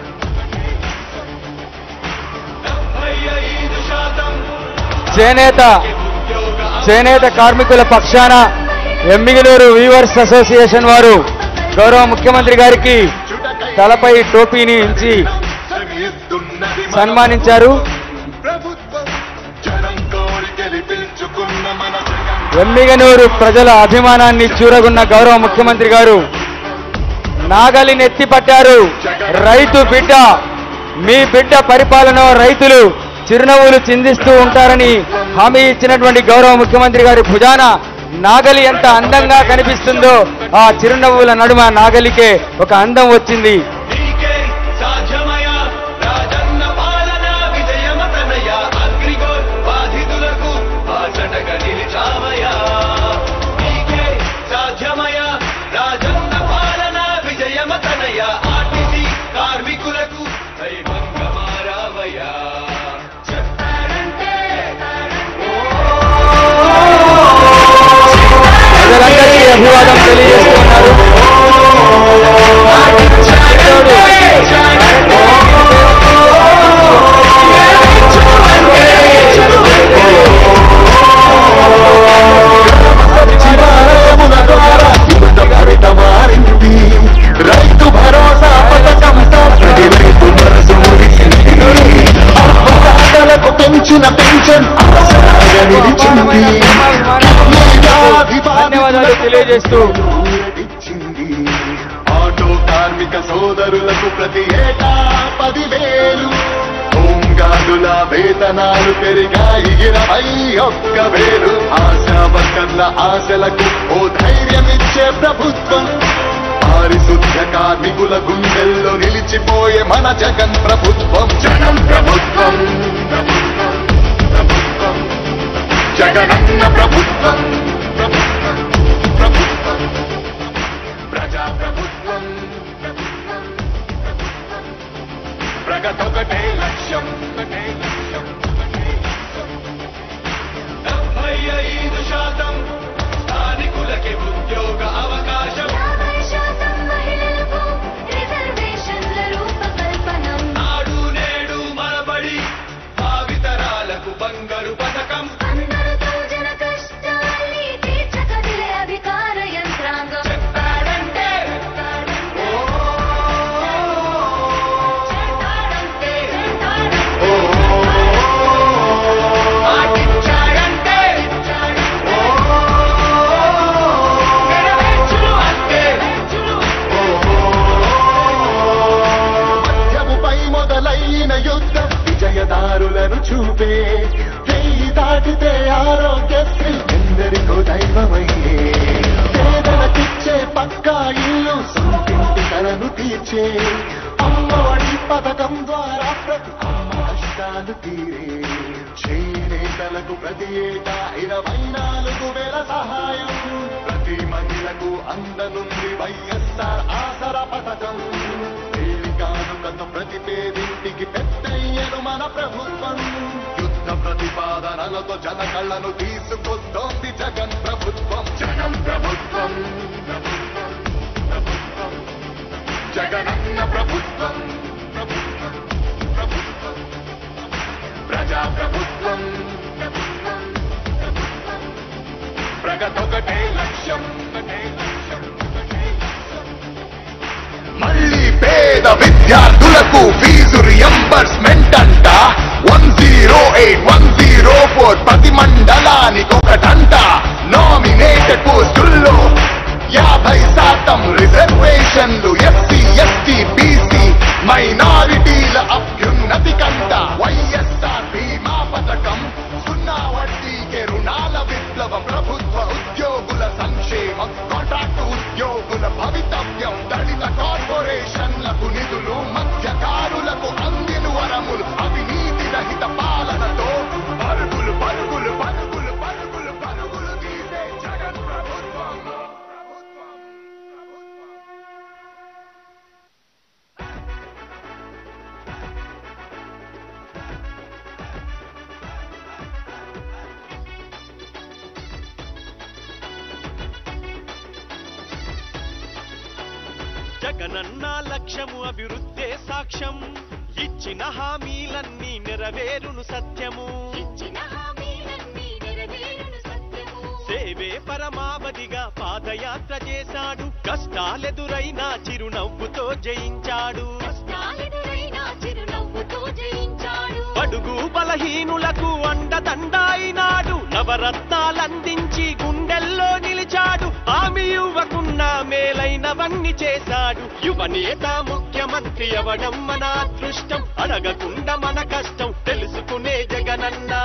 చేనేత చేనేత కార్మికుల పక్షాన ఎమ్మిగినూరు వీవర్స్ అసోసియేషన్ వారు గౌరవ ముఖ్యమంత్రి గారికి తలపై టోపీని ఉంచి సన్మానించారు ఎమ్మిగనూరు ప్రజల అభిమానాన్ని చూరగున్న గౌరవ ముఖ్యమంత్రి గారు నాగలి నెత్తి పట్టారు రైతు బిడ్డ మీ బిడ్డ పరిపాలన రైతులు చిరునవ్వులు చిందిస్తూ ఉంటారని హామీ ఇచ్చినటువంటి గౌరవ ముఖ్యమంత్రి గారి భుజాన నాగలి ఎంత అందంగా కనిపిస్తుందో ఆ చిరునవ్వుల నడుమ నాగలికే ఒక అందం వచ్చింది సాధ్యమయ రాజన్న పాలన విజయమతనయ అగ్రిగోల్ బాధితులకు బాసటగా నిలిచామయ నీకే సాధ్యమయ రాజన్న పాలన విజయమతనయ ఆర్టీసీ కార్మికులకు దైవంగా మారావయ్యా ప్రజలందరికీ అభివాదం తెలియజేస్తున్నారు శివాలయముల ద్వారా యువత భవిత మారింది రైతు భరోసా పథకంతో ప్రతి రైతు మనసు మురిసింది అవ్వతాతలకు పెంచిన పెన్షన్ ఆసరాగా నిలిచింది ధన్యవాదాలు తెలియజేస్తూ ఇచ్చింది ఆటో కార్మిక సోదరులకు ప్రతి ఏటా పదివేలు హోంగార్డుల వేతనాలు పెరిగాయి ఇరవై ఒక్క వేలు ఆశా వర్కర్ల ఆశలకు ఓ ధైర్యమిచ్చే ప్రభుత్వం పారిశుద్ధ కార్మికుల గుండెల్లో నిలిచిపోయే మన జగన్ ప్రభుత్వం జగన్ ప్రభుత్వం ప్రభుత్వం, ప్రభుత్వం. జగనన్న ప్రభుత్వం ప్రభుత్వం, ప్రభుత్వం. ప్రజా ప్రభుత్వం ప్రభుత్వం, ప్రభుత్వం. ప్రగతొకటే లక్ష్యం ఒకటే లక్ష్యం ఒకటే లక్ష్యం. డెబ్బై ఐదు శాతం స్థానికులకి ఉద్యోగ అవకాశం నాడు నేడు మనబడి భావితరాలకు బంగారు పథకం చెప్పాడంటే మాటిచ్చాడంటే నెరవేర్చును అంతే మధ్యముపై మొదలైన యుద్ధం విజయదారులను చూపే వెయ్యి దాటితే ఆరోగ్యశ్రీ ఎందరికో దైవమయ్యే పేదలకిచ్చే పక్కా ఇల్లు సొంతింటి కలను తీర్చే అమ్మఒడి పథకం ద్వారా ప్రతి అమ్మ కష్టాలు తీరే చేనేతలకు ప్రతి ఏటా ఇరవై నాలుగు వేల సహాయం ప్రతి మహిళకు అందనుంది వైఎస్ఆర్ ఆసర పథకం కానుకతో ప్రతి పేదింటికి పెద్దయ్యను మన ప్రభుత్వం యుద్ధ ప్రతిపాదనలతో జన కళ్ళను తీసుకొస్తోంది జగన్ ప్రభుత్వం జగన్ ప్రభుత్వం ప్రభుత్వం, ప్రభుత్వం. జగనన్న ప్రభుత్వం ప్రభుత్వం, ప్రభుత్వం. ప్రజా ప్రభుత్వం ప్రభుత్వం, ప్రభుత్వం. ప్రగతొకటే లక్ష్యం ఒకటే పేద విద్యార్థులకు ఫీజు రియంబర్స్మెంట్ అంట one zero eight one zero four ప్రతి మండలానికి ఒకటంట నామినేటెడ్ పోస్టుల్లో యాభై శాతం రిజర్వేషన్లు ఎస్సీ ఎస్టీ బీసీ మైనారిటీల అభ్యున్నతి కంట వైఎస్ఆర్ బీమా పథకం సున్నా వడ్డీకే రుణాల విప్లవం ప్రభుత్వ ఉద్యోగుల సంక్షేమం కాంట్రాక్టు ఉద్యోగుల భవితవ్యం దళిత కార్పొరేషన్లకు నిధులు మత్స్యకారులకు అందిన వరములు అవినీతి రహిత పాలనతో పరుగులు పరుగులు పరుగులు పరుగులు పరుగులు తీసే జగన్ ప్రభుత్వం జగనన్న లక్ష్యము అభివృద్ధే సాక్ష్యం ఇచ్చిన హామీలన్నీ నెరవేరును సత్యము సేవే పరమావధిగా పాదయాత్ర చేశాడు కష్టాలెదురైనా చిరునవ్వుతో జయించాడు అడుగు బలహీనులకు అండదండాయినాడు నవరత్నాలందించి గుండెల్లో నిలిచాడు ఆమె యువకున్న మేలైనవన్నీ చేశాడు యువనేత ముఖ్యమంత్రి అవడం మన అదృష్టం అడగకుండా మన కష్టం తెలుసుకునే జగనన్నా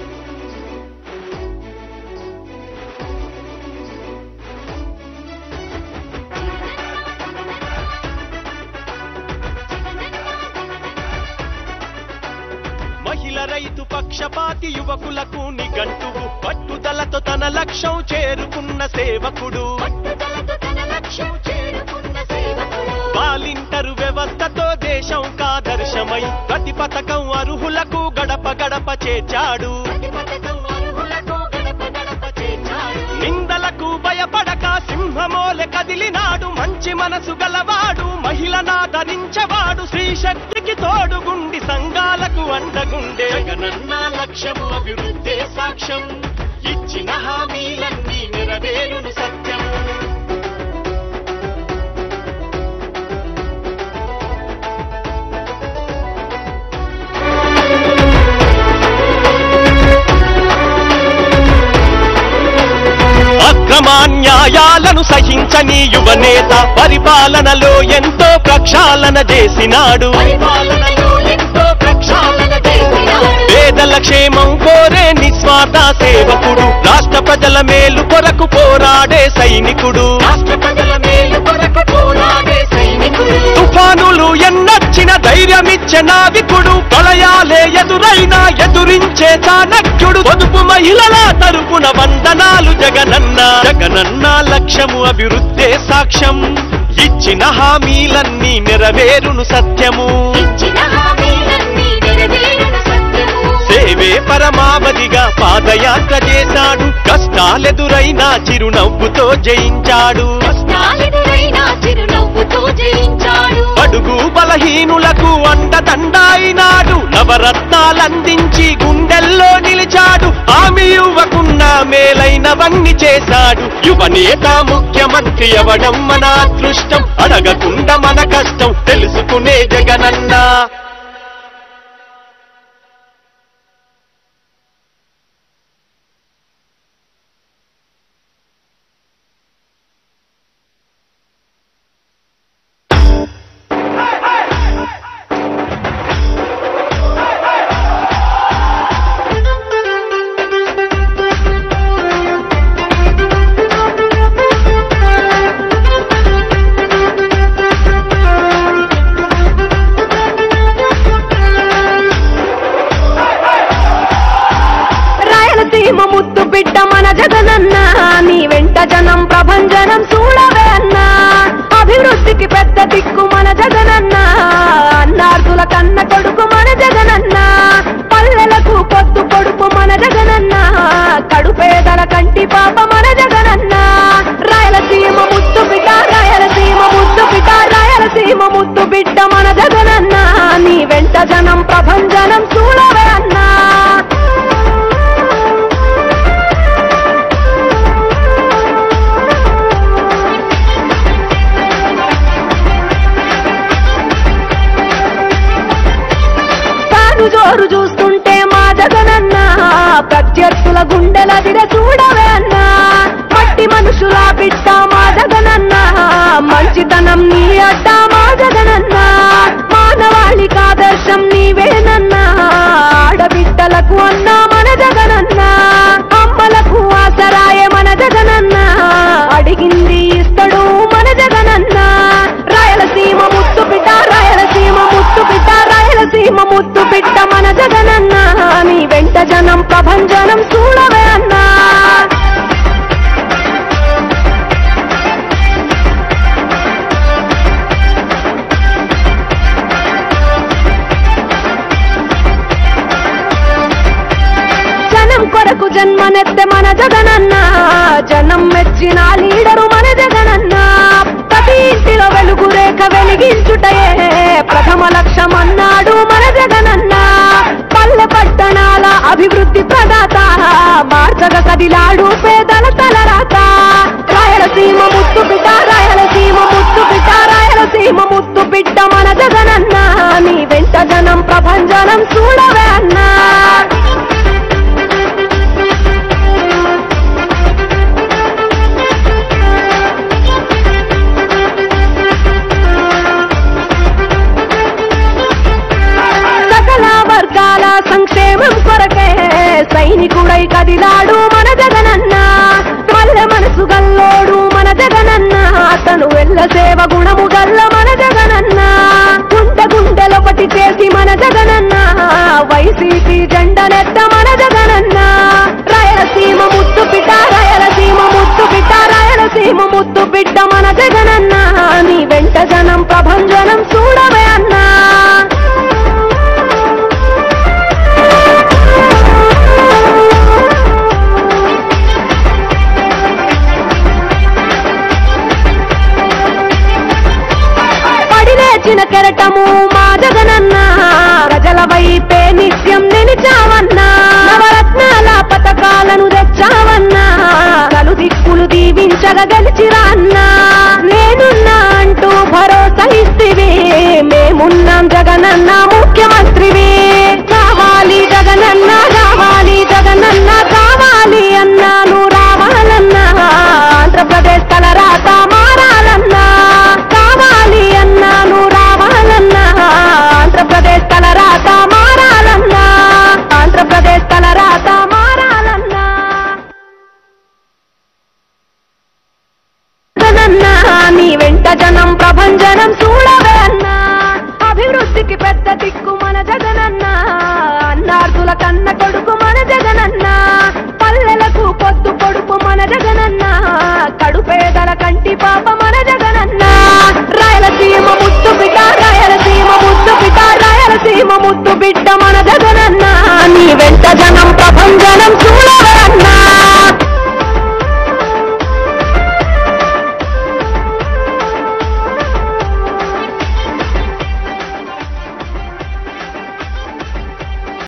మహిళ రైతు పక్షపాతి యువకులకు నిఘంటువు పట్టుదలతో తన లక్ష్యం చేరుకున్న సేవకుడు బాలింటరు వ్యవస్థతో దేశం కాదర్శమై ప్రతి పథకం అర్హులకు గడప గడప చేర్చాడు నిందలకు భయపడక సింహమోలె కదిలినాడు మంచి మనసు గలవాడు మహిళనాదరించవాడు స్త్రీ శక్తికి తోడుగుండి సంఘాలకు అండగుండే జగనన్న లక్ష్యము అభివృద్ధే సాక్ష్యం ఇచ్చిన హామీలన్నీ నెరవేరును సత్యం అక్రమాన్యాయాలను సహించని యువనేత పరిపాలనలో ఎంతో ప్రక్షాళన చేసినాడు పేదల క్షేమం కోరే నిస్వార్థ సేవకుడు రాష్ట్ర ప్రజల మేలు కొరకు పోరాడే సైనికుడు తుఫానులు ఎన్నొచ్చిన ధైర్యమిచ్చే నావికుడు ప్రళయాలే ఎదురైనా ఎదురించే చాణక్యుడు పొదుపు మహిళల తరపున వందనాలు జగనన్న జగనన్న లక్ష్యము అభివృద్ధే సాక్ష్యం ఇచ్చిన హామీలన్నీ నెరవేరును సత్యము సేవే పరమావధిగా పాదయాత్ర చేశాడు కష్టాలెదురైనా చిరునవ్వుతో జయించాడు అడుగు బలహీనులకు అండదండాయినాడు నవరత్నాలందించి గుండెల్లో నిలిచాడు ఆమె యువకున్న మేలైనవన్నీ చేశాడు యువనేత ముఖ్యమంత్రి అవడం మన అదృష్టం అడగకుండా మన కష్టం తెలుసుకునే జగనన్నా రాయలసీమ ముద్దు బిడ్డ మన జగనన్న నీ వెంట జనం ప్రభంజనం చూడవే అన్నా అభివృద్ధికి పెద్ద దిక్కు మన జగనన్న అన్నార్థుల కన్న కొడుకు మన జగనన్న పల్లెలకు పొద్దు కొడుకు మన జగనన్న కడుపేదల కంటి పాప మన జగనన్న రాయలసీమ ముద్దు బిడ్డ రాయలసీమ ముద్దు బిడ్డ రాయలసీమ ముద్దు బిడ్డ మన జగనన్న నీ వెంట జనం ప్రభంజనం చూడవే అన్నా జోరు చూస్తుంటే మా జగనన్న ప్రత్యర్థుల గుండెల దిర చూడవే అన్నా మట్టి మనుషుల బిడ్డ మా జగనన్న మంచితనం నీ అడ్డ మా జగనన్న మానవాళికి ఆదర్శం నీవేనన్నా ఆడబిడ్డలకు అన్నా మన జగనన్న అమ్మలకు ఆసరాయే మన జగనన్న అడిగింది ఇస్తడు మన జగనన్న రాయలసీమ ముత్తు బిడ్డ రాయలసీమ ముత్తు బిడ్డ రాయలసీమ ముత్తు బిడ్డ మన జగనన్న నీ వెంట జనం ప్రభంజనం చూడవే అన్నా జనం కొరకు జన్మనెత్తే మన జగనన్న జనం మెచ్చిన లీడరు మన జగనన్న ప్రతి ఇంటిలో వెలుగు రేఖ వెలిగించుటయే ప్రథమ లక్ష్యం అన్నాడు మన జగనన్న పల్లె పట్టణాల అభివృద్ధి ప్రదాత మార్చగ కదిలాడు పేదల తలరాత రాయలసీమ ముత్తు బిడ్డ రాయలసీమ ముత్తు బిడ్డ రాయలసీమ ముత్తు బిడ్డ మన జగనన్న నీ వెంట జనం ప్రభంజనం చూడవే అన్నా సకల వర్గాల సంక్షేమం కొరకే సైనికుడై కదిలాడు మన జగనన్న మల్లె మనసు గల్లోడు మన జగనన్న అతను వెళ్ళ సేవ గుణము గల్ల మన జగనన్న గుండె గుండెలొకటి చేసి మన జగనన్న వైసీపీ జెండనెత్త మన జగనన్న రాయలసీమ ముత్తు బిడ్డ రాయలసీమ ముత్తు బిడ్డ రాయలసీమ ముత్తు బిడ్డ మన జగనన్న నీ వెంట జనం ప్రభంజనం చూడవే అన్నా పడి లేచిన కెరటము మా జగనన్న ప్రజల వైపే నిత్యం నిలిచావన్నా నవరత్నాల పథకాలను తెచ్చావన్నా నలు దిక్కులు దీవించగా గెలిచిరా అన్నా నేనున్నా అంటూ భరోసా ఇస్తివి మేమున్నాం జగనన్న ముఖ్యమంత్రివి కావాలి జగనన్న కావాలి జగనన్న కావాలి అన్నాను రావాలన్నా ఆంధ్రప్రదేశ్ తలరాత మారాలన్నా కావాలి అన్నాను రావాలన్నా ఆంధ్రప్రదేశ్ తలరాత మారాలన్నా ఆంధ్రప్రదేశ్ తలరాత మారాలన్నా జగనన్నా నీ వెంట జనం ప్రభంజనం చూడవే అన్నా అభివృద్ధికి పెద్ద దిక్కు మన జగనన్న అన్నార్థుల కన్న కొడుకు మన జగనన్న